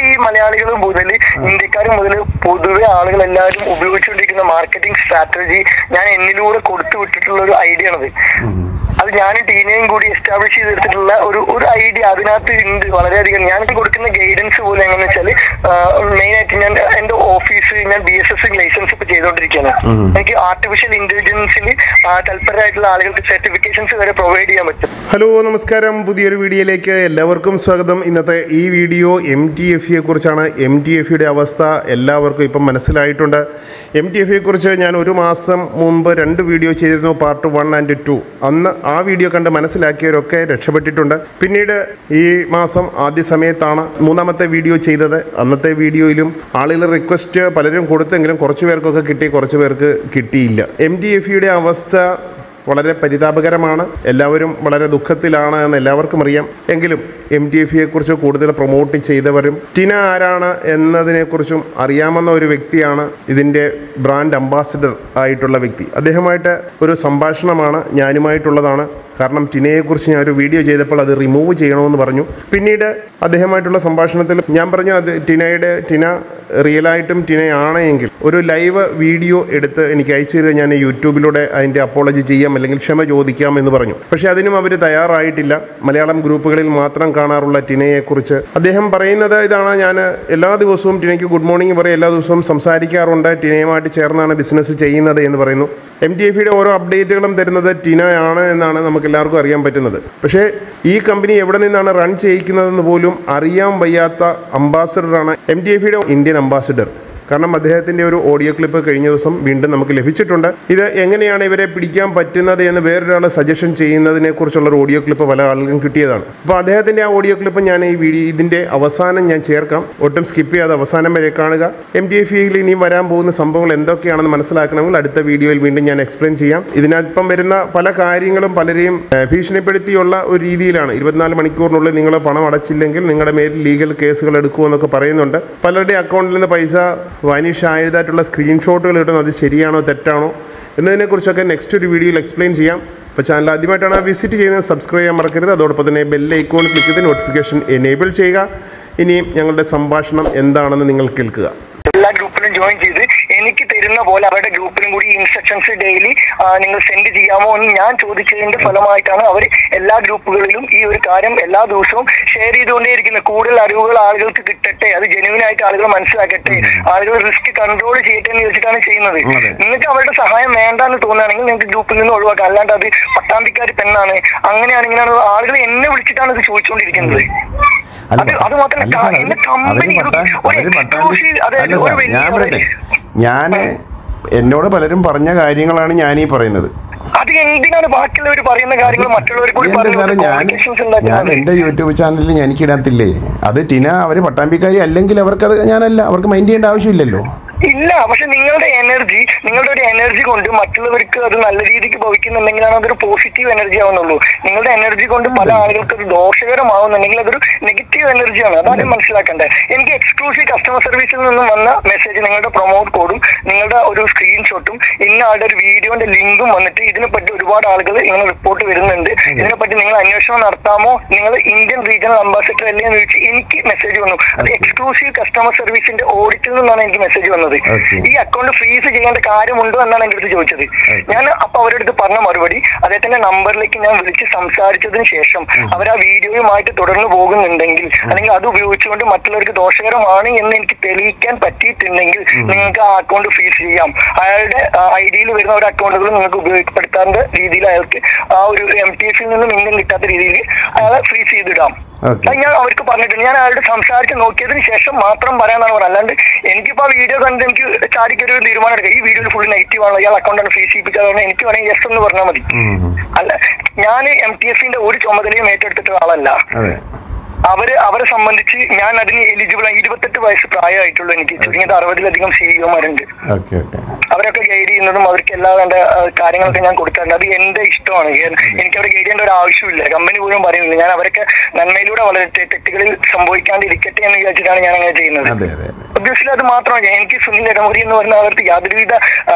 ഈ മലയാളികൾ മുതൽ ഇന്ത്യക്കാർ മുതൽ പൊതുവെ ആളുകൾ എല്ലാവരും ഉപയോഗിച്ചുകൊണ്ടിരിക്കുന്ന മാർക്കറ്റിംഗ് സ്ട്രാറ്റജി ഞാൻ എന്നിലൂടെ കൊടുത്തു വിട്ടിട്ടുള്ള ഒരു ഐഡിയ ആണത് അത് ഞാൻ ടീനെയും കൂടി എസ്റ്റാബ്ലിഷ് ചെയ്തെടുത്തിട്ടുള്ള ഒരു ഒരു ഐഡിയ അതിനകത്ത് ഉണ്ട് വളരെയധികം ഞാനിത് കൊടുക്കുന്ന ഗൈഡൻസ് പോലെ എങ്ങനെയാ വെച്ചാൽ മെയിൻ ആയിട്ട് ഞാൻ എന്റെ ഓഫീസ് ഞാൻ ബി എസ് എസ് ലൈസൻസ് ഇപ്പൊ ചെയ്തുകൊണ്ടിരിക്കുകയാണ് എനിക്ക് ആർട്ടിഫിഷ്യൽ ഇന്റലിജൻസിൽ തൽപരരായിട്ടുള്ള ആളുകൾക്ക് സർട്ടിഫിക്കേഷൻസ് വരെ പ്രൊവൈഡ് ചെയ്യാൻ പറ്റും ഹലോ നമസ്കാരം പുതിയൊരു വീഡിയോയിലേക്ക് എല്ലാവർക്കും സ്വാഗതം ഇന്നത്തെ ഈ വീഡിയോ എം ടി എഫ് കുറിച്ചാണ് എം ടി എഫിയുടെ അവസ്ഥ എല്ലാവർക്കും ഇപ്പം മനസ്സിലായിട്ടുണ്ട് എം ടി എഫ് കുറിച്ച് ഞാൻ ഒരു മാസം മുമ്പ് രണ്ട് വീഡിയോ ചെയ്തിരുന്നു പാർട്ട് വൺ ആൻഡ് ടു അന്ന് ആ വീഡിയോ കണ്ട് മനസ്സിലാക്കിയവരൊക്കെ രക്ഷപ്പെട്ടിട്ടുണ്ട് പിന്നീട് ഈ മാസം ആദ്യ സമയത്താണ് മൂന്നാമത്തെ വീഡിയോ ചെയ്തത് അന്നത്തെ വീഡിയോയിലും ആളുകൾ റിക്വസ്റ്റ് പലരും കൊടുത്തെങ്കിലും കുറച്ച് പേർക്കൊക്കെ കിട്ടി കുറച്ച് പേർക്ക് കിട്ടിയില്ല എം ടി എഫിയുടെ അവസ്ഥ വളരെ പരിതാപകരമാണ് എല്ലാവരും വളരെ ദുഃഖത്തിലാണ് എന്ന് എല്ലാവർക്കും അറിയാം എങ്കിലും എം ടി എഫ് കുറിച്ച് കൂടുതൽ പ്രൊമോട്ട് ചെയ്തവരും ടിന ആരാണ് എന്നതിനെക്കുറിച്ചും അറിയാമെന്ന ഒരു വ്യക്തിയാണ് ഇതിൻ്റെ ബ്രാൻഡ് അംബാസിഡർ ആയിട്ടുള്ള വ്യക്തി അദ്ദേഹമായിട്ട് ഒരു സംഭാഷണമാണ് ഞാനുമായിട്ടുള്ളതാണ് കാരണം ടിനയെക്കുറിച്ച് ഞാൻ ഒരു വീഡിയോ ചെയ്തപ്പോൾ അത് റിമൂവ് ചെയ്യണമെന്ന് പറഞ്ഞു പിന്നീട് അദ്ദേഹമായിട്ടുള്ള സംഭാഷണത്തിൽ ഞാൻ പറഞ്ഞു അത് ടിനയുടെ ടിന റിയലായിട്ടും ടിനയാണ് എങ്കിൽ ഒരു ലൈവ് വീഡിയോ എടുത്ത് എനിക്ക് അയച്ചു തരിക ഞാൻ യൂട്യൂബിലൂടെ അതിൻ്റെ അപ്പോളജി ചെയ്യാം അല്ലെങ്കിൽ ക്ഷമ ചോദിക്കാം എന്ന് പറഞ്ഞു പക്ഷേ അതിനും അവർ തയ്യാറായിട്ടില്ല മലയാളം ഗ്രൂപ്പുകളിൽ മാത്രം കാണാറുള്ള ടിനയെക്കുറിച്ച് അദ്ദേഹം പറയുന്നത് ഇതാണ് ഞാൻ എല്ലാ ദിവസവും ടിനയ്ക്ക് ഗുഡ് മോർണിംഗ് പറയും എല്ലാ ദിവസവും സംസാരിക്കാറുണ്ട് ടിനയുമായിട്ട് ചേർന്നാണ് ബിസിനസ് ചെയ്യുന്നത് എന്ന് പറയുന്നു എം ടി എഫിയുടെ ഓരോ അപ്ഡേറ്റുകളും തരുന്നത് ടിനയാണ് എന്നാണ് നമുക്ക് എല്ലാവർക്കും അറിയാൻ പറ്റുന്നത് പക്ഷേ ഈ കമ്പനി എവിടെ നിന്നാണ് റൺ ചെയ്യിക്കുന്നതെന്ന് പോലും അറിയാൻ വയ്യാത്ത അംബാസഡറാണ് എം ടി എഫിയുടെ ഇന്ത്യൻ അംബാസഡർ കാരണം അദ്ദേഹത്തിൻ്റെ ഒരു ഓഡിയോ ക്ലിപ്പ് കഴിഞ്ഞ ദിവസം വീണ്ടും നമുക്ക് ലഭിച്ചിട്ടുണ്ട് ഇത് എങ്ങനെയാണ് ഇവരെ പിടിക്കാൻ പറ്റുന്നത് എന്ന് വേറൊരാൾ സജഷൻ ചെയ്യുന്നതിനെ കുറിച്ചുള്ള ഒരു ഓഡിയോ ക്ലിപ്പ് പല ആളുകൾക്കും കിട്ടിയതാണ് അപ്പോൾ അദ്ദേഹത്തിൻ്റെ ആ ഓഡിയോ ക്ലിപ്പ് ഞാൻ ഈ വീഡിയോ ഇതിൻ്റെ അവസാനം ഞാൻ ചേർക്കാം ഒട്ടും സ്കിപ്പ് ചെയ്യാതെ അവസാനം വരെ കാണുക എം ടി എഫ് ഇനി വരാൻ പോകുന്ന സംഭവങ്ങൾ എന്തൊക്കെയാണെന്ന് മനസ്സിലാക്കണമെങ്കിൽ അടുത്ത വീഡിയോയിൽ വീണ്ടും ഞാൻ എക്സ്പ്ലെയിൻ ചെയ്യാം ഇതിനകപ്പം വരുന്ന പല കാര്യങ്ങളും പലരെയും ഏഹ്, ഭീഷണിപ്പെടുത്തിയുള്ള ഒരു രീതിയിലാണ് ഇരുപത്തിനാല് മണിക്കൂറിനുള്ളിൽ നിങ്ങൾ പണം അടച്ചില്ലെങ്കിൽ നിങ്ങളുടെ മേൽ ലീഗൽ കേസുകൾ എടുക്കുമെന്നൊക്കെ പറയുന്നുണ്ട് പലരുടെ അക്കൗണ്ടിൽ നിന്ന് പൈസ വാനിഷ് ആയതായിട്ടുള്ള സ്ക്രീൻഷോട്ടുകൾ കിട്ടുന്നു അത് ശരിയാണോ തെറ്റാണോ എന്നതിനെക്കുറിച്ചൊക്കെ നെക്സ്റ്റ് ഒരു വീഡിയോയിൽ എക്സ്പ്ലെയിൻ ചെയ്യാം അപ്പോൾ ചാനൽ ആദ്യമായിട്ടാണ് വിസിറ്റ് ചെയ്യുന്നത് സബ്സ്ക്രൈബ് ചെയ്യാൻ മറക്കരുത് അതോടൊപ്പം തന്നെ ബെൽ ഐക്കോൺ ക്ലിക്ക് ചെയ്ത് നോട്ടിഫിക്കേഷൻ എനേബിൾ ചെയ്യുക ഇനിയും ഞങ്ങളുടെ സംഭാഷണം എന്താണെന്ന് നിങ്ങൾ കേൾക്കുക എല്ലാ ഗ്രൂപ്പിലും ജോയിൻ ചെയ്ത് എനിക്ക് തരുന്ന പോലെ അവരുടെ ഗ്രൂപ്പിലും കൂടി ഇൻസ്ട്രക്ഷൻസ് ഡെയിലി നിങ്ങൾ സെൻഡ് ചെയ്യാമോ എന്ന് ഞാൻ ചോദിച്ചതിന്റെ ഫലമായിട്ടാണ് അവർ എല്ലാ ഗ്രൂപ്പുകളിലും ഈ ഒരു കാര്യം എല്ലാ ദിവസവും ഷെയർ ചെയ്തുകൊണ്ടേയിരിക്കുന്നത് കൂടുതൽ അറിവുകൾ ആളുകൾക്ക് കിട്ടട്ടെ അത് ജെനുവിൻ ആയിട്ട് ആളുകൾ മനസ്സിലാക്കട്ടെ ആളുകൾ റിസ്ക് കൺട്രോൾ ചെയ്യട്ടെ എന്ന് വെച്ചിട്ടാണ് ചെയ്യുന്നത് അതെ. നിങ്ങൾക്ക് അവരുടെ സഹായം വേണ്ടാന്ന് തോന്നുകയാണെങ്കിൽ നിങ്ങൾക്ക് ഗ്രൂപ്പിൽ നിന്ന് ഒഴിവാക്കാം അല്ലാണ്ട് അത് പട്ടാമ്പിക്കാരി പെണ്ണാണ് അങ്ങനെയാണ് ഇങ്ങനെയാണ് ആളുകൾ എന്നെ വിളിച്ചിട്ടാണ് ഇത് ചോദിച്ചുകൊണ്ടിരിക്കുന്നത് അല്ല, അത് അത് മാത്രമല്ല അല്ല സാർ, എന്റെ അവര് കമ്പനി പട്ടാ- ഒരു അവര് പട്ടാമ്പി- exclusive, അതായത് അല്ല ഒരു സാർ, വലിയ ഞാൻ പറയട്ടെ ഞാൻ എന്നോട് പലരും പറഞ്ഞ കാര്യങ്ങളാണ് ഞാനീ പറയുന്നത് അത് എന്തിനാണ് ബാക്കിയുള്ളവർ പറയുന്ന കാര്യങ്ങൾ മറ്റുള്ളവർ കൂടി എന്റെ സാറ് പറഞ്ഞു ഞാൻ communications ഞാൻ ഉണ്ടാക്കുന്നത് എന്റെ യൂട്യൂബ് ചാനലിൽ എനിക്കിടത്തില്ലേ അത് ടിന അവര് പട്ടാമ്പിക്കാരി അല്ലെങ്കിൽ അവർക്കത് ഞാനല്ല അവർക്ക് മൈൻഡ് ചെയ്യേണ്ട ആവശ്യമില്ലല്ലോ ഇല്ല പക്ഷെ നിങ്ങളുടെ എനർജി നിങ്ങളുടെ ഒരു എനർജി കൊണ്ട് മറ്റുള്ളവർക്ക് അത് നല്ല രീതിക്ക് ഭവിക്കുന്നുണ്ടെങ്കിലാണ് അതൊരു പോസിറ്റീവ് എനർജി ആവുന്നുള്ളൂ നിങ്ങളുടെ എനർജി കൊണ്ട് പല ആളുകൾക്ക് അത് ദോഷകരമാവുന്നുണ്ടെങ്കിൽ അതൊരു നെഗറ്റീവ് എനർജിയാണ് അതാണ് മനസ്സിലാക്കേണ്ടത് എനിക്ക് എക്സ്ക്ലൂസീവ് കസ്റ്റമർ സർവീസിൽ നിന്നും വന്ന മെസ്സേജ് നിങ്ങളുടെ പ്രൊമോട്ട് കോഡും നിങ്ങളുടെ ഒരു സ്ക്രീൻഷോട്ടും ഇന്ന ആളുടെ ഒരു വീഡിയോന്റെ ലിങ്കും വന്നിട്ട് ഇതിനെപ്പറ്റി ഒരുപാട് ആളുകൾ ഇങ്ങനെ റിപ്പോർട്ട് വരുന്നുണ്ട് ഇതിനെപ്പറ്റി നിങ്ങൾ അന്വേഷണം നടത്താമോ നിങ്ങൾ ഇന്ത്യൻ റീജിയണൽ അംബാസിഡർ അല്ലേ എന്ന് ചോദിച്ച് എനിക്ക് മെസ്സേജ് വന്നു അത് എക്സ്ക്ലൂസീവ് കസ്റ്റമർ സർവീസിന്റെ ഓഡിറ്റിൽ നിന്നാണ് എനിക്ക് മെസ്സേജ് വന്നത് Okay. ഈ അക്കൗണ്ട് ഫ്രീസ് ചെയ്യേണ്ട കാര്യമുണ്ടോ എന്നാണ് എൻ്റെ അടുത്ത് ചോദിച്ചത് ഞാൻ അപ്പൊ അവരുടെ അടുത്ത് പറഞ്ഞ മറുപടി അദ്ദേഹത്തിന്റെ നമ്പറിലേക്ക് ഞാൻ വിളിച്ച് സംസാരിച്ചതിന് ശേഷം അവർ ആ വീഡിയോയുമായിട്ട് തുടർന്ന് പോകുന്നുണ്ടെങ്കിൽ അല്ലെങ്കിൽ അത് ഉപയോഗിച്ചുകൊണ്ട് മറ്റുള്ളവർക്ക് ദോഷകരമാണ് എന്ന് എനിക്ക് തെളിയിക്കാൻ പറ്റിയിട്ടുണ്ടെങ്കിൽ നിങ്ങൾക്ക് ആ അക്കൗണ്ട് ഫ്രീസ് ചെയ്യാം അയാളുടെ ഐ ഡിയിൽ വരുന്ന ഒരു അക്കൗണ്ടുകൾ നിങ്ങൾക്ക് ഉപയോഗപ്പെടുത്താത്ത രീതിയിൽ അയാൾക്ക് ആ ഒരു എം ടി എഫിൽ നിന്നും ഇൻകം കിട്ടാത്ത രീതിയിൽ അയാളെ ഫ്രീസ് ചെയ്തിടാം Okay. അത് ഞാൻ അവർക്ക് പറഞ്ഞിട്ടുണ്ട് ഞാൻ അയാളുടെ സംസാരിച്ച് നോക്കിയതിന് ശേഷം മാത്രം പറയാനാണ് പറഞ്ഞത് അല്ലാണ്ട് എനിക്കിപ്പോ ആ വീഡിയോ കണ്ട് എനിക്ക് ചാടിക്കൊരു തീരുമാനം എടുക്കാം ഈ വീഡിയോയിൽ ഫുൾ നെഗറ്റീവ് ആണ് ഇയാൾ അക്കൗണ്ടാണ് ഫീസ് ചെയ്യിപ്പിച്ചതാണ് എനിക്ക് വേണമെങ്കിൽ യെസ് എന്ന് പറഞ്ഞാൽ മതി ഉം. അല്ല ഞാൻ എം ടി എഫിന്റെ ഒരു ചുമതലയും ഏറ്റെടുത്തിട്ടുള്ള ആളല്ല അതെ അവര് അവരെ സംബന്ധിച്ച് ഞാൻ അതിന് എലിജിബിൾ ഇരുപത്തെട്ട് വയസ്സ് പ്രായമായിട്ടുള്ളൂ എനിക്ക് ചുരുങ്ങിയത് അറുപതിലധികം സിഇഒമാരുണ്ട് ഓക്കെ ഓക്കെ അവരൊക്കെ ഗൈഡ് ചെയ്യുന്നതും അവർക്ക് എല്ലാ വേണ്ട ആ, കാര്യങ്ങളൊക്കെ ഞാൻ കൊടുക്കാറുണ്ട് അത് എന്റെ ഇഷ്ടമാണ് ഏ- എനിക്ക് അവരെ ഗൈഡ് ചെയ്യേണ്ട ഒരു ആവശ്യമില്ല കമ്പനി പോലും പറയുന്നില്ല ഞാൻ അവരൊക്കെ നന്മയിലൂടെ വളരെ തെ- തെറ്റുകളിൽ സംഭവിക്കാണ്ടിരിക്കട്ടെ എന്ന് വിചാരിച്ചിട്ടാണ് ഞാൻ അങ്ങനെ ചെയ്യുന്നത് അതെ അതെ ഒബ്വിയസ്ലി അത് മാത്രമാണ് എനിക്ക് സുനിൽ ഇടമുറി എന്ന് പറഞ്ഞ അവർക്ക് യാതൊരുവിധ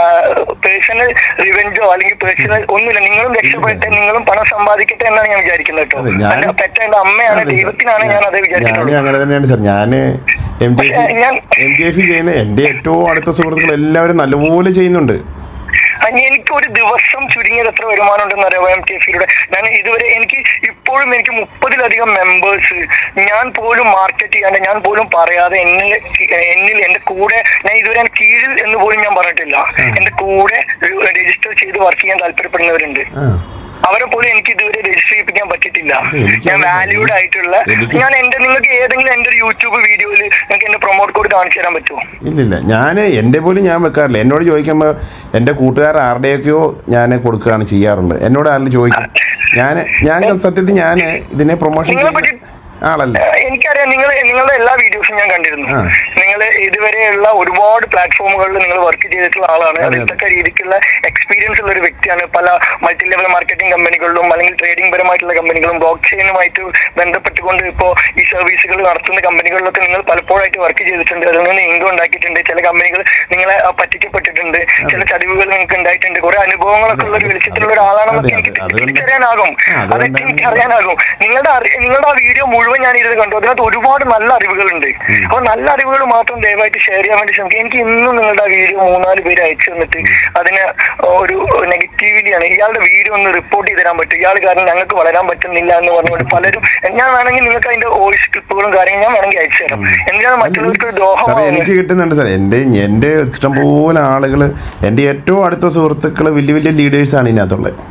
പേഴ്സണൽ റിവെഞ്ചോ അല്ലെങ്കിൽ പേഴ്സണൽ ഒന്നുമില്ല നിങ്ങളും രക്ഷപ്പെടട്ടെ നിങ്ങളും പണം സമ്പാദിക്കട്ടെ എന്നാണ് ഞാൻ വിചാരിക്കുന്നത് കേട്ടോ അതെ, ഞാൻ- എന്റെ പെറ്റ എന്റെ അമ്മയാണ് അതെ, ദൈവത്തിനാണ് എന്നാണ് ഞാൻ അത് ഞാനും വിചാരിച്ചിട്ടുള്ളത് അങ്ങനെ തന്നെയാണ് സാർ ഞാൻ എം ടി പക്ഷേ ഞാൻ- എം ടി എഫ് ചെയ്യുന്ന എൻ്റെ ഏറ്റവും അടുത്ത സുഹൃത്തുക്കൾ എല്ലാവരും നല്ലപോലെ ചെയ്യുന്നുണ്ട് ആ, എനിക്ക് ഒരു ദിവസം ചുരുങ്ങിയത് എത്ര വരുമാനം ഉണ്ടെന്ന് അറിയാമോ എം ടി എഫിലൂടെ ഞാൻ ഇതുവരെ എനിക്ക് ഇപ്പോഴും എനിക്ക് മുപ്പതിലധികം മെമ്പേഴ്സ് ഞാൻ പോലും മാർക്കറ്റ് ചെയ്യാണ്ട് ഞാൻ പോലും പറയാതെ എന്നിൽ എന്നിൽ എന്റെ കൂടെ ഞാൻ ഇതുവരെ എൻ്റെ കീഴിൽ എന്ന് പോലും ഞാൻ പറഞ്ഞിട്ടില്ല എന്റെ കൂടെ രജിസ്റ്റർ ചെയ്ത് വർക്ക് ചെയ്യാൻ താല്പര്യപ്പെടുന്നവരുണ്ട് ആ അവരെ പോലും എനിക്ക് ഇതുവരെ രജിസ്റ്റർ ചെയ്യിപ്പിക്കാൻ പറ്റിയിട്ടില്ല എനിക്ക് ഞാൻ അറിയാം. വാല്യൂഡ് ആയിട്ടുള്ള എനിക്ക് ഞാൻ എന്റെ നിങ്ങൾക്ക് ഏതെങ്കിലും എന്റെ ഒരു യൂട്യൂബ് വീഡിയോയിൽ നിങ്ങൾക്ക് എന്റെ പ്രൊമോട്ട് കോഡ് കാണിച്ചു തരാൻ പറ്റുമോ ഇല്ലില്ല ഞാൻ എൻ്റെ പോലും ഞാൻ വെക്കാറില്ല എന്നോട് ചോദിക്കുമ്പോൾ എൻ്റെ കൂട്ടുകാർ ആരുടെയൊക്കെയോ ഞാൻ കൊടുക്കുകയാണ് ചെയ്യാറുള്ളത് എന്നോട് ആരെങ്കിലും ചോദിക്കും ഞാൻ ഞാൻ സത്യത്തിൽ ഞാൻ ഇതിനെ പ്രൊമോഷൻ നിങ്ങളെ പറ്റി ആളല്ല ഏഹ് എനിക്കറിയാം നിങ്ങൾ നിങ്ങളുടെ എല്ലാ വീഡിയോസും ഞാൻ കണ്ടിരുന്നു ആ. നിങ്ങൾ ഇതുവരെയുള്ള ഒരുപാട് പ്ലാറ്റ്ഫോമുകളിൽ നിങ്ങൾ വർക്ക് ചെയ്തിട്ടുള്ള ആളാണ് അതെ, അതെ. ഇതൊക്കെ രീതിക്കുള്ള എക്സ്പീരിയൻസ് ഉള്ള ഒരു വ്യക്തിയാണ് പല മൾട്ടി ലെവൽ മാർക്കറ്റിംഗ് കമ്പനികളിലും അല്ലെങ്കിൽ ട്രേഡിംഗ് പരമായിട്ടുള്ള കമ്പനികളും ബ്ലോക്ക് ചെയിനുമായിട്ട് ബന്ധപ്പെട്ടുകൊണ്ട് ഇപ്പോൾ ഈ സർവീസുകൾ നടത്തുന്ന കമ്പനികളിലൊക്കെ നിങ്ങൾ പലപ്പോഴായിട്ട് വർക്ക് ചെയ്തിട്ടുണ്ട് അതിൽ നിന്ന് ഇൻകം ഉണ്ടാക്കിയിട്ടുണ്ട് ചില കമ്പനികൾ നിങ്ങളെ ആ, പറ്റിക്കപ്പെട്ടിട്ടുണ്ട് ചില ചതിവുകൾ നിങ്ങൾക്ക് ഉണ്ടായിട്ടുണ്ട് കുറെ അനുഭവങ്ങളൊക്കെ ഉള്ള ഒരു വെളിച്ചത്തിലുള്ള ഒരാളാണെന്നൊക്കെ അതെ, എനിക്ക് അതെ. അതുകൊണ്ട്- തിരിച്ചറിയാനാകും ആ, അതുകൊണ്ടാണ് അതൊക്കെ എനിക്ക് അറിയാനാകും നിങ്ങളുടെ അറി- നിങ്ങളുടെ ആ വീഡിയോ മുഴുവൻ ഞാൻ ഇരുന്ന് കണ്ടു അതിനകത്ത് ഒരുപാട് നല്ല അറിവുകളുണ്ട് അപ്പൊ നല്ല അറിവുകൾ മാത്രം ദയവായിട്ട് ഷെയർ ചെയ്യാൻ വേണ്ടി ശ്രമിക്കുക എനിക്ക് ഇന്നും നിങ്ങളുടെ ആ വീഡിയോ മൂന്നാല് പേര് അയച്ചു തന്നിട്ട് അതിന് ഒരു നെഗറ്റീവിറ്റിയാണ് ഇയാളുടെ വീഡിയോ ഒന്ന് റിപ്പോർട്ട് ചെയ്ത് തരാൻ പറ്റും ഇയാൾ കാരണം ഞങ്ങൾക്ക് വളരാൻ പറ്റുന്നില്ല എന്ന് പറഞ്ഞുകൊണ്ട് പലരും ഞാൻ വേണമെങ്കിൽ നിങ്ങൾക്ക് അതിന്റെ വോയിസ് ക്ലിപ്പുകളും കാര്യങ്ങളും ഞാൻ വേണമെങ്കിൽ അയച്ചു തരാം എന്തിനാണ് മറ്റുള്ളവർക്ക് ഒരു സാറേ ദ്രോഹം എനിക്ക് കിട്ടുന്നുണ്ട് സാർ എൻ്റെ എൻ്റെ ഇഷ്ടംപോലെ ആളുകൾ എൻ്റെ ഏറ്റവും അടുത്ത സുഹൃത്തുക്കൾ വലിയ വലിയ ലീഡേഴ്സാണ് ഇതിനകത്തുള്ളത്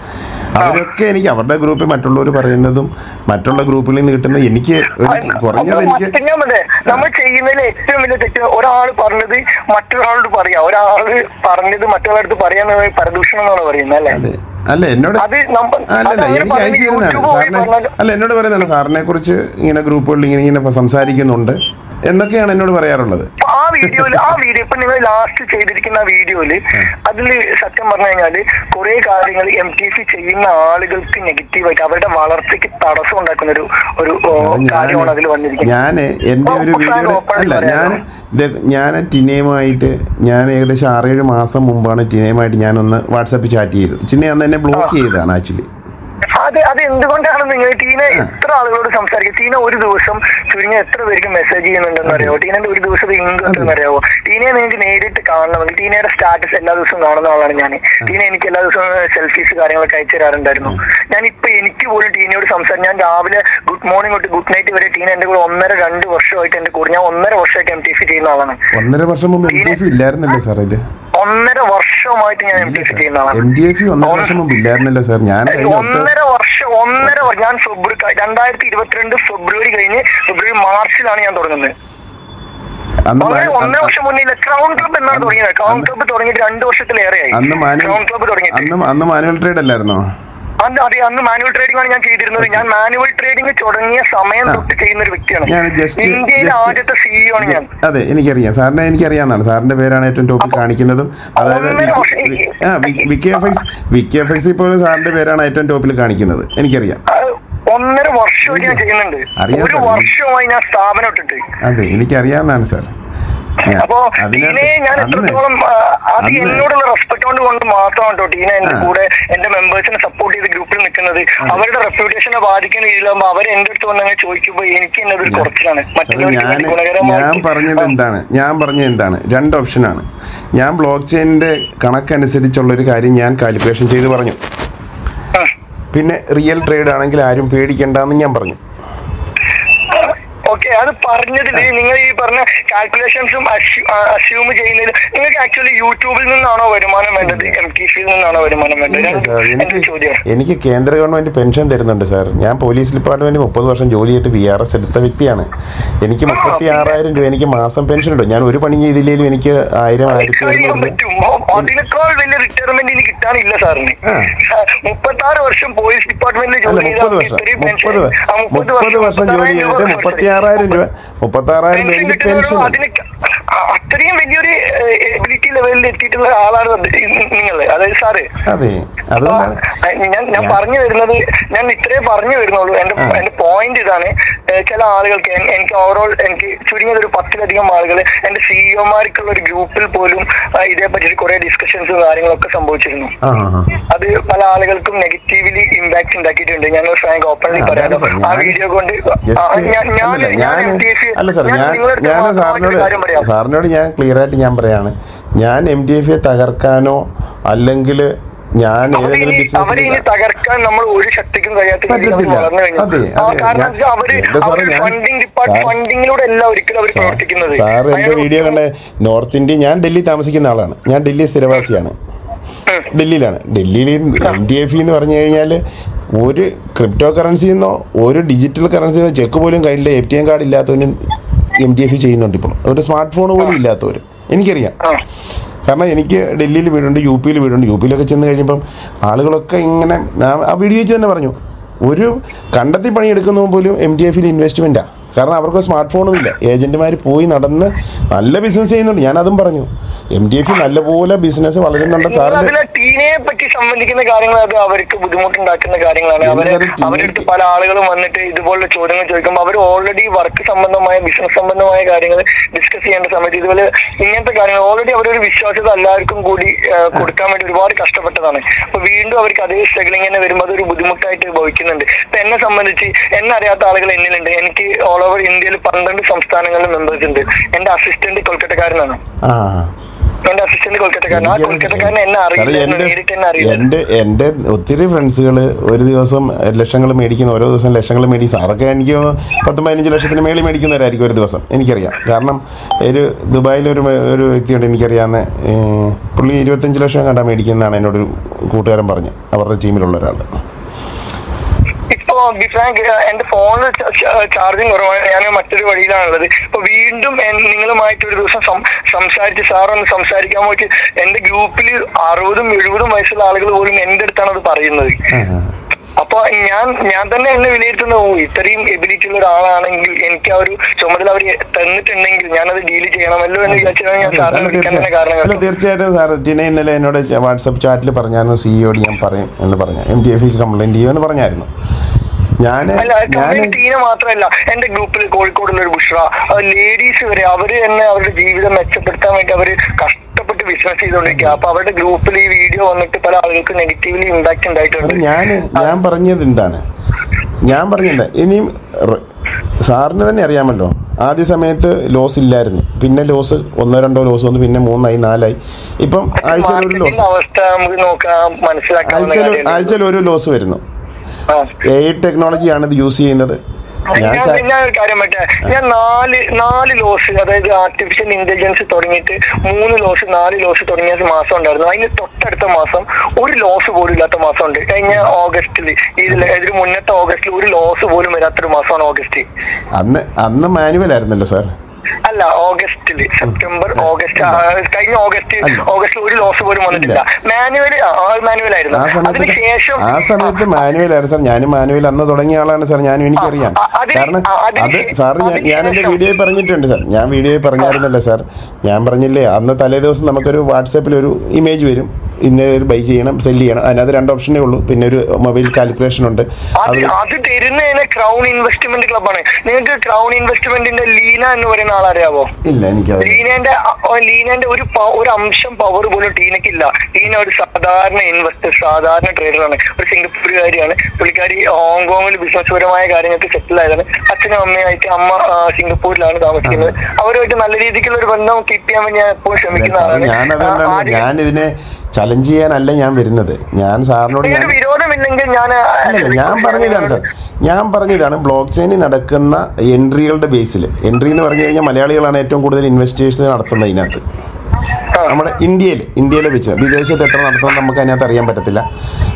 അവരൊക്കെ എനിക്ക് അവരുടെ ഗ്രൂപ്പിൽ മറ്റുള്ളവർ പറയുന്നതും മറ്റുള്ള ഗ്രൂപ്പിൽ നിന്ന് കിട്ടുന്ന എനിക്ക് ഒരു കുറഞ്ഞത് എനിക്ക് ഞാൻ പറഞ്ഞേ നമ്മൾ ചെയ്യുന്നതിൽ ഏറ്റവും വലിയ തെറ്റ് ഒരാൾ പറഞ്ഞത് മറ്റൊരാളോട് പറയാ ഒരാള് പറഞ്ഞത് മറ്റൊരാളടുത്ത് പറയാന്ന് പരദൂഷണം എന്നാണ് പറയുന്നത് അല്ലേ അതെ അല്ല എന്നോട് അത് നമ്മ- അല്ല അത് അല്ല അങ്ങനെ എനിക്ക് പറഞ്ഞ് അയച്ചു തരുന്നതാണ് യൂട്യൂബ് വഴി സാറിനെ പറഞ്ഞാൽ- അല്ല എന്നോട് പറയുന്നതാണ് സാറിനെ കുറിച്ച് ഇങ്ങനെ ഗ്രൂപ്പുകളിൽ ഇങ്ങനെ ഇങ്ങനെ സംസാരിക്കുന്നുണ്ട് എന്നൊക്കെയാണ് എന്നോട് പറയാറുള്ളത് അപ്പൊ ആ വീഡിയോയില് ആ വീഡിയോ ഇപ്പൊ നിങ്ങൾ ലാസ്റ്റ് ചെയ്തിരിക്കുന്ന വീഡിയോയില് അതില് സത്യം പറഞ്ഞു കഴിഞ്ഞാല് കുറെ കാര്യങ്ങൾ എം ടി സി ചെയ്യുന്ന ആളുകൾക്ക് നെഗറ്റീവായിട്ട് അവരുടെ വളർച്ചയ്ക്ക് തടസ്സം ഉണ്ടാക്കുന്ന ഒരു ഒരു ഓ, കാര്യമാണ് അതിൽ വന്നിരിക്കുന്നത് ഞാൻ എൻ്റെ ഒരു ഓ, വീഡിയോയുടെ ഓപ്പൺ അല്ല ഞാൻ പറയാലോ. ഞാൻ ടിനയുമായിട്ട് ഞാൻ ഏകദേശം ആറേഴ് മാസം മുമ്പാണ് ടിനയുമായിട്ട് ഞാനൊന്ന് വാട്സാപ്പിൽ ചാറ്റ് ചെയ്തു ചിന്നെ അന്ന് എന്നെ ബ്ലോക്ക് ചെയ്തതാണ് ആക്ച്വലി അത് അത് എന്തുകൊണ്ടാണ് നിങ്ങൾ ടീന എത്ര ആളുകളോട് സംസാരിക്കും ടീന ഒരു ദിവസം ചുരുങ്ങി എത്ര പേർക്ക് മെസ്സേജ് ചെയ്യുന്നുണ്ടെന്ന് അറിയാവോ ടീനന്റെ ഒരു ദിവസത്തെ ഇൻകം ഉണ്ടെന്ന് അറിയാവോ ടീനയെ നിങ്ങൾക്ക് നേരിട്ട് കാണണമെങ്കിൽ ടീനയുടെ സ്റ്റാറ്റസ് എല്ലാ ദിവസവും കാണുന്ന ആളാണ് ഞാൻ ടീന എനിക്ക് എല്ലാ ദിവസവും സെൽഫീസ് കാര്യങ്ങളൊക്കെ അയച്ചു തരാറുണ്ടായിരുന്നു ഞാൻ ഇപ്പൊ എനിക്ക് പോലും ടീനയോട് സംസാരിക്കും ഞാൻ രാവിലെ ഗുഡ് മോർണിംഗ് തൊട്ട് ഗുഡ് നൈറ്റ് വരെ ടീന എന്റെ കൂടെ ഒന്നര രണ്ട് വർഷമായിട്ട് എന്റെ കൂടെ ഞാൻ ഒന്നര വർഷമായിട്ട് എം ടി സി ചെയ്യുന്ന ആളാണ് ഒന്നര വർഷം മുമ്പ് എം ഡി എഫ് ഇല്ലായിരുന്നല്ലോ സാർ ഇത് ഒന്നര വർഷമായിട്ട് ഞാൻ എം ടി സി ചെയ്യുന്ന ആളാണ് എം ഡി എഫ് ഒന്നര വർഷം മുമ്പ് ഇല്ലായിരുന്നല്ലോ സാർ ഞാൻ കഴിഞ്ഞ ഒത്ത ഒന്നര വർഷം ഒന്നര വർഷം ഞാൻ ഫെബ്രുവരി രണ്ടായിരത്തി ഇരുപത്തിരണ്ട് ഫെബ്രുവരി കഴിഞ്ഞ് ഫെബ്രുവരി മാർച്ചിലാണ് ഞാൻ തുടങ്ങുന്നത് അന്ന് അങ്ങനെ മാ- ഒന്നര വർഷം മുന്നേ ഇല്ല ക്രൗൺ ക്ലബ് എന്നാണ് തുടങ്ങിയത് ക്രൗൺ ക്ലബ് തുടങ്ങിയിട്ട് രണ്ട് വർഷത്തിലേറെയായി അന്ന് മാനുവൽ ക്രൗൺ ക്ലബ് തുടങ്ങിയിട്ട് അന്ന് അന്ന് മാനുവൽ ട്രേഡ് അല്ലായിരുന്നോ അന്ന് അതെ അന്ന് മാനുവൽ ട്രേഡിംഗ് ആണ് ഞാൻ ചെയ്തിരുന്നത് ഞാൻ മാനുവൽ ട്രേഡിംഗ് തുടങ്ങിയ സമയം തൊട്ട് ചെയ്യുന്ന ഒരു വ്യക്തിയാണ് ഞാൻ ജസ്റ്റ് ഇന്ത്യയിലെ ആദ്യത്തെ സിഇഒ ആണ് ഞാൻ അതെ എനിക്കറിയാം സാറിനെ എനിക്കറിയാവുന്നതാണ് സാറിന്റെ പേരാണ് ഏറ്റവും ടോപ്പിൽ കാണിക്കുന്നതും അതായത് ഒന്നര വർഷം വി- ആ Vicky F X Vicky F X ഇപ്പോൾ സാറിന്റെ പേരാണ് ഏറ്റവും ടോപ്പിൽ കാണിക്കുന്നത് എനിക്കറിയാം ആ, ഒന്നര വർഷമായിട്ട് ഞാൻ ചെയ്യുന്നുണ്ട് അറിയാം ഒരു സാർ. വർഷമായി ഞാൻ സ്ഥാപനം ഇട്ടിട്ട് അതെ എനിക്കറിയാവുന്നതാണ് സാർ ഞാൻ- അപ്പൊ അതിനകത്ത് ടീനയെ ഞാൻ അന്ന് എത്രത്തോളം ആ, അത് അന്ന് എന്നോടുള്ള റെസ്പെക്ട് കൊണ്ട് കൊണ്ട് മാത്രമാണ് കേട്ടോ ടീന എന്റെ ആ. കൂടെ എന്റെ മെമ്പേഴ്സിനെ സപ്പോർട്ട് ചെയ്ത് ഗ്രൂപ്പിൽ നിൽക്കുന്നത് അവരുടെ റെപ്യൂട്ടേഷനെ ബാധിക്കുന്ന രീതിയിലാകുമ്പോൾ അവർ എന്റെ അടുത്ത് വന്ന് അങ്ങനെ ചോദിക്കുമ്പോൾ എനിക്ക് എന്നത് ഒരു കുറച്ചിലാണ് സാറേ, മറ്റുള്ളവർക്ക് ഞാൻ വേണ്ടി ഞാൻ ഗുണകരമായിട്ട് പറഞ്ഞത് ആ. എന്താണ് ഞാൻ പറഞ്ഞത് എന്താണ് രണ്ട് ഓപ്ഷനാണ് ഞാൻ ബ്ലോക്ക് ചെയിനിന്റെ കണക്കനുസരിച്ചുള്ള ഒരു കാര്യം ഞാൻ കാൽക്കുലേഷൻ ചെയ്ത് പറഞ്ഞു ആ. പിന്നെ റിയൽ ട്രേഡ് ആണെങ്കിൽ ആരും പേടിക്കണ്ടെന്ന് ഞാൻ പറഞ്ഞു ഓക്കെ അത് പറഞ്ഞതിൽ നിങ്ങൾ ഈ പറഞ്ഞ കാൽക്കുലേഷൻസും അസ്യൂം ചെയ്യുന്നതിൽ നിങ്ങൾക്ക് ആക്ച്വലി യൂട്യൂബിൽ നിന്നാണോ വരുമാനം വേണ്ടത് എം ടി സിയിൽ നിന്നാണോ വരുമാനം വേണ്ടത് ഇല്ല രണ്ടും സാർ എന്റെ എനിക്ക് ചോദ്യം എനിക്ക് കേന്ദ്ര ഗവൺമെന്റ് പെൻഷൻ തരുന്നുണ്ട് സാർ ഞാൻ പോലീസ് ഡിപ്പാർട്ട്മെന്റ് മുപ്പത് വർഷം ജോലി ചെയ്തിട്ട് വി ആർ എസ് എടുത്ത വ്യക്തിയാണ് എനിക്ക് മുപ്പത്തി ആറായിരം രൂപ എനിക്ക് മാസം പെൻഷൻ ഉണ്ട് ഞാൻ ഒരു പണി ചെയ്തില്ലെങ്കിലും എനിക്ക് ആയിരം ആയിരത്തി കഴിയാൻ എഴുന്നൂറ് രൂപ പറ്റും ഓ, അതിനേക്കാൾ വലിയ റിട്ടയർമെന്റ് ഇനി കിട്ടാനില്ല സാറിന് ആ. മുപ്പത്തി ആറ് വർഷം പോലീസ് ഡിപ്പാർട്ട്മെന്റിൽ അല്ല ജോലി ചെയ്ത മുപ്പത് ആൾക്ക് വർഷം ഇത്രയും മുപ്പത് pension- ആ, മുപ്പത് വർഷം ജോലി ചെയ്തിട്ട് മുപ്പത്തി ആറായിരം രൂപ മുപ്പത്തി ആറായിരം രൂപ pension എനിക്ക് കിട്ടുന്നവരോ പെൻഷൻ അതിന് ആ, അത്രയും വലിയൊരു എബിലിറ്റി ലെവലിൽ എത്തിയിട്ടുള്ള ആളാണ് നിങ്ങൾ അതായത് സാറ് അതെ അപ്പൊ, അതുകൊണ്ടാണ് അഹ് ഞാൻ ഞാൻ ഞാൻ- പറഞ്ഞു വരുന്നത് ഞാൻ ഇത്രേ പറഞ്ഞു വരുന്നുള്ളൂ എന്റെ ആ. എന്റെ പോയിന്റ് ഇതാണ് ഏഹ് ചില ആളുകൾക്ക് എൻ- എനിക്ക് ഓവറോൾ എനിക്ക് ചുരുങ്ങിയത് ഒരു പത്തിലധികം ആളുകൾ എന്റെ സിഇഒമാർക്കുള്ള ഒരു ഗ്രൂപ്പിൽ പോലും ആ, ഇതേ പറ്റി കുറെ ഡിസ്കഷൻസും കാര്യങ്ങളൊക്കെ സംഭവിച്ചിരുന്നു ആ ആ, ആ. അത് പല ആളുകൾക്കും നെഗറ്റീവ്ലി ഇമ്പാക്ട് ഉണ്ടാക്കിയിട്ടുണ്ട് ഞാൻ ഫ്രാങ്ക് ഓപ്പൺലി അതാണ് പറയാലോ സാർ, ആ ഞാൻ- വീഡിയോ കൊണ്ട് ആ, ജസ്റ്റ് ഞാൻ- ഞാൻ- അല്ലല്ല, ഞാൻ ഞാൻ MTF അല്ല സാർ ഞാൻ നിങ്ങളുടെ ഞാൻ മാത്രമായിട്ട് സാറിനോട് ഒരു കാര്യം പറയാം സാറിനോട് ഞാൻ ക്ലിയർ ആയിട്ട് ഞാൻ പറയാണ് ഞാൻ എം ഡി എഫ് എ തകർക്കാനോ അല്ലെങ്കിൽ ഞാൻ ഏതെങ്കിലും അവരിനി അവരിനി ബിസിനസ് തകർക്കാൻ നമ്മൾ ഒരു ശക്തിക്കും കഴിയാത്ത രീതിയിൽ നമ്മൾ പറ്റത്തില്ല. വളർന്നു കഴിഞ്ഞു അതെ, ആ, അതെ. കാരണം ഞാൻ- വെച്ചാൽ അവര് എന്റെ സാറേ, അവര് ഞാൻ- ഫണ്ടിങ് ഡിപ്പാർട്ട്മെന്റ് സാർ- ഫണ്ടിങ്ങിലൂടെ അല്ല ഒരിക്കലും അവർ പ്രവർത്തിക്കുന്നത് സാർ എൻ്റെ അയാൾ- വീഡിയോ കണ്ട നോർത്ത് ഇന്ത്യ ഞാൻ ഡൽഹി താമസിക്കുന്ന ആളാണ് ഞാൻ ഡൽഹി സ്ഥിരവാസിയാണ് ഉം. ഡൽഹിയിലാണ് ഡൽഹിയിൽ എൻ ഡി എഫ് എന്ന് പറഞ്ഞു കഴിഞ്ഞാൽ ഒരു ക്രിപ്റ്റോ കറൻസി എന്നോ ഒരു ഡിജിറ്റൽ കറൻസി ചെക്ക് പോലും കയ്യിലെ എ ടി എം കാർഡ് ഇല്ലാത്തവനും എം ഡി എഫ് ചെയ്യുന്നുണ്ട് ഇപ്പം ഒരു സ്മാർട്ട് ഫോൺ പോലും ഇല്ലാത്തവർ എനിക്കറിയാം ആ. കാരണം എനിക്ക് ഡൽഹിയിൽ വീടുണ്ട് യു പിയിൽ വീടുണ്ട് യു പിയിലൊക്കെ ചെന്ന് കഴിഞ്ഞപ്പം ആളുകളൊക്കെ ഇങ്ങനെ ഞാൻ ആ വീഡിയോ വെച്ച് തന്നെ പറഞ്ഞു ഒരു കണ്ടെത്തി പണിയെടുക്കുന്നതും പോലും എം ഡി എഫിൽ ഇൻവെസ്റ്റ്മെൻറ്റാണ് കാരണം അവർക്ക് സ്മാർട്ട് ഫോണും ഇല്ല ഏജന്റുമാർ പോയി നടന്ന് നല്ല ബിസിനസ് ചെയ്യുന്നുണ്ട് ഞാനതും പറഞ്ഞു എം ഡി എഫിൽ നല്ലപോലെ ബിസിനസ് വളരുന്നുണ്ട് നിങ്ങൾ സാറിൻ്റെ അതിലെ ടീനെ പറ്റി സംബന്ധിക്കുന്ന കാര്യങ്ങൾ അത് അവർക്ക് ബുദ്ധിമുട്ടുണ്ടാക്കുന്ന കാര്യങ്ങളാണ് എന്ത് അവര് സാറേ ടീനെ- അവരടുത്ത് പല ആളുകളും വന്നിട്ട് ഇതുപോലുള്ള ചോദ്യങ്ങൾ ചോദിക്കുമ്പോൾ അവർ ഓൾറെഡി വർക്ക് സംബന്ധമായ ബിസിനസ് സംബന്ധമായ കാര്യങ്ങൾ ഡിസ്കസ് ചെയ്യേണ്ട സമയത്ത് ഇതുപോലെ ഇങ്ങനത്തെ കാര്യങ്ങൾ ഓൾറെഡി അവരൊരു വിശ്വാസ്യത എല്ലാവർക്കും കൂടി ആ, കൊടുക്കാൻ വേണ്ടി ഒരുപാട് കഷ്ടപ്പെട്ടതാണ് അപ്പൊ വീണ്ടും അവർക്ക് അതേ സ്ട്രഗിളിങ് തന്നെ വരുമ്പോൾ അതൊരു ബുദ്ധിമുട്ടായിട്ട് ഭവിക്കുന്നുണ്ട് ഇപ്പൊ എന്നെ സംബന്ധിച്ച് എന്നെ അറിയാത്ത ആളുകൾ എന്നിലുണ്ട് എനിക്ക് ഓൾ ഓവർ ഇന്ത്യയിൽ പന്ത്രണ്ട് സംസ്ഥാനങ്ങളിൽ മെമ്പേഴ്സ് ഉണ്ട് എന്റെ അസിസ്റ്റന്റ് കൊൽക്കത്തക്കാരനാണ് ആ എന്റെ അസിസ്റ്റന്റ് കൊൽക്കത്തക്കാരൻ ആ കൊൽക്കത്തക്കാരൻ എന്നെ സാറേ അറിയില്ല എൻ്റെ നേരിട്ട് എന്നെ അറിയില്ല എൻ്റെ എൻ്റെ ഒത്തിരി ഫ്രണ്ട്സുകൾ ഒരു ദിവസം ലക്ഷങ്ങൾ മേടിക്കുന്ന ഓരോ ദിവസം ലക്ഷങ്ങൾ മേടിക്കും സാറൊക്കെ എനിക്ക് പത്ത് പതിനഞ്ച് ലക്ഷത്തിന് മേളിൽ മേടിക്കുന്നവരായിരിക്കും ഒരു ദിവസം എനിക്കറിയാം കാരണം ഒരു ദുബായിലൊരു മ- ഒരു വ്യക്തിയുണ്ട് എനിക്കറിയാവുന്ന ഏ, പുള്ളി ഇരുപത്തഞ്ച് ലക്ഷം കണ്ടാൽ മേടിക്കുന്നതാണ് എന്നോടൊരു കൂട്ടുകാരൻ പറഞ്ഞു അവരുടെ ടീമിലുള്ള ഒരാൾ ഇപ്പൊ ബിഫ്രാങ്ക് എന്റെ ഫോണിൽ ചാർജിങ് കുറവാണ് ഞാൻ മറ്റൊരു വഴിയിലാണുള്ളത് ഇപ്പൊ വീണ്ടും എൻ- നിങ്ങളുമായിട്ട് ഒരു ദിവസം സം- സംസാരിച്ച് സാർ ഒന്ന് സംസാരിക്കാൻ പോയിട്ട് എന്റെ ഗ്രൂപ്പിൽ അറുപതും എഴുപതും വയസ്സുള്ള ആളുകൾ പോലും എന്റെ അടുത്താണ് അത് പറയുന്നത് അപ്പൊ ഞാൻ ഞാൻ തന്നെ എന്നെ വിലയിരുത്തുന്ന ഓ ഇത്രയും എബിലിറ്റി ഉള്ള ഒരാളാണെങ്കിൽ എനിക്ക് ആ ഒരു ചുമതല അവർ തന്നിട്ടുണ്ടെങ്കിൽ ഞാനത് ഡീൽ ചെയ്യണമല്ലോ എന്ന് വിചാരിച്ചാണ് ഞാൻ സാറിനെ അല്ല വിളിക്കാൻ തന്നെ തീർച്ചയായും കാരണം അല്ല കേട്ടോ. തീർച്ചയായിട്ടും സാർ ടിന ഇന്നലെ എന്നോട് വാട്സപ്പ് ചാറ്റിൽ പറഞ്ഞായിരുന്നു സിഇയോട് ഞാൻ പറയും എന്ന് പറഞ്ഞു എം ടി എഫ് കംപ്ലൈൻറ്റ് ചെയ്യുമെന്ന് പറഞ്ഞായിരുന്നു ഞാൻ അല്ല ഞാൻ കമ്പനി ടീന മാത്രമല്ല എന്റെ ഗ്രൂപ്പിൽ കോഴിക്കോടുള്ള ഒരു ബുഷ്ര ലേഡീസ് വരെ അവര് തന്നെ അവരുടെ ജീവിതം മെച്ചപ്പെടുത്താൻ വേണ്ടി അവര് കഷ്ടപ്പെട്ട് ബിസിനസ് ചെയ്തുകൊണ്ടിരിക്കുക അപ്പൊ അവരുടെ ഗ്രൂപ്പിൽ ഈ വീഡിയോ വന്നിട്ട് പല ആളുകൾക്ക് നെഗറ്റീവ്ലി ഇമ്പാക്ട് സാർ ഉണ്ടായിട്ടുണ്ട് ഞാൻ ഞാൻ പറഞ്ഞത് എന്താണ് ഞാൻ പറഞ്ഞത് ഇനിയും റ- സാറിന് തന്നെ അറിയാമല്ലോ ആദ്യ സമയത്ത് ലോസ് ഇല്ലായിരുന്നു പിന്നെ ലോസ് ഒന്നോ രണ്ടോ ലോസ് വന്നു പിന്നെ മൂന്നായി നാലായി ഇപ്പം ആഴ്ചയിൽ ഒരു മാർക്കറ്റിംഗ് ലോസ് അവസ്ഥ നമുക്ക് നോക്കാം മനസ്സിലാക്കാവുന്ന ആഴ്ചയിൽ കാര്യമേ ആഴ്ചയിൽ ഒരു ലോസ് വരുന്നു ആ. എ ഐ ടെക്നോളജിയാണ് ഇത് യൂസ് ചെയ്യുന്നത് ഞാൻ ഞാൻ ചാ- ഞാൻ ഒരു കാര്യം പറ്റേ ഞാൻ നാല് നാല് ലോസ് അതായത് ആർട്ടിഫിഷ്യൽ ഇന്റലിജൻസ് തുടങ്ങിയിട്ട് മൂന്ന് ലോസ് നാല് ലോസ് തുടങ്ങിയ മാസം ഉണ്ടായിരുന്നു അതിന് തൊട്ടടുത്ത മാസം ഒരു ലോസ് പോലും ഇല്ലാത്ത മാസം ഉണ്ട് കഴിഞ്ഞ ഓഗസ്റ്റിൽ ഇതിൽ ഇതിന് മുന്നത്തെ ഓഗസ്റ്റിൽ ഒരു ലോസ് പോലും വരാത്തൊരു മാസമാണ് ഓഗസ്റ്റ് അന്ന് അന്ന് മാനുവൽ ആയിരുന്നല്ലോ സാർ അല്ല ഓഗസ്റ്റില് സെപ്റ്റംബർ ഓഗസ്റ്റ് ആ, കഴിഞ്ഞ ഓഗസ്റ്റ് അല്ല. ഓഗസ്റ്റിൽ ഒരു ലോസ് പോലും വന്നിട്ടില്ല മാനുവൽ മാനുവൽ ആയിരുന്നു ആ സമയത്ത് അതിനുശേഷം ആ സമയത്ത് മാനുവൽ ആയിരുന്നു സാർ ഞാനും മാനുവൽ അന്ന് തുടങ്ങിയ ആളാണ് സാർ ഞാനും എനിക്കറിയാം ആ, അതിന് കാരണം ആ, അതിന് അത് ശേ- സാറ് ഞാൻ അതിന് ഞാൻ എൻ്റെ ശേഷം- വീഡിയോയിൽ പറഞ്ഞിട്ടുണ്ട് സാർ ഞാൻ വീഡിയോയിൽ പറഞ്ഞായിരുന്നല്ലോ സാർ ഞാൻ പറഞ്ഞില്ലേ അന്ന് തലേ ദിവസം നമുക്കൊരു വാട്സാപ്പിൽ ഒരു ഇമേജ് വരും ഇന്ന ഒരു ബൈ ചെയ്യണം സെല് ചെയ്യണം അതിനകത്ത് രണ്ട് ഓപ്ഷനേ ഉള്ളൂ പിന്നെ ഒരു മൊബൈൽ കാൽക്കുലേഷൻ ഉണ്ട് അത് അത് അത് തരുന്നതിന് ക്രൗൺ ഇൻവെസ്റ്റ്മെന്റ് ക്ലബാണ് നിങ്ങൾക്ക് ക്രൗൺ ഇൻവെസ്റ്റ്മെന്റിന്റെ ലീന എന്ന് പറയുന്ന ആളറിയാവോ ഇല്ല എനിക്കത് ലീനന്റെ അ- ലീനന്റെ ഒരു പ- ഒരു അംശം പവർ പോലും ടീനക്കില്ല ടീന ഒരു സാധാരണ ഇൻവെസ്റ്റർ സാധാരണ ട്രേഡറാണ് ഒരു സിംഗപ്പൂരുകാരിയാണ് പുള്ളിക്കാരി ഹോങ്കോങ്ങിൽ ബിസിനസ് പരമായ കാര്യങ്ങൾക്ക് സെറ്റിൽ ആയതാണ് അച്ഛനും അമ്മയായിട്ട് അമ്മ ആ, സിംഗപ്പൂരിലാണ് താമസിക്കുന്നത് അവരുമായിട്ട് നല്ല രീതിക്കുള്ള ഒരു ബന്ധം കീപ്പ് ചെയ്യാൻ വേണ്ടി ഞാൻ എപ്പോഴും ശ്രമിക്കുന്ന സാർ ആളാണ് ഞാൻ ആ, അതുകൊണ്ടാണ് ആദ്യം- ഞാൻ ഇതിനെ ചലഞ്ച് ചെയ്യാനല്ല ഞാൻ വരുന്നത് ഞാൻ സാറിനോട് ഞാൻ നിങ്ങൾക്ക് വിരോധമില്ലെങ്കിൽ ഞാൻ അല്ലല്ല ഞാൻ പറഞ്ഞതാണ് സാർ ഞാൻ പറഞ്ഞതാണ് ബ്ലോക്ക് ചെയിനിൽ നടക്കുന്ന എൻട്രികളുടെ ബേസിൽ എൻട്രി എന്ന് പറഞ്ഞു കഴിഞ്ഞാൽ മലയാളികളാണ് ഏറ്റവും കൂടുതൽ ഇൻവെസ്റ്റേഴ്സ് നടത്തുന്നത് ഇതിനകത്ത് നമ്മുടെ ഇന്ത്യയിൽ ഇന്ത്യയിലെ വെച്ച് വിദേശത്ത് എത്ര നടത്തുന്നത് നമുക്ക് അതിനകത്ത് അറിയാൻ പറ്റത്തില്ല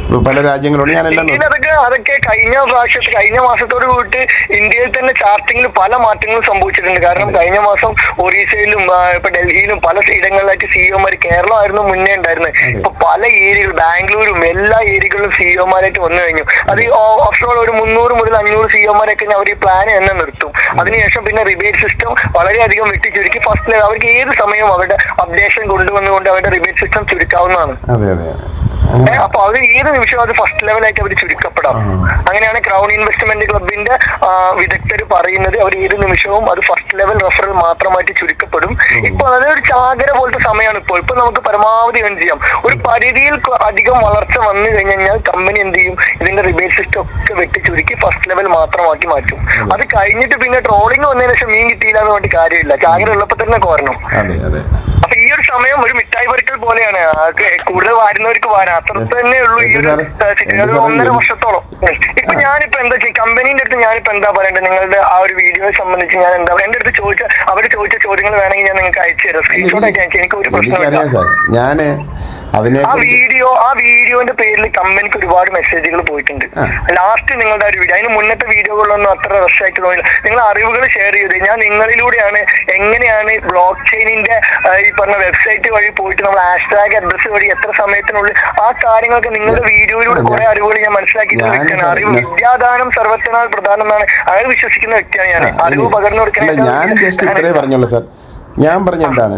പല രാജ്യങ്ങളുണ്ട് ഞാനെല്ലാം ഇന്ത്യയിൽ നോക്കി അതൊക്കെ അതൊക്കെ കഴിഞ്ഞ പ്രാവശ്യത്തെ കഴിഞ്ഞ മാസത്തോട് കൂടിയിട്ട് ഇന്ത്യയിൽ തന്നെ ചാർട്ടിങ്ങിൽ പല മാറ്റങ്ങളും സംഭവിച്ചിട്ടുണ്ട് കാരണം കഴിഞ്ഞ മാസം ഒറീസയിലും ആ, ഇപ്പൊ ഡൽഹിയിലും പല ഇടങ്ങളിലായിട്ട് സിഇഒമാർ കേരളം ആയിരുന്നു മുന്നേ ഉണ്ടായിരുന്നത് അതെ. ഇപ്പൊ പല ഏരിയകൾ ബാംഗ്ലൂരും എല്ലാ ഏരിയകളിലും സിഇഒമാരായിട്ട് വന്നു കഴിഞ്ഞു അത് ഈ ഓഫ്ഷോർ ഒരു മുന്നൂറ് മുതൽ അഞ്ഞൂറ് സിഇഒമാരൊക്കെ അവർ ഈ പ്ലാൻ തന്നെ നിർത്തും അതിനുശേഷം പിന്നെ റിബേറ്റ് സിസ്റ്റം വളരെയധികം വെട്ടിച്ചുരുക്കി ഫസ്റ്റ് അവർക്ക് ഏത് സമയവും അവരുടെ അപ്ഡേഷൻ കൊണ്ടുവന്നുകൊണ്ട് അവരുടെ റിബേറ്റ് സിസ്റ്റം ചുരുക്കാവുന്നതാണ് അതെ അതെ ഏ, അങ്ങനെ അപ്പൊ അത് ഏത് നിമിഷവും അത് ഫസ്റ്റ് ലെവലായിട്ട് അവർ ചുരുക്കപ്പെടാം ആ. അങ്ങനെയാണ് ക്രൗൺ ഇൻവെസ്റ്റ്മെന്റ് ക്ലബിന്റെ വിദഗ്ധർ പറയുന്നത് അവർ ഏത് നിമിഷവും അത് ഫസ്റ്റ് ലെവൽ റെഫറൽ മാത്രമായിട്ട് ചുരുക്കപ്പെടും ഇപ്പൊ അതൊരു ചാകര പോലത്തെ സമയമാണ് ഇപ്പോൾ ഇപ്പൊ നമുക്ക് പരമാവധി ഏൺ ചെയ്യാം ഒരു പരിധിയിൽ കൊ- അധികം വളർച്ച വന്നു കഴിഞ്ഞാൽ കമ്പനി എന്ത് ചെയ്യും ഇതിന്റെ റിബേറ്റ് സിസ്റ്റം ഒക്കെ വെട്ടി ചുരുക്കി ഫസ്റ്റ് ലെവൽ മാത്രമാക്കി മാറ്റും അത് കഴിഞ്ഞിട്ട് പിന്നെ ട്രോളിംഗ് വന്നതിന് ശേഷം മീൻ കിട്ടിയില്ല എന്ന് പറഞ്ഞിട്ട് കാര്യമില്ല ചാകര ഉള്ളപ്പോ തന്നെ കോരണം അതെ അതെ അപ്പൊ ഈ ഒരു സമയം ഒരു മിഠായി പറിക്കൽ പോലെയാണ് ആൾക്ക് കൂടുതൽ വാരുന്നവർക്ക് വാരാം അത്ര തന്നെ ഉള്ളൂ ഈ ഒരു എന്ത് സാറേ? സിറ്റുവേഷൻ എന്ത് ഒരു സാറേ ഒന്നര ഇത്? വർഷത്തോളം ഉം. ഇപ്പൊ ഞാനിപ്പോ എന്താ ചെയ്യും കമ്പനീന്റെ അടുത്ത് ഞാനിപ്പോ എന്താ പറയണ്ടത് നിങ്ങളുടെ ആ ഒരു വീഡിയോയെ സംബന്ധിച്ച് ഞാൻ എന്താ എന്റെ അടുത്ത് ചോദിച്ച അവര് ചോദിച്ച ചോദ്യങ്ങൾ വേണമെങ്കിൽ ഞാൻ നിങ്ങൾക്ക് അയച്ചു തരാം സ്ക്രീൻഷോട്ട് അയച്ചു തരാം. എനിക്ക് ഒരു എനിക്കറിയാം പ്രശ്നമില്ല സാർ ഞാന് അതിനെ ആ വീഡിയോ ആ വീഡിയോന്റെ പേരിൽ കമ്പനിക്ക് ഒരുപാട് മെസ്സേജുകൾ പോയിട്ടുണ്ട് ആ. ലാസ്റ്റ് നിങ്ങളുടെ ആ ഒരു വീഡിയോ അതിന് മുന്നത്തെ വീഡിയോകളിലൊന്നും അത്ര റഷ് ആയിട്ട് തോന്നില്ല നിങ്ങൾ അറിവുകൾ ഷെയർ ചെയ്ത് ഞാൻ നിങ്ങളിലൂടെയാണ് എങ്ങനെയാണ് ബ്ലോക്ക് ചെയിനിന്റെ ഈ പറഞ്ഞ വെബ്സൈറ്റ് വഴി പോയിട്ട് നമ്മൾ ഹാഷ്ടാഗ് അഡ്രസ് വഴി എത്ര സമയത്തിനുള്ളിൽ ആ കാര്യങ്ങളൊക്കെ നിങ്ങളുടെ വീഡിയോയിലൂടെ ഞാൻ- കുറെ അറിവുകൾ ഞാൻ മനസ്സിലാക്കി ഞാൻ വ്യക്തിയാണ് അറിവ് ഞാൻ- വിദ്യാദാനം സർവത്തിനാൽ പ്രധാനം എന്നാണ് അയാൾ വിശ്വസിക്കുന്ന വ്യക്തിയാണ് ഞാൻ ആ, അറിവ് ഇനി- പകർന്നു അല്ല ഞാൻ ജസ്റ്റ് ഇത്രേ കൊടുക്കാൻ പറഞ്ഞുള്ളൂ സാർ ഞാൻ പറഞ്ഞ എന്താണ്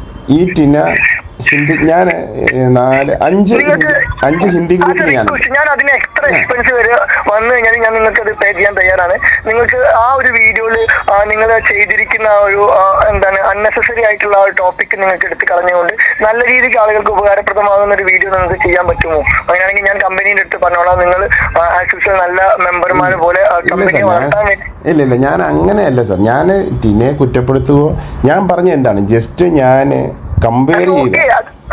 ഈ ടിന ഹിന്ദി ഞാൻ നാല് അഞ്ച് നിങ്ങൾക്ക് ഹിന്ദി- അഞ്ച് ഹിന്ദി ഗ്രൂപ്പിൽ ഞാൻ ഞാൻ അതിന് എത്ര എക്സ്പെൻസ് വരെ വന്നു കഴിഞ്ഞാൽ ഞാൻ നിങ്ങൾക്ക് അത് പേ ചെയ്യാൻ തയ്യാറാണ് നിങ്ങൾക്ക് ആ ഒരു വീഡിയോയിൽ നിങ്ങൾ ചെയ്തിരിക്കുന്ന ആ ഒരു ആ, എന്താണ് അൺനെസസറി ആയിട്ടുള്ള ആ ഒരു ടോപ്പിക് നിങ്ങൾക്ക് എടുത്ത് കളഞ്ഞുകൊണ്ട് നല്ല രീതിക്ക് ആളുകൾക്ക് ഉപകാരപ്രദമാകുന്ന ഒരു വീഡിയോ നിങ്ങൾക്ക് ചെയ്യാൻ പറ്റുമോ അങ്ങനെയാണെങ്കിൽ ഞാൻ കമ്പനീൻ്റെ അടുത്ത് പറഞ്ഞോളാം നിങ്ങൾ ആസ് യൂഷ്വൽ നല്ല മെമ്പർമാരെ പോലെ ഇല്ല കമ്പനി സാർ വളർത്താൻ ഞാൻ വേണ്ടി ഇല്ല ഇല്ല ഞാൻ അങ്ങനെയല്ല സാർ ഞാൻ ടിനെ കുറ്റപ്പെടുത്തുകയോ ഞാൻ പറഞ്ഞ എന്താണ് ജസ്റ്റ് ഞാൻ കമ്പയർ ചെയ്ത് ഓക്കെ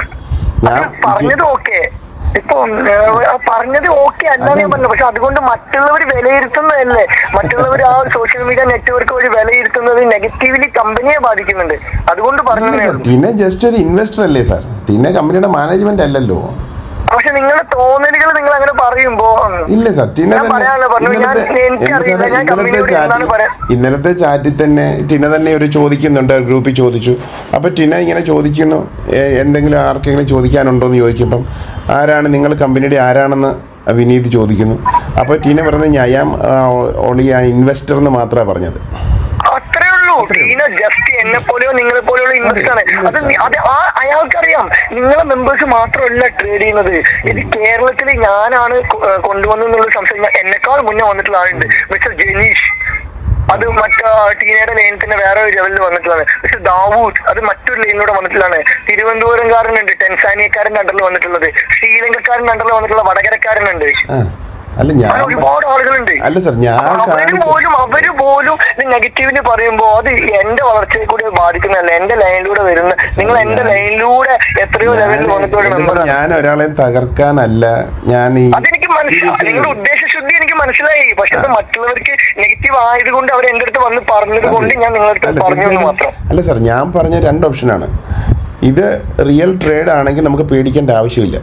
ഞാൻ പറഞ്ഞത് ഓക്കെ ഇപ്പൊ ആ പറഞ്ഞത് ഓക്കെ അല്ലാന്ന് ഞാൻ പറഞ്ഞു പക്ഷെ അതുകൊണ്ട് മറ്റുള്ളവർ വിലയിരുത്തുന്നതല്ലേ മറ്റുള്ളവർ ആ സോഷ്യൽ മീഡിയ നെറ്റ്വർക്ക് വഴി വിലയിരുത്തുന്നത് നെഗറ്റീവ്ലി കമ്പനിയെ ബാധിക്കുന്നുണ്ട് അതുകൊണ്ട് ഇല്ല പറഞ്ഞതേ സാർ ഉള്ളൂ ടിനെ ജസ്റ്റ് ഒരു ഇൻവെസ്റ്റർ അല്ലേ സാർ ടിനെ കമ്പനിയുടെ മാനേജ്മെന്റ് അല്ലല്ലോ പക്ഷെ നിങ്ങളുടെ തോന്നലുകൾ നിങ്ങൾ അങ്ങനെ പറയുമ്പോ ഉം, ഇല്ല സാർ ടിന ഞാൻ തന്നെ പറയാനല്ലോ പറഞ്ഞു. ഞാൻ- ഇന്നലത്തെ എനിക്കറിയില്ല. എന്താ സാറേ, ഞാൻ ഇന്നലത്തെ കമ്പനിയോട് എന്താണ് ചാറ്റിൽ പറയാ- ഇന്നലത്തെ ചാറ്റിൽ തന്നെ ടിന തന്നെ ഒരു ചോദിക്കുന്നുണ്ട് ഗ്രൂപ്പിൽ ചോദിച്ചു അപ്പൊ ടിന ഇങ്ങനെ ചോദിക്കുന്നു "ഏ, എന്തെങ്കിലും ആർക്കെങ്കിലും ചോദിക്കാനുണ്ടോ എന്ന് ചോദിക്കുമ്പം ആരാണ് നിങ്ങൾ കമ്പനിയുടെ ആരാണെന്ന് വിനീത് ചോദിക്കുന്നു അപ്പോൾ ടീന പറയുന്നത് ഞാൻ ഐ ആം ഓൺലി ആ ഇൻവെസ്റ്റർ എന്ന് മാത്രമാണ് പറഞ്ഞത് അത്രേ ഉള്ളൂ ടീന ജസ്റ്റ് എന്നെ പോലെയോ നിങ്ങളെ പോലെയോ ഇൻവെസ്റ്റ് ആണ് അത് നി- അത് ആ അയാൾക്കറിയാം നിങ്ങളെ മെമ്പേഴ്സ് മാത്രമല്ല ട്രേഡ് ചെയ്യുന്നത് ഇത് കേരളത്തിൽ ഞാനാണ് കൊ- ഏഹ് കൊണ്ടുവന്നെന്നുള്ള സംശയം ഞാൻ- എന്നെക്കാൾ മുന്നേ വന്നിട്ടുള്ള ആളുണ്ട് മിസ്റ്റർ ജനീഷ് അത് മറ്റേ ടീനയുടെ ലൈനിൽ തന്നെ വേറെ ഒരു ലെവലിൽ വന്നിട്ടുള്ളതാണ് മിസ്റ്റർ ദാവൂദ് അത് മറ്റൊരു ലൈനിലൂടെ വന്നിട്ടുള്ളതാണ് തിരുവനന്തപുരംകാരനുണ്ട് ടെൻസാനിയക്കാരൻ്റെ അണ്ടറിൽ വന്നിട്ടുള്ളത് ശ്രീലങ്കക്കാരൻ്റെ അണ്ടറിൽ വന്നിട്ടുള്ള വടകരക്കാരനുണ്ട് ആ അല്ല ഞാൻ അങ്ങനെ ഒരുപാട് ആളുകളുണ്ട് അല്ല സർ ഞാൻ അവര് കാണിച്ച പോലും അവര് പോലും നെഗറ്റീവിന് പറയുമ്പോ അത് എന്റെ വളർച്ചയെ കൂടി ബാധിക്കുന്നതല്ല എന്റെ ലൈനിലൂടെ വരുന്ന നിങ്ങൾ എന്റെ ലൈനിലൂടെ എത്രയോ ലെവലിൽ വന്നിട്ട് ഒരു ഞാൻ- മെമ്പറാണ് ഞാൻ ഒരാളെ തകർക്കാനല്ല ഞാൻ ഈ അതെനിക്ക് മനസ്സിലായി നിങ്ങളുടെ ഉദ്ദേശശുദ്ധി എനിക്ക് മനസ്സിലായി പക്ഷെ അത് മറ്റുള്ളവർക്ക് നെഗറ്റീവ് ആയതുകൊണ്ട് അവർ എന്റെ അടുത്ത് വന്ന് പറഞ്ഞത് കൊണ്ട് ഞാൻ നിങ്ങളുടെ അടുത്ത് അല്ല, പറഞ്ഞു എന്ന് തീർച്ചയായും. മാത്രം അല്ല സാർ ഞാൻ പറഞ്ഞ രണ്ട് ഓപ്ഷനാണ് ഇത് റിയൽ ട്രേഡ് ആണെങ്കിൽ നമുക്ക് പേടിക്കേണ്ട ആവശ്യമില്ല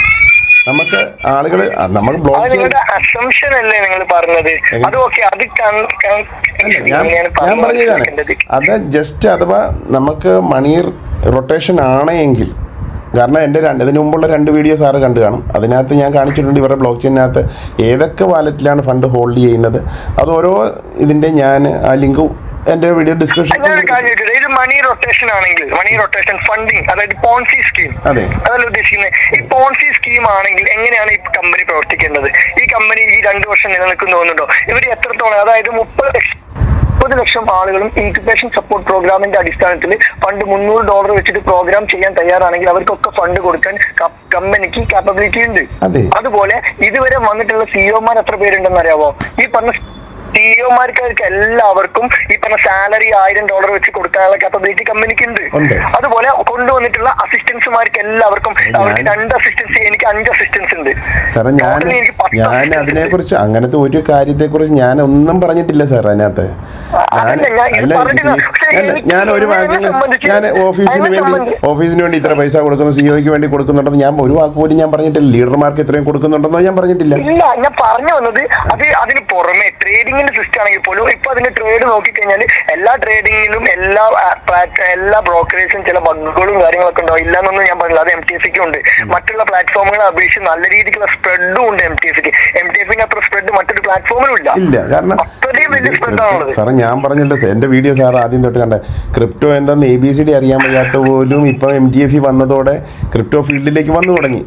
നമുക്ക് ആളുകൾ നമ്മൾ അത് ബ്ലോക്ക് ചെയ്ത് നിങ്ങളുടെ അസംഷൻ അല്ലേ നിങ്ങൾ പറഞ്ഞത് എങ്ങനെ? അത് ഓക്കെ അത് കൺ- കൺ- അല്ല, ഞാൻ എങ്ങനെയാണ് ഞാൻ പറഞ്ഞു പറഞ്ഞതാണ് മനസ്സിലാക്കേണ്ടത്? അത് ജസ്റ്റ് അഥവാ നമുക്ക് മണി റൊട്ടേഷൻ ആണെങ്കിൽ കാരണം എൻ്റെ രണ്ട് ഇതിനു മുമ്പുള്ള രണ്ട് വീഡിയോ സാറ് കണ്ടു കാണും അതിനകത്ത് ഞാൻ കാണിച്ചിട്ടുണ്ട് ഇവരുടെ ബ്ലോക്ക് ചെയിനകത്ത് ഏതൊക്കെ വാലറ്റിലാണ് ഫണ്ട് ഹോൾഡ് ചെയ്യുന്നത് അത് ഓരോ ഇതിൻ്റെ ഞാൻ ആ ലിങ്ക് എൻ്റെ വീഡിയോ ഡിസ്ക്രിപ്ഷൻ ഞാനൊരു കാര്യം ചോദിച്ചോട്ടെ? ഇത് മണി റൊട്ടേഷൻ ആണെങ്കിൽ മണി റൊട്ടേഷൻ ഫണ്ടിങ് അതായത് പോൺസി സ്കീം അതെ. അതല്ല ഉദ്ദേശിക്കുന്നത് ഈ പോൺസി സ്കീം ആണെങ്കിൽ എങ്ങനെയാണ് ഈ കമ്പനി പ്രവർത്തിക്കേണ്ടത് ഈ കമ്പനി ഈ രണ്ടു വർഷം നിലനിൽക്കുന്നു തോന്നുന്നുണ്ടോ ഇവർ എത്രത്തോളം അതായത് മുപ്പത് ലക്ഷം മുപ്പത് ലക്ഷം ആളുകളും ഇൻക്യുബേഷൻ സപ്പോർട്ട് പ്രോഗ്രാമിന്റെ അടിസ്ഥാനത്തിൽ ഫണ്ട് മുന്നൂറ് ഡോളർ വെച്ചിട്ട് പ്രോഗ്രാം ചെയ്യാൻ തയ്യാറാണെങ്കിൽ അവർക്കൊക്കെ ഫണ്ട് കൊടുക്കാൻ ക- കമ്പനിക്ക് കാപ്പബിലിറ്റി ഉണ്ട് അതെ. അതുപോലെ ഇതുവരെ വന്നിട്ടുള്ള സിഇഒമാർ എത്ര പേരുണ്ടെന്ന് അറിയാവോ ഈ പറഞ്ഞ സിഇഒമാർക്ക് എല്ലാവർക്കും ഈ പറഞ്ഞ സാലറി ആയിരം ഡോളർ വെച്ച് കൊടുക്കാനുള്ള കാപ്പബിലിറ്റി കമ്പനിക്ക് ഉണ്ട് ഉണ്ട്. അതുപോലെ കൊണ്ടുവന്നിട്ടുള്ള അസിസ്റ്റൻസുമാർക്ക് എല്ലാവർക്കും ഞാൻ- അവർക്ക് രണ്ട് അസിസ്റ്റൻസ് എനിക്ക് അഞ്ച് അസിസ്റ്റൻസ് ഉണ്ട് സാറേ ഞാൻ Total എനിക്ക് പത്ത് ഞാൻ assistants ഉണ്ട്. അതിനെക്കുറിച്ച് അങ്ങനത്തെ ഒരു കാര്യത്തെക്കുറിച്ച് ഞാൻ ഒന്നും പറഞ്ഞിട്ടില്ല സാർ അതിനകത്ത് ഞാൻ അതല്ല, ഞാൻ ഇത് അല്ല പറഞ്ഞില്ല. see, പക്ഷേ അല്ല, എനിക്ക് ഞാൻ ഒരു ഇതിനെ വാക്കിൽ സംബന്ധിച്ച് ഞാൻ ഓഫീസിന് അതിനെ വേണ്ടി സംബന്ധിച്ച് ഓഫീസിന് വേണ്ടി ഇത്ര പൈസ കൊടുക്കുന്നു സിഒയ്ക്ക് വേണ്ടി കൊടുക്കുന്നുണ്ടെന്ന് ഞാൻ ഒരു വാക്ക് പോലും ഞാൻ പറഞ്ഞിട്ടില്ല ലീഡർമാർക്ക് ഇത്രയും കൊടുക്കുന്നുണ്ടെന്നോ ഞാൻ പറഞ്ഞിട്ടില്ല ഇല്ല ഞാൻ പറഞ്ഞു വന്നത് അത് അതിന് പുറമെ ട്രേഡിങ്ങിന്റെ സിസ്റ്റം ആണെങ്കിൽ പോലും ഇപ്പൊ അതിന്റെ ട്രേഡ് നോക്കിക്കഴിഞ്ഞാൽ എല്ലാ ട്രേഡിങ്ങിലും എല്ലാ ആ, പ്ലാറ്റ് എല്ലാ ബ്രോക്കറേജും ചില ബഗ്ഗുകളും കാര്യങ്ങളൊക്കെ ഉണ്ടാവും ഇല്ലാന്നൊന്നും ഞാൻ പറഞ്ഞില്ല അത് എം ടി എഫ് സിക്ക് ഉണ്ട് മറ്റുള്ള പ്ലാറ്റ്ഫോമുകളെ അപേക്ഷിച്ച് നല്ല രീതിക്കുള്ള സ്പ്രെഡും ഉണ്ട് എം ടി എഫ് സിക്ക് എം ടി എഫിന് അത്ര സ്പ്രെഡ് മറ്റൊരു പ്ലാറ്റ്ഫോമിലും ഇല്ല ഇല്ല കാരണം അത്രയും വലിയ സ്പ്രെഡ് ആണുള്ളത് സാറേ ഞാൻ പറഞ്ഞല്ലോ സാർ, എൻ്റെ വീഡിയോ സാർ ആദ്യം തൊട്ട് കണ്ടേ ക്രിപ്റ്റോ എന്താന്ന് എ ബി സി ഡി അറിയാൻ വയ്യാത്ത പോലും ഇപ്പം എം ടി എഫ് വന്നതോടെ ക്രിപ്റ്റോ ഫീൽഡിലേക്ക് വന്നു തുടങ്ങി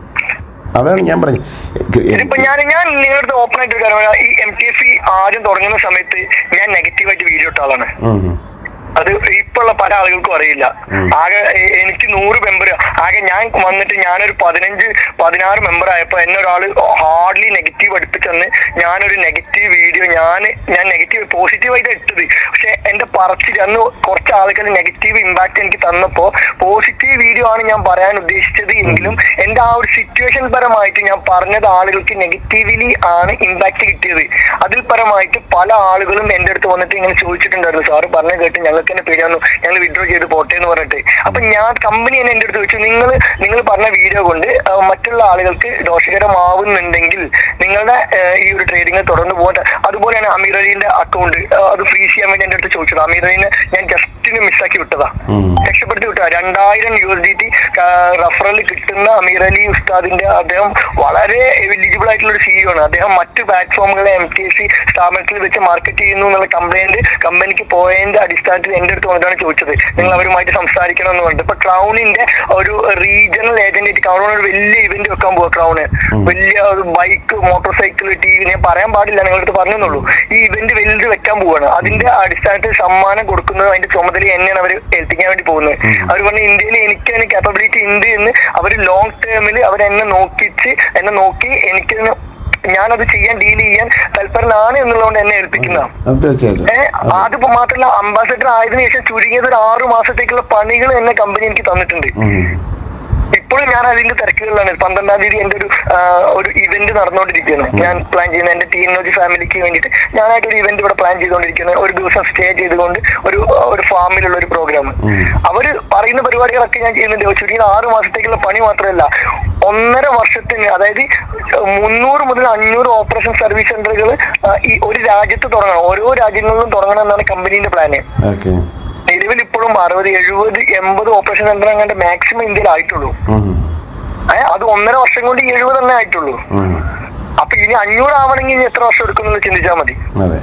അതാണ് ഞാൻ പറഞ്ഞത് ഇതിപ്പോ ഞാൻ ഞാൻ നിങ്ങളുടെ ഓപ്പൺ ആയിട്ട് ഒരു കാര്യം പറയാം. ഈ എം ടി എഫ് സി ആദ്യം തുടങ്ങുന്ന സമയത്ത് ഞാൻ നെഗറ്റീവായിട്ട് വീഡിയോ ഇട്ട ആളാണ് ഉം, ഉം. അത് ഇപ്പോഴുള്ള പല ആളുകൾക്കും അറിയില്ല ആകെ എ- എനിക്ക് നൂറ് മെമ്പർ ആകെ ഞാൻ വന്നിട്ട് ഞാനൊരു പതിനഞ്ച് പതിനാറ് മെമ്പർ ആയപ്പോ എന്നെ ഒരാൾ ഹാർഡ്ലി നെഗറ്റീവ് അടുപ്പിച്ചെന്ന് ഞാനൊരു നെഗറ്റീവ് വീഡിയോ ഞാൻ ഞാൻ നെഗറ്റീവ് പോസിറ്റീവായിട്ട് ഇട്ടത് പക്ഷെ എന്റെ പറച്ചിൽ അന്ന് കുറച്ച് ആളുകൾ നെഗറ്റീവ് ഇമ്പാക്ട് എനിക്ക് തന്നപ്പോ പോസിറ്റീവ് വീഡിയോ ആണ് ഞാൻ പറയാൻ ഉദ്ദേശിച്ചത് എങ്കിലും എന്റെ ആ ഒരു സിറ്റുവേഷൻ പരമായിട്ട് ഞാൻ പറഞ്ഞത് ആളുകൾക്ക് നെഗറ്റീവ്ലി ആണ് ഇമ്പാക്ട് കിട്ടിയത് അതിൽ പരമായിട്ട് പല ആളുകളും എന്റെ അടുത്ത് വന്നിട്ട് ഇങ്ങനെ ചോദിച്ചിട്ടുണ്ടായിരുന്നു സാറ് പറഞ്ഞു കേട്ട് ഞങ്ങൾക്ക് തന്നെ പേടിയാന്നു ഞങ്ങൾ വിഡ്രോ ചെയ്ത് പോട്ടെ എന്ന് പറഞ്ഞിട്ട് അപ്പൊ ഞാൻ കമ്പനി തന്നെ എന്റെ അടുത്ത് ചോദിച്ചു നിങ്ങൾ നിങ്ങൾ പറഞ്ഞ വീഡിയോ കൊണ്ട് ആ, മറ്റുള്ള ആളുകൾക്ക് ദോഷകരമാവുന്നുണ്ടെങ്കിൽ നിങ്ങളുടെ ആ, ഈ ഒരു ട്രേഡിംഗ് തുടർന്ന് പോകട്ടെ അതുപോലെയാണ് അമീർ അലീന്റെ അക്കൗണ്ട് അത് ഫ്രീസ് ചെയ്യാൻ വേണ്ടി എന്റെ അടുത്ത് ചോദിച്ചത് അമീർ അലീനെ ഞാൻ ജസ്റ്റിന് മിസ്സാക്കി വിട്ടതാ ഉം. രക്ഷപ്പെടുത്തി വിട്ട രണ്ടായിരം U S D T referral കിട്ടുന്ന അമീർ അലി ഉസ്താദിന്റെ അദ്ദേഹം വളരെ എലിജിബിൾ ആയിട്ടുള്ള ഒരു സിഇഒ ആണ് അദ്ദേഹം മറ്റു പ്ലാറ്റ്ഫോമുകളെ എം ടി എസ് സി സ്ഥാപനത്തിൽ വെച്ച് മാർക്കറ്റ് ചെയ്യുന്നു എന്നുള്ള കംപ്ലൈന്റ് കമ്പനിക്ക് പോയതിന്റെ അടിസ്ഥാനത്തിൽ എന്റെ അടുത്ത് വന്നിട്ടാണ് ചോദിച്ചത് നിങ്ങൾ അവരുമായിട്ട് സംസാരിക്കണം എന്ന് പറഞ്ഞിട്ട് ഇപ്പൊ ക്രൗണിന്റെ ഒരു റീജിയണൽ ഏജന്റ് ആയിട്ട് ക്രൗൺ ഒരു വലിയ ഇവന്റ് വെക്കാൻ പോവാ ക്രൗണ് വലിയ bike motor cycle T V ഞാൻ പറയാൻ പാടില്ല നിങ്ങളടുത്ത് പറഞ്ഞെന്നുള്ളൂ ഈ ഇവന്റ് വലുത് വെക്കാൻ പോവാണ് അതിന്റെ അടിസ്ഥാനത്തിൽ സമ്മാനം കൊടുക്കുന്നത് അതിന്റെ ചുമതല എന്നെയാണ് അവർ ഏൽപ്പിക്കാൻ വേണ്ടി പോകുന്നത് അവർ പറഞ്ഞ ഇന്ത്യയിൽ എനിക്ക് അതിന് കാപ്പബിലിറ്റി ഉണ്ട് എന്ന് അവർ ലോങ് ടേമിൽ അവർ എന്നെ നോക്കിച്ച് എന്നെ നോക്കി എനിക്ക് ഞാനത് ചെയ്യാൻ ഡീൽ ചെയ്യാൻ തൽപരനാണ് എന്നുള്ളതുകൊണ്ട് എന്നെ ഏൽപ്പിക്കുന്നതാണ് അത് തീർച്ചയായിട്ടും ഏഹ് അതിപ്പോ മാത്രമല്ല അംബാസഡർ ആയതിനു ശേഷം ചുരുങ്ങിയത് ഒരു ആറു മാസത്തേക്കുള്ള പണികൾ എന്നെ കമ്പനി എനിക്ക് തന്നിട്ടുണ്ട് ഉം. ഇപ്പോഴും ഞാൻ അതിന്റെ തിരക്കുകളിലാണ് പന്ത്രണ്ടാം തീയതി എന്റെ ഒരു ആ, ഒരു ഇവന്റ് നടന്നുകൊണ്ടിരിക്കുകയാണ് ഞാൻ പ്ലാൻ ചെയ്യുന്ന എന്റെ ടീനോജി ഫാമിലിക്ക് വേണ്ടിയിട്ട് ഞാനായിട്ട് ഒരു ഇവന്റ് ഇവിടെ പ്ലാൻ ചെയ്തുകൊണ്ടിരിക്കുന്നത് ഒരു ദിവസം സ്റ്റേ ചെയ്തുകൊണ്ട് ഒരു ഒരു ഫാമിലുള്ള ഒരു പ്രോഗ്രാം അവര് പറയുന്ന പരിപാടികളൊക്കെ ഞാൻ ചെയ്യുന്നുണ്ട് ചുരുങ്ങിയത് ആറ് മാസത്തേക്കുള്ള പണി മാത്രമല്ല ഒന്നര വർഷത്തിന് അതായത് മുന്നൂറ് മുതൽ അഞ്ഞൂറ് ഓപ്പറേഷൻ സർവീസ് സെന്ററുകൾ ഈ ഒരു രാജ്യത്ത് തുടങ്ങണം ഓരോ രാജ്യങ്ങളിലും തുടങ്ങണം എന്നാണ് കമ്പനീന്റെ പ്ലാന് ഓക്കെ നിലവിൽ ഇപ്പോഴും അറുപത് എഴുപത് എൺപത് ഓപ്പറേഷൻ സെന്റർ അങ്ങാണ്ട് മാക്സിമം ഇന്ത്യയിൽ ആയിട്ടുള്ളൂ ഉം. ഏഹ് അത് ഒന്നര വർഷം കൊണ്ട് ഈ എഴുപത് തന്നെ ആയിട്ടുള്ളൂ ഉം. അപ്പൊ ഇനി അഞ്ഞൂറ് ആവണമെങ്കിൽ ഇനി എത്ര വർഷം എടുക്കുമെന്ന് ചിന്തിച്ചാൽ മതി അതെ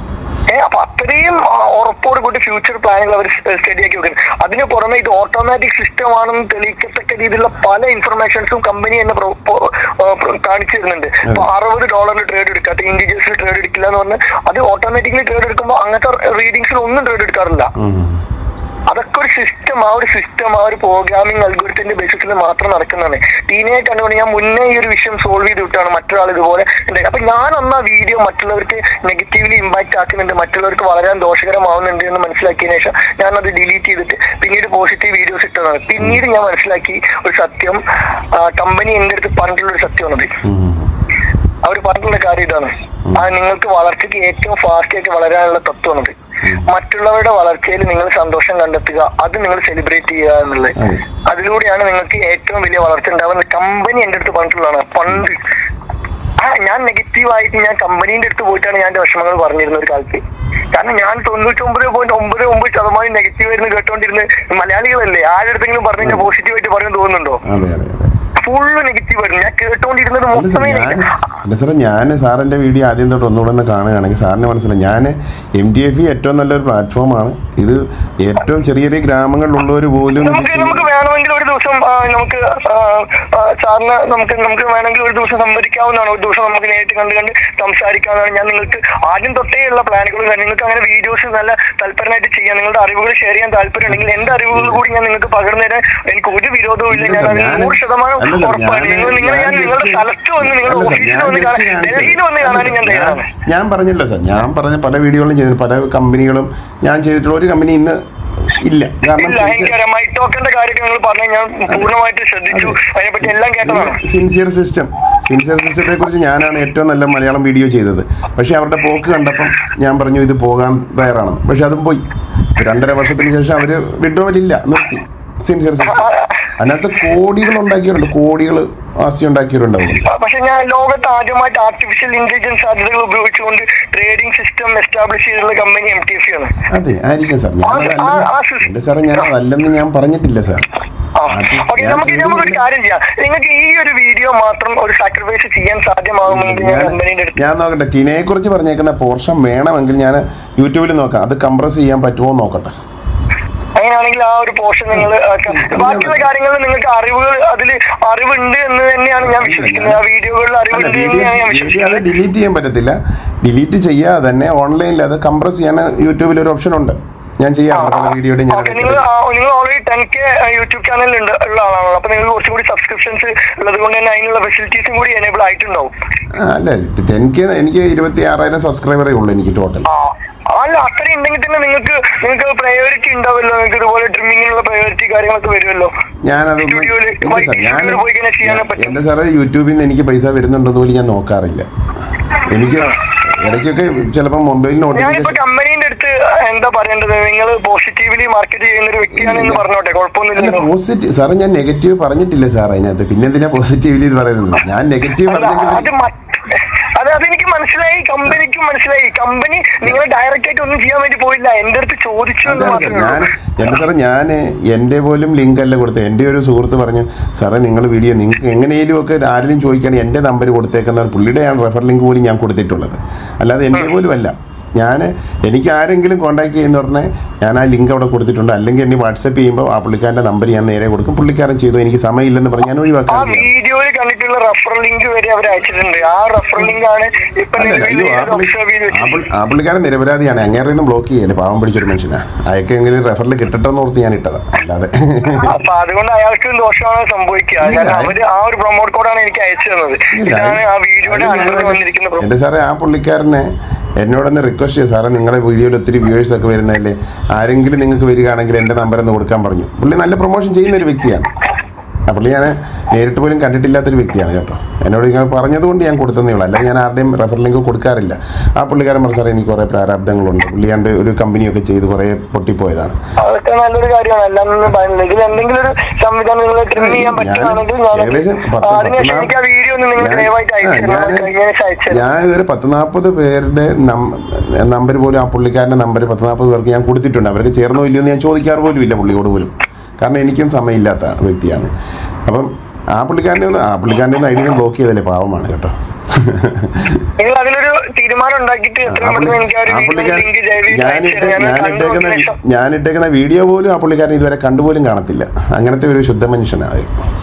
ഏഹ് അപ്പൊ അത്രയും ആ, ഉറപ്പോട് കൂടി ഫ്യൂച്ചർ പ്ലാനുകൾ അവർ സ്റ്റഡി ആക്കി വെക്കുന്നത് അതിന് പുറമെ ഇത് ഓട്ടോമാറ്റിക് സിസ്റ്റം ആണെന്ന് തെളിയിക്കത്തക്ക രീതിയിലുള്ള പല ഇൻഫർമേഷൻസും കമ്പനി തന്നെ പ്രൊ- പ്രൊ- ആ, പ്രൊ- കാണിച്ചു തരുന്നുണ്ട് ഇപ്പൊ അറുപത് ഡോളറിന് ട്രേഡ് എടുക്കാത്ത ഇൻഡിജേഴ്സിൽ ട്രേഡ് എടുക്കില്ല എന്ന് പറഞ്ഞാൽ അത് ഓട്ടോമാറ്റിക്കലി ട്രേഡ് എടുക്കുമ്പോൾ അങ്ങനത്തെ റീഡിങ്സിൽ ഒന്നും ട്രേഡ് എടുക്കാറില്ല ഉം. അതൊക്കെ ഒരു സിസ്റ്റം ആ ഒരു സിസ്റ്റം ആ ഒരു പ്രോഗ്രാമിംഗ് അൽഗോരിത്തിന്റെ ബേസിസിൽ മാത്രം നടക്കുന്നതാണ് ടീനായിട്ട് കണ്ടുകൊണ്ട് ഞാൻ മുന്നേ ഈ ഒരു വിഷയം സോൾവ് ചെയ്ത് വിട്ടാണ് മറ്റൊരാൾ ഇതുപോലെ ഉണ്ടായി. അപ്പൊ ഞാൻ അന്ന് ആ വീഡിയോ മറ്റുള്ളവർക്ക് നെഗറ്റീവ്ലി ഇമ്പാക്ട് ആക്കുന്നുണ്ട് മറ്റുള്ളവർക്ക് വളരാൻ ദോഷകരമാവുന്നുണ്ട് എന്ന് മനസ്സിലാക്കിയതിനു ശേഷം ഞാൻ അത് ഡിലീറ്റ് ചെയ്തിട്ട് പിന്നീട് പോസിറ്റീവ് വീഡിയോസ് ഇട്ടതാണ് പിന്നീട് ഞാൻ മനസ്സിലാക്കി ഒരു സത്യം കമ്പനി എന്റെ അടുത്ത് പറഞ്ഞിട്ടുള്ള ഒരു സത്യമാണത് ഉം. അവർ പറഞ്ഞിട്ടുള്ള കാര്യം ഇതാണ് ആ നിങ്ങൾക്ക് വളർച്ചയ്ക്ക് ഏറ്റവും ഫാസ്റ്റ് ആയിട്ട് വളരാനുള്ള തത്വമാണത് മറ്റുള്ളവരുടെ വളർച്ചയിൽ നിങ്ങൾ സന്തോഷം കണ്ടെത്തുക അത് നിങ്ങൾ സെലിബ്രേറ്റ് ചെയ്യുക എന്നുള്ളത് അതെ. അതിലൂടെയാണ് നിങ്ങൾക്ക് ഏറ്റവും വലിയ വളർച്ച ഉണ്ടാവുന്നത് കമ്പനി എന്റെ അടുത്ത് പറഞ്ഞിട്ടുള്ളതാണ് പണ്ട് ആ ഞാൻ നെഗറ്റീവ് ആയിട്ട് ഞാൻ കമ്പനീന്റെ അടുത്ത് പോയിട്ടാണ് ഞാൻ എന്റെ വിഷമങ്ങൾ പറഞ്ഞിരുന്ന ഒരു കാലത്ത് കാരണം ഞാൻ തൊണ്ണൂറ്റൊമ്പത് പോയിന്റ് ഒമ്പത് ഒമ്പത് ശതമാനം നെഗറ്റീവ് ആയിരുന്നു കേട്ടോണ്ടിരുന്നത് മലയാളികളല്ലേ ആരുടെടുത്തെങ്കിലും പറഞ്ഞു കഴിഞ്ഞാൽ പോസിറ്റീവ് ആയിട്ട് പറയാൻ തോന്നുന്നുണ്ടോ അതെ അതെ അതെ ഫുള്ള് നെഗറ്റീവ് ആയിരുന്നു ഞാൻ കേട്ടോണ്ടിരുന്നത് അല്ല സാർ മൊത്തമേ ഞാൻ negative. അല്ല സാറേ ഞാൻ സാറിൻ്റെ വീഡിയോ ആദ്യം തൊട്ട് ഒന്നുകൂടെ ഒന്ന് കാണുകയാണെങ്കിൽ സാറിന് മനസ്സിലായി ഞാൻ എം ടി എഫ് ഏറ്റവും നല്ലൊരു പ്ലാറ്റ്ഫോമാണ് ഇത് ഏറ്റവും ചെറിയ ചെറിയ ഗ്രാമങ്ങളിലുള്ളവർ പോലും ഇത് നമുക്ക് ചെയ്യും. നമുക്ക് വേണമെങ്കിൽ ഒരു ദിവസം ആ, നമുക്ക് ആ, ആ, സാറിന് നമുക്ക് നമുക്ക് വേണമെങ്കിൽ ഒരു ദിവസം സംവദിക്കാവുന്നതാണ് ഒരു ദിവസം നമുക്ക് നേരിട്ട് കണ്ട് കണ്ട് സംസാരിക്കാവുന്നതാണ് ഞാൻ നിങ്ങൾക്ക് ആദ്യം തൊട്ടേ ഉള്ള പ്ലാനുകളും നിങ്ങൾക്ക് അങ്ങനെ വീഡിയോസ് നല്ല താല്പര്യമായിട്ട് ചെയ്യാം നിങ്ങളുടെ അറിവുകൾ ഷെയർ ചെയ്യാൻ താല്പര്യം ഉണ്ടെങ്കിൽ എന്റെ അറിവുകൾ കൂടി ഞാൻ നിങ്ങൾക്ക് പകർന്നു തരാൻ എനിക്ക് ഒരു വിരോധവും ഇല്ല ഇല്ല ഞാൻ സർ, അതിന് ഞാന് നൂറ് ശതമാനം അല്ല സർ, ഉറപ്പാണ് ഞാന് നിങ്ങൾ നിങ്ങളെ ഞാൻ ഞാൻ നിങ്ങളുടെ just- സ്ഥലത്ത് വന്ന് നിങ്ങളുടെ അല്ല സർ, ഓഫീസിൽ ഞാൻ വന്ന് just കാണാൻ കാണിച്ചത്. ഡൽഹിയിൽ വന്ന് അല്ല കാണാനും സർ, ഞാൻ ഞാൻ- തയ്യാറാണ് ഞാൻ പറഞ്ഞല്ലോ സാർ ഞാൻ പറഞ്ഞ പല വീഡിയോകളും ചെയ്തിട്ടുണ്ട് പല കമ്പനികളും ഞാൻ ചെയ്തിട്ടുള്ള ഒരു കമ്പനി ഇന്ന് ഇല്ല കാരണം ഇല്ല എനിക്കറിയാം മൈറ്റോക്കന്റെ കാര്യമൊക്കെ നിങ്ങൾ പറഞ്ഞ ഞാൻ പൂർണ്ണമായിട്ട് ശ്രദ്ധിച്ചു അതിനെപ്പറ്റി എല്ലാം കേട്ടതാണ് സിൻസിയർ സിസ്റ്റം സിൻസിയർ സിസ്റ്റത്തെ കുറിച്ച് ഞാനാണ് ഏറ്റവും നല്ല മലയാളം വീഡിയോ ചെയ്തത് പക്ഷേ അവരുടെ പോക്ക് കണ്ടപ്പം ഞാൻ പറഞ്ഞു ഇത് പോകാൻ തയ്യാറാണെന്ന് പക്ഷെ അതും പോയി രണ്ടര വർഷത്തിന് ശേഷം അവർ വിഡ്രോവൽ ഇല്ല നിർത്തി സിൻസിയർ സിസ്റ്റം അതിനകത്ത് കോടികൾ ഉണ്ടാക്കിയവരുണ്ട് കോടികൾ ആസ്തി ഉണ്ടാക്കിയവരുണ്ട് അതുകൊണ്ട് പക്ഷെ ഞാൻ ലോകത്ത് ആദ്യമായിട്ട് ആർട്ടിഫിഷ്യൽ ഇന്റലിജൻസ് സാധ്യതകൾ ഉപയോഗിച്ചുകൊണ്ട് ട്രേഡിംഗ് സിസ്റ്റം എസ്റ്റാബ്ലിഷ് ചെയ്തിട്ടുള്ള കമ്പനി എം ടി എഫ് ആണ് അതെ ആയിരിക്കും സാർ ഞാൻ ആ- ആ- ആ സിസ്റ്റം- എൻ്റെ സാറേ ഞാൻ അതല്ലെന്ന് ഞാൻ പറഞ്ഞിട്ടില്ല സാർ ഓക്കെ ഞാൻ നമുക്ക് നമുക്ക് ഒരു ചെയ്തില്ല. കാര്യം ചെയ്യാം നിങ്ങൾക്ക് ഈ ഒരു വീഡിയോ മാത്രം ഒരു സാക്രിഫൈസ് ചെയ്യാൻ സാധ്യമാകുമെങ്കിൽ ഞാൻ ഞാൻ കമ്പനീന്റെ അടുത്ത് ഞാൻ നോക്കട്ടെ ടിനയെ കുറിച്ച് പറഞ്ഞേക്കുന്ന പോർഷൻ വേണമെങ്കിൽ ഞാൻ യൂട്യൂബിൽ നോക്കാം അത് കംപ്രസ് ചെയ്യാൻ പറ്റുമോ എന്ന് നോക്കട്ടെ അങ്ങനെയാണെങ്കിൽ ആ ഒരു പോർഷൻ നിങ്ങൾ ബാക്കിയുള്ള കാര്യങ്ങളിൽ നിങ്ങൾക്ക് അറിവുകൾ അതിൽ അറിവുണ്ട് എന്ന് തന്നെയാണ് ഞാൻ വിശ്വസിക്കുന്നത് ആ വീഡിയോകളിൽ അല്ല അറിവുണ്ട് വീഡിയോ തന്നെയാണ് ഞാൻ വീഡിയോ അത് വിശ്വസിക്കുന്നത് ഡിലീറ്റ് ചെയ്യാൻ പറ്റത്തില്ല ഡിലീറ്റ് ചെയ്യാതെ തന്നെ ഓൺലൈനിൽ അത് കംപ്രസ് ചെയ്യാൻ യൂട്യൂബിൽ ഒരു ഓപ്ഷൻ ഉണ്ട് ഞാൻ ചെയ്യാറുണ്ട് പല വീഡിയോയുടെ ഞാൻ ഓക്കെ നിങ്ങൾ നിങ്ങൾ ഓൾറെഡി ടെൻ കെ യൂട്യൂബ് ചാനലിൽ ഉണ്ട് ഉള്ള ആളാണല്ലോ അപ്പൊ നിങ്ങൾ കുറച്ചും കൂടി സബ്സ്ക്രിപ്ഷൻസ് ഉള്ളത് കൊണ്ട് തന്നെ അതിനുള്ള ഫെസിലിറ്റീസും കൂടി എനേബിൾ ആയിട്ടുണ്ടാവും ആ, അല്ല ടെൻ കെ എനിക്ക് ഇരുപത്തി ആറായിരം സബ്സ്ക്രൈബറേ ഉള്ളൂ എനിക്ക് ടോട്ടൽ ആ അല്ല അത്രയും ഉണ്ടെങ്കിൽ തന്നെ നിങ്ങൾക്ക് നിങ്ങൾക്ക് പ്രയോറിറ്റി ഉണ്ടാവല്ലോ നിങ്ങൾക്ക് ഇതുപോലെ ട്രിമ്മിങ്ങിനുള്ള പ്രയോറിറ്റി കാര്യങ്ങളൊക്കെ വരുമല്ലോ ഞാനതൊന്നും സ്റ്റുഡിയോയില് ഇല്ല വൈറ്റ് സാർ ഞാൻ സ്റ്റുഡിയോയിൽ പോയി കഴിഞ്ഞാൽ ചെയ്യാനേ പറ്റും എൻ്റെ സാറേ യൂട്യൂബിൽ നിന്ന് എനിക്ക് പൈസ വരുന്നുണ്ടെന്ന് പോലും ഞാൻ നോക്കാറില്ല എനിക്ക് ഇടയ്ക്കൊക്കെ ചിലപ്പോൾ മൊബൈൽ ഞാനിപ്പോ നോട്ടിഫിക്കേഷൻ കമ്പനീന്റെ അടുത്ത് എന്താ പറയേണ്ടത് നിങ്ങൾ പോസിറ്റീവ്ലി മാർക്കറ്റ് ചെയ്യുന്ന ഒരു വ്യക്തിയാണ് എന്ന് പറഞ്ഞോട്ടെ അല്ല കുഴപ്പമൊന്നുമില്ലല്ലോ പോസിറ്റീവ് സാറേ ഞാൻ നെഗറ്റീവ് പറഞ്ഞിട്ടില്ല സാർ അതിനകത്ത് പിന്നെ എന്തിനാ പോസിറ്റീവ്ലി ഇത് പറയുന്നത് ഞാൻ നെഗറ്റീവ് അല്ല അത് പറഞ്ഞെങ്കിൽ മറ്റ് അത് അതെനിക്ക് മനസ്സിലായി കമ്പനിക്കും മനസ്സിലായി കമ്പനി നിങ്ങൾ ഡയറക്റ്റ് ആയിട്ട് ഒന്നും ചെയ്യാൻ വേണ്ടി പോയില്ല എന്റെ അടുത്ത് ചോദിച്ചു എന്ന് അതാണ് സാർ മാത്രമേ ഞാൻ ഉള്ളൂ എൻ്റെ സാറേ ഞാൻ എൻ്റെ പോലും ലിങ്ക് അല്ല കൊടുത്തത് എൻ്റെ ഒരു സുഹൃത്ത് പറഞ്ഞു സാറേ നിങ്ങൾ വീഡിയോ നിങ്ങൾക്ക് എങ്ങനെയും ഒക്കെ ആരെങ്കിലും ചോദിക്കുകയാണെങ്കിൽ എൻ്റെ നമ്പർ കൊടുത്തേക്കുന്ന പുള്ളിയുടെ ഞാൻ റെഫർ ലിങ്ക് പോലും ഞാൻ കൊടുത്തിട്ടുള്ളത് അല്ലാതെ എൻ്റെ പോലും അല്ല ഞാൻ എനിക്ക് ആരെങ്കിലും കോൺടാക്ട് ചെയ്യുന്ന പറഞ്ഞാൽ ഞാൻ ആ ലിങ്ക് അവിടെ കൊടുത്തിട്ടുണ്ട് അല്ലെങ്കിൽ എന്നെ വാട്സപ്പ് ചെയ്യുമ്പോൾ ആ പുള്ളിക്കാരൻ്റെ നമ്പർ ഞാൻ നേരെ കൊടുക്കും പുള്ളിക്കാരൻ ചെയ്തു എനിക്ക് സമയമില്ലെന്ന് പറഞ്ഞ് ഞാൻ ആ ഒഴിവാക്കാൻ ചെയ്യാം വീഡിയോയിൽ കണ്ടിട്ടുള്ള റെഫറൽ ലിങ്ക് വരെ അവർ അയച്ചിട്ടുണ്ട് ആ റെഫറൽ ലിങ്ക് ആണ് ഇപ്പൊ അല്ല നിലവിൽ അയ്യോ ആ പുള്ളി ഒബ്സർവ് ചെയ്ത് ആ വെച്ചിരിക്കുന്നത് പുള്ളി- ആ പുള്ളിക്കാരൻ നിരപരാധിയാണ് അങ്ങേറൊന്നും ബ്ലോക്ക് ചെയ്യല്ലേ പാവം പിടിച്ചൊരു മനുഷ്യനാ അയക്കെങ്കിലും റെഫറിൽ കിട്ടട്ടെ ഓർത്ത് ഞാൻ ഇട്ടതാ അല്ലാതെ അപ്പൊ അതുകൊണ്ട് അയാൾക്ക് ദോഷമാണ് സംഭവിക്കുക കാരണം അവര് ആ ഒരു പ്രൊമോട്ട് കോഡാണ് എനിക്ക് അയച്ചു തന്നത് ഇതാണ് ആ വീഡിയോയുടെ അണ്ടറിൽ വന്നിരിക്കുന്ന പ്രൊമോ എന്റെ സാറേ ആ പുള്ളിക്കാരനെ എന്നോടൊന്ന് റിക്വസ്റ്റ് ചെയ്തു സാറേ നിങ്ങളുടെ വീഡിയോയിൽ ഒത്തിരി വ്യൂവേഴ്സ് ഒക്കെ വരുന്നതല്ലേ ആരെങ്കിലും നിങ്ങൾക്ക് വരികയാണെങ്കിൽ എൻ്റെ നമ്പർ ഒന്ന് കൊടുക്കാൻ പറഞ്ഞു പുള്ളി നല്ല പ്രൊമോഷൻ ചെയ്യുന്ന ഒരു വ്യക്തിയാണ് ആ പുള്ളി ഞാൻ നേരിട്ട് പോലും കണ്ടിട്ടില്ലാത്തൊരു വ്യക്തിയാണ് കേട്ടോ എന്നോട് ഇങ്ങനെ പറഞ്ഞതുകൊണ്ട് ഞാൻ കൊടുത്തതേ ഉള്ളൂ അല്ലെങ്കിൽ ഞാൻ ആരുടെയും റെഫർ ലിങ്ക് കൊടുക്കാറില്ല ആ പുള്ളിക്കാരൻ പറഞ്ഞു സാറേ എനിക്ക് കുറേ പ്രാരാബ്ദങ്ങളുണ്ട് പുള്ളിയാണ്ട് ഒരു കമ്പനിയൊക്കെ ചെയ്ത് കുറേ പൊട്ടിപ്പോയതാണ് അതൊക്കെ നല്ലൊരു കാര്യമാണ് അല്ലാന്നൊന്നും പറയുന്നില്ല ഇതിൽ എന്തെങ്കിലും ഒരു സംവിധാനം നിങ്ങൾ ട്രിം ചെയ്യാൻ പറ്റുകയാണെങ്കിൽ ഞാൻ ഏകദേശം പത്ത് അതിനുശേഷം എനിക്ക് ആ വീഡിയോ ഒന്ന് നിങ്ങൾ ഞാൻ- ദയവായിട്ട് അയച്ചു ആ, തരണം ഞാന് കഴിഞ്ഞ ശേഷം അയച്ചു തരണം ഞാൻ ഇതുവരെ പത്ത് നാൽപ്പത് പേരുടെ നമ്പർ പോലും ആ പുള്ളിക്കാരൻ്റെ നമ്പർ പത്ത് നാൽപ്പത് പേർക്ക് ഞാൻ കൊടുത്തിട്ടുണ്ട് അവർക്ക് ചേർന്നോ ഇല്ലയോ എന്ന് ഞാൻ ചോദിക്കാറ് പോലും ഇല്ല പുള്ളിയോട് പോലും കാരണം എനിക്കും സമയമില്ലാത്ത വ്യക്തിയാണ് അപ്പം ആ പുള്ളിക്കാരനെ ഒന്ന് ആ പുള്ളിക്കാരൻ്റെ ഒന്ന് ഐ ഡി ബ്ലോക്ക് ചെയ്തല്ലേ പാവമാണ് കേട്ടോ നിങ്ങൾ അതിലൊരു തീരുമാനം ഉണ്ടാക്കിയിട്ട് ആ എത്രയും പുള്ളി- പെട്ടെന്ന് എനിക്ക് ആ ഒരു ആ വീഡിയോ പുള്ളിക്കാരൻ ലിങ്ക് ദയവായിട്ട് അയച്ചു ഞാനിട്ട് തരണം ഞാൻ കണ്ടു ഞാനിട്ടേക്കുന്ന നോക്കിയ ശേഷം ഞാനിട്ടേക്കുന്ന വീഡിയോ പോലും ആ പുള്ളിക്കാരൻ ഇതുവരെ കണ്ടുപോലും കാണത്തില്ല അങ്ങനത്തെ ഒരു ശുദ്ധ മനുഷ്യനാണ്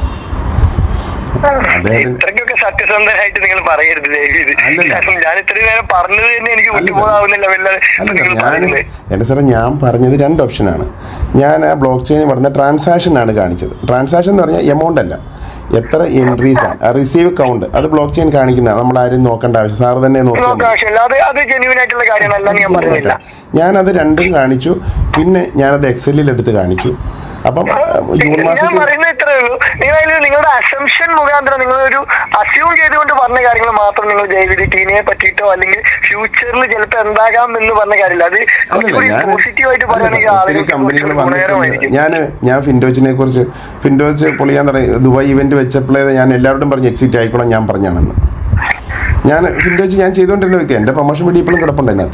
അദ്ദേഹത്തിന് ഇത്രയ്ക്കൊക്കെ സത്യസന്ധനായിട്ട് നിങ്ങൾ പറയരുത് ദയവീത് അല്ലല്ല. കാരണം ഞാൻ ഇത്രയും നേരം പറഞ്ഞത് തന്നെ എനിക്ക് അല്ല സാർ. വിട്ടുപോകാവുന്നില്ല വല്ല അല്ല സാർ നിങ്ങൾ ഞാൻ പറയുന്നത് എൻ്റെ സാറേ ഞാൻ പറഞ്ഞത് രണ്ട് ഓപ്ഷനാണ് ഞാൻ ആ ബ്ലോക്ക് ചെയിൻ പറഞ്ഞ ട്രാൻസാക്ഷൻ ആണ് കാണിച്ചത് ട്രാൻസാക്ഷൻ എന്ന് പറഞ്ഞാൽ എമൗണ്ട് അല്ല എത്ര എൻട്രീസ് ആണ് റിസീവ് കൗണ്ട് അത് ബ്ലോക്ക് ചെയിൻ കാണിക്കുന്നതാണ് നമ്മൾ ആരും നോക്കേണ്ട ആവശ്യം സാറ് തന്നെ നോക്കാൻ നോക്കിയാൽ ആവശ്യമില്ല അത് അത് ജെന്യൂൻ ആയിട്ടുള്ള കാര്യമാണ് അല്ലാന്ന് ഞാൻ പറയുന്നില്ല ഞാനത് രണ്ടും കാണിച്ചു പിന്നെ ഞാനത് എക്സലിൽ എടുത്ത് കാണിച്ചു അപ്പം ജൂൺ ഞാൻ മാസത്തിൽ പറയുന്നത് ഇത്രേ ഉള്ളൂ നിങ്ങൾ അതിൽ നിങ്ങളുടെ അസംഷൻ മുഖാന്തരം നിങ്ങളൊരു അസ്യൂം ചെയ്തുകൊണ്ട് പറഞ്ഞ കാര്യങ്ങൾ മാത്രം നിങ്ങൾ ജൈവിക ടീമിനെ പറ്റിയിട്ടോ അല്ലെങ്കിൽ ഫ്യൂച്ചറിൽ ചിലപ്പോൾ എന്താകാം എന്ന് പറഞ്ഞ കാര്യമില്ല അത് അല്ലല്ല ഞാൻ പോസിറ്റീവ് ആയിട്ട് അല്ല പറയുകയാണെങ്കിൽ സാർ, ഒത്തിരി ആളുകൾക്ക് കമ്പനികൾ കുറച്ചുകൂടി വന്നിട്ടുണ്ട് ഗുണകരമായിരിക്കും ഞാൻ ഞാൻ ഫിൻഡോച്ചിനെ കുറിച്ച് ഫിൻഡോച്ച് പൊളിയാൻ തുടങ്ങി ദുബായ് ഇവന്റ് വെച്ചപ്പോഴേ ഞാൻ എല്ലാവരോടും പറഞ്ഞു എക്സിറ്റ് ആയിക്കോളാം ഞാൻ പറഞ്ഞാണെന്ന് ഞാൻ ഫിൻഡോച്ച് ഞാൻ ചെയ്തുകൊണ്ടിരുന്ന വ്യക്തി എൻ്റെ പ്രൊമോഷൻ വീഡിയോ ഇപ്പോഴും കിടപ്പുണ്ട് അതിനകത്ത്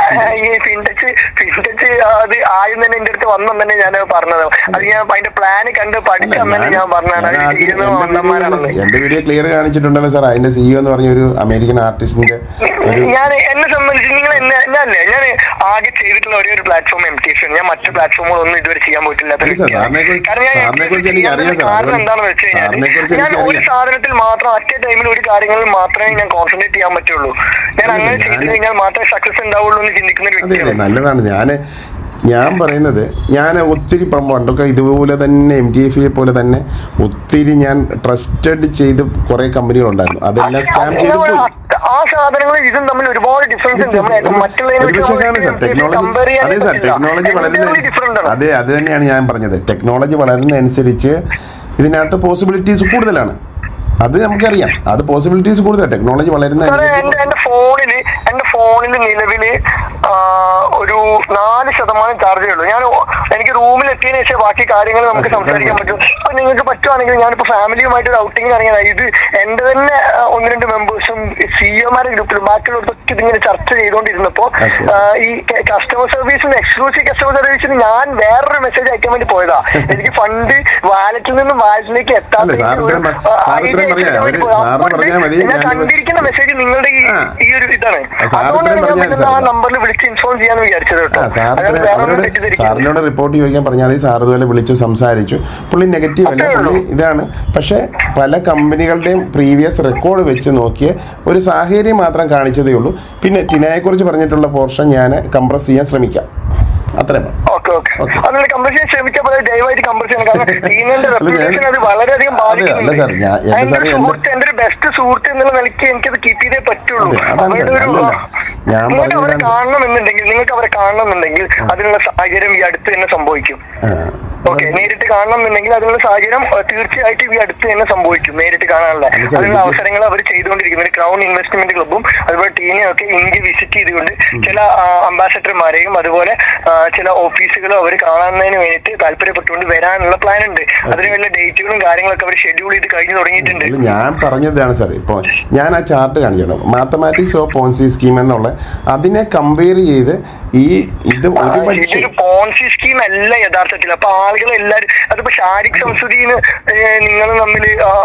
ഈ ഫിൻടെച്ച് ഫിൻടെച്ച് അത് ആദ്യം തന്നെ എന്റെ അടുത്ത് വന്നു തന്നെ ഞാൻ പറഞ്ഞത് അത് ഞാൻ അതിന്റെ പ്ലാന് കണ്ട് പഠിച്ച അല്ല, തന്നെ ഞാൻ- ഞാൻ പറഞ്ഞതാണ് ഞാൻ അത് ആദ്യം ചെയ്യുന്ന എൻ്റെ മണ്ടന്മാരാണെന്ന് വീഡിയോ- എൻ്റെ വീഡിയോ ക്ലിയർ കാണിച്ചിട്ടുണ്ടല്ലോ സാർ അതിന്റെ സിഇഒ എന്ന് പറഞ്ഞ ഒരു അമേരിക്കൻ ആർട്ടിസ്റ്റിന്റെ ഒരു ഞാൻ എന്നെ സംബന്ധിച്ച് നിങ്ങൾ എന്നെ ഞാനല്ലേ ഞാൻ ആകെ ചെയ്തിട്ടുള്ള ഒരേ ഒരു പ്ലാറ്റ്ഫോം എം ടി എഫ് ഞാൻ മറ്റു പ്ലാറ്റ്ഫോമുകളൊന്നും ഇതുവരെ ചെയ്യാൻ പോയിട്ടില്ലാത്ത അല്ല സാർ, വ്യക്തിയാണ്. സാറിനെ കുറിച്ച് കാരണം ഞാൻ സാറിനെ MTF കുറിച്ച് എനിക്ക് ചെയ്യാനുള്ള അറിയാം സാർ. കാരണം അതുകൊണ്ട് എന്താണെന്ന് വെച്ച് കഴിഞ്ഞാൽ സാറിനെ കുറിച്ച് ഞാൻ എനിക്ക് ഒരു അറിയാം. സാധനത്തിൽ മാത്രം അറ്റ് എ ടൈമിൽ ഒരു കാര്യങ്ങളിൽ മാത്രമേ ഞാൻ കോൺസെൻട്രേറ്റ് ചെയ്യാൻ പറ്റുള്ളൂ ഞാൻ അല്ല, അങ്ങനെ ചെയ്ത് ഞാന് കഴിഞ്ഞാൽ മാത്രമേ സക്സസ് ഉണ്ടാവുള്ളൂ എന്ന് ചിന്തിക്കുന്ന ഒരു അതെ അതെ വ്യക്തിയാണ് നല്ലതാണ് ഞാൻ ഞാൻ പറയുന്നത് ഞാൻ ഒത്തിരി ഇപ്പം പണ്ടൊക്കെ ഇതുപോലെ തന്നെ എം ടി എഫ് പോലെ തന്നെ ഒത്തിരി ഞാൻ ട്രസ്റ്റഡ് ചെയ്ത് കുറേ കമ്പനികളുണ്ടായിരുന്നു അതെല്ലാം സ്കാം ചെയ്ത് പോയി ആ സാധനങ്ങളും ഇതും തമ്മിൽ ഒരുപാട് ഡിഫറൻസ് ഉണ്ട് നമ്മൾ മറ്റുള്ളതിനെ വെച്ച് ഒരുപക്ഷെ കാണും സാർ നമുക്ക് ടെക്നോളജി compare ചെയ്യാനേ അതെ സാർ പറ്റില്ല. ടെക്നോളജി Entirely different വളരുന്ന ആണ്. അതെ അത് തന്നെയാണ് ഞാൻ പറഞ്ഞത് ടെക്നോളജി വളരുന്നതനുസരിച്ച് ഇതിനകത്ത് പോസിബിലിറ്റീസ് കൂടുതലാണ് അത് നമുക്കറിയാം അത് പോസിബിലിറ്റീസ് കൂടുതലാണ് ടെക്നോളജി സാറേ വളരുന്നതനുസരിച്ച് എന്റെ എന്റെ ഫോണില് എന്റെ ഫോണിൽ നിലവില് ആ, ഒരു നാല് ശതമാനം ചാർജേ ഉള്ളൂ ഞാൻ ഓ- എനിക്ക് റൂമിൽ എത്തിയതിനു ശേഷം ബാക്കി കാര്യങ്ങൾ നമുക്ക് Okay, സംസാരിക്കാൻ okay. പറ്റും അപ്പൊ നിങ്ങൾക്ക് പറ്റുവാണെങ്കിൽ ഞാനിപ്പോ ഫാമിലിയുമായിട്ട് ഒരു ഔട്ടിങ്ങിന് ഇറങ്ങിയതാണ് ഇത് എന്റെ തന്നെ ആ, ഒന്ന് രണ്ട് മെമ്പേഴ്സും സിഇഒമാരുടെ ഗ്രൂപ്പിലും ബാക്കിയുള്ളവർക്കൊക്കെ ഇതിങ്ങനെ ചർച്ച ചെയ്തുകൊണ്ടിരുന്നപ്പോ Okay. ആ, ഈ കസ്റ്റമർ സർവീസിന് എക്സ്ക്ലൂസീവ് കസ്റ്റമർ സർവീസിന് ഞാൻ വേറൊരു മെസ്സേജ് അയക്കാൻ വേണ്ടി പോയതാ എനിക്ക് ഫണ്ട് വാലറ്റിൽ നിന്നും വാലറ്റിലേക്ക് എത്താത്ത അല്ല, സാർ രീതിയിൽ ഇത്രയും ഒരു, പ- ആ, സാർ idea ഇത്രയും അയക്കാൻ പറയാം. വേണ്ടി അവര് പോയതാ. സാറിന് അപ്പോൾ ഇത് പറഞ്ഞാൽ മതി, ഞാൻ ഞാനിത് കണ്ടിരിക്കുന്ന മെസ്സേജ് നിങ്ങളുടെ ഈ ആ. ഈ ഒരു ഇതാണ് ആ, സാർ അതുകൊണ്ടാണ് ഇത്രയും ഞാൻ പറഞ്ഞാൽ പിന്നെ ആ സാർ. നമ്പറിൽ വിളിച്ച് ഇൻഫോം ചെയ്യാന്ന് വിചാരിച്ചത് കേട്ടോ ആ സാറിന് അല്ലാതെ വേറെ ഒന്നും അവരോട് തെറ്റിദ്ധരിക്കരുത്. സാറിനോട് റിപ്പോർട്ട് ചോദിക്കാൻ പറഞ്ഞാൽ മതി സാർ ഇതുപോലെ വിളിച്ചു സംസാരിച്ചു പുള്ളി നെഗറ്റീവ് അല്ല അത്രേ ഉള്ളൂ. പുള്ളി ഇതാണ് പക്ഷേ പല കമ്പനികളുടെയും പ്രീവിയസ് റെക്കോർഡ് വെച്ച് നോക്കിയ ഒരു സാഹചര്യം മാത്രം കാണിച്ചതേ ഉള്ളൂ പിന്നെ ടിനയെക്കുറിച്ച് പറഞ്ഞിട്ടുള്ള പോർഷൻ ഞാൻ കംപ്രസ് ചെയ്യാൻ ശ്രമിക്കാം അത്രയും ഓക്കെ ഓക്കെ Okay. അതിനുള്ള കമ്പസ് ചെയ്യാൻ ശ്രമിച്ചപ്പോൾ ദയവായിട്ട് കമ്പസ് ചെയ്യണം കാരണം ടീമിന്റെ അല്ല, ഞാൻ- റെപ്യൂട്ടേഷൻ അത് വളരെയധികം അതെ, അല്ല ബാധിക്കുന്നുണ്ട് സാർ, ഞാൻ- എന്റെ എന്റെ സാറേ, ഒരു എന്റെ- സുഹൃത്ത് എന്റെ ഒരു ബെസ്റ്റ് സുഹൃത്ത് എന്നുള്ള നിലയ്ക്ക് എനിക്കത് കീപ്പ് ചെയ്തേ പറ്റുള്ളൂ അതെ, അതാണ് അവരുടെ സാർ, ഒരു അല്ലല്ല. ഞാൻ നിങ്ങൾക്ക് അവരെ പറഞ്ഞതാണ്. കാണണമെന്നുണ്ടെങ്കിൽ നിങ്ങൾക്ക് അവരെ കാണണമെന്നുണ്ടെങ്കിൽ അതിനുള്ള സാഹചര്യം ഈ അടുത്ത് തന്നെ സംഭവിക്കും ആ, ഓക്കെ നേരിട്ട് കാണണമെന്നുണ്ടെങ്കിൽ അതിനുള്ള സാഹചര്യം അഹ് തീർച്ചയായിട്ടും ഈ അടുത്ത് തന്നെ സംഭവിക്കും നേരിട്ട് കാണാനുള്ള അല്ല സാർ, അതിനുള്ള ഇത് അവസരങ്ങൾ അവർ ചെയ്തുകൊണ്ടിരിക്കുന്നത് ക്രൗൺ ഇൻവെസ്റ്റ്മെന്റ് ക്ലബ്ബും അതുപോലെ ടീമിനെ ഒക്കെ ഇന്ത്യ വിസിറ്റ് ചെയ്തുകൊണ്ട് ചില അംബാസഡർമാരെയും അതുപോലെ ആ, ചില ഓഫീസുകളും അവർ കാണുന്നതിന് വേണ്ടിയിട്ട് താല്പര്യപ്പെട്ടുകൊണ്ട് വരാനുള്ള പ്ലാൻ ഉണ്ട് അതിന് വല്ല ഡേറ്റുകളും കാര്യങ്ങളൊക്കെ അവർ ഷെഡ്യൂൾ ചെയ്ത് കഴിഞ്ഞു തുടങ്ങിയിട്ടുണ്ട് അല്ല ഞാൻ പറഞ്ഞതാണ് സാർ ഇപ്പോൾ ഞാൻ ആ ചാർട്ട് കാണിക്കണം മാത്തമാറ്റിക്സ് ഓഫ് പോൺസി സ്കീം എന്നുള്ള അതിനെ കമ്പയർ ചെയ്ത് ഈ ഇത് ഒരു പക്ഷേ ഇതൊരു പോൺസി സ്കീം അല്ല യഥാർത്ഥത്തിൽ അപ്പൊ ആളുകൾ എല്ലാരും അതിപ്പോ ഷാരിഖ് സംസുദ്ദീന് നിങ്ങൾ തമ്മിൽ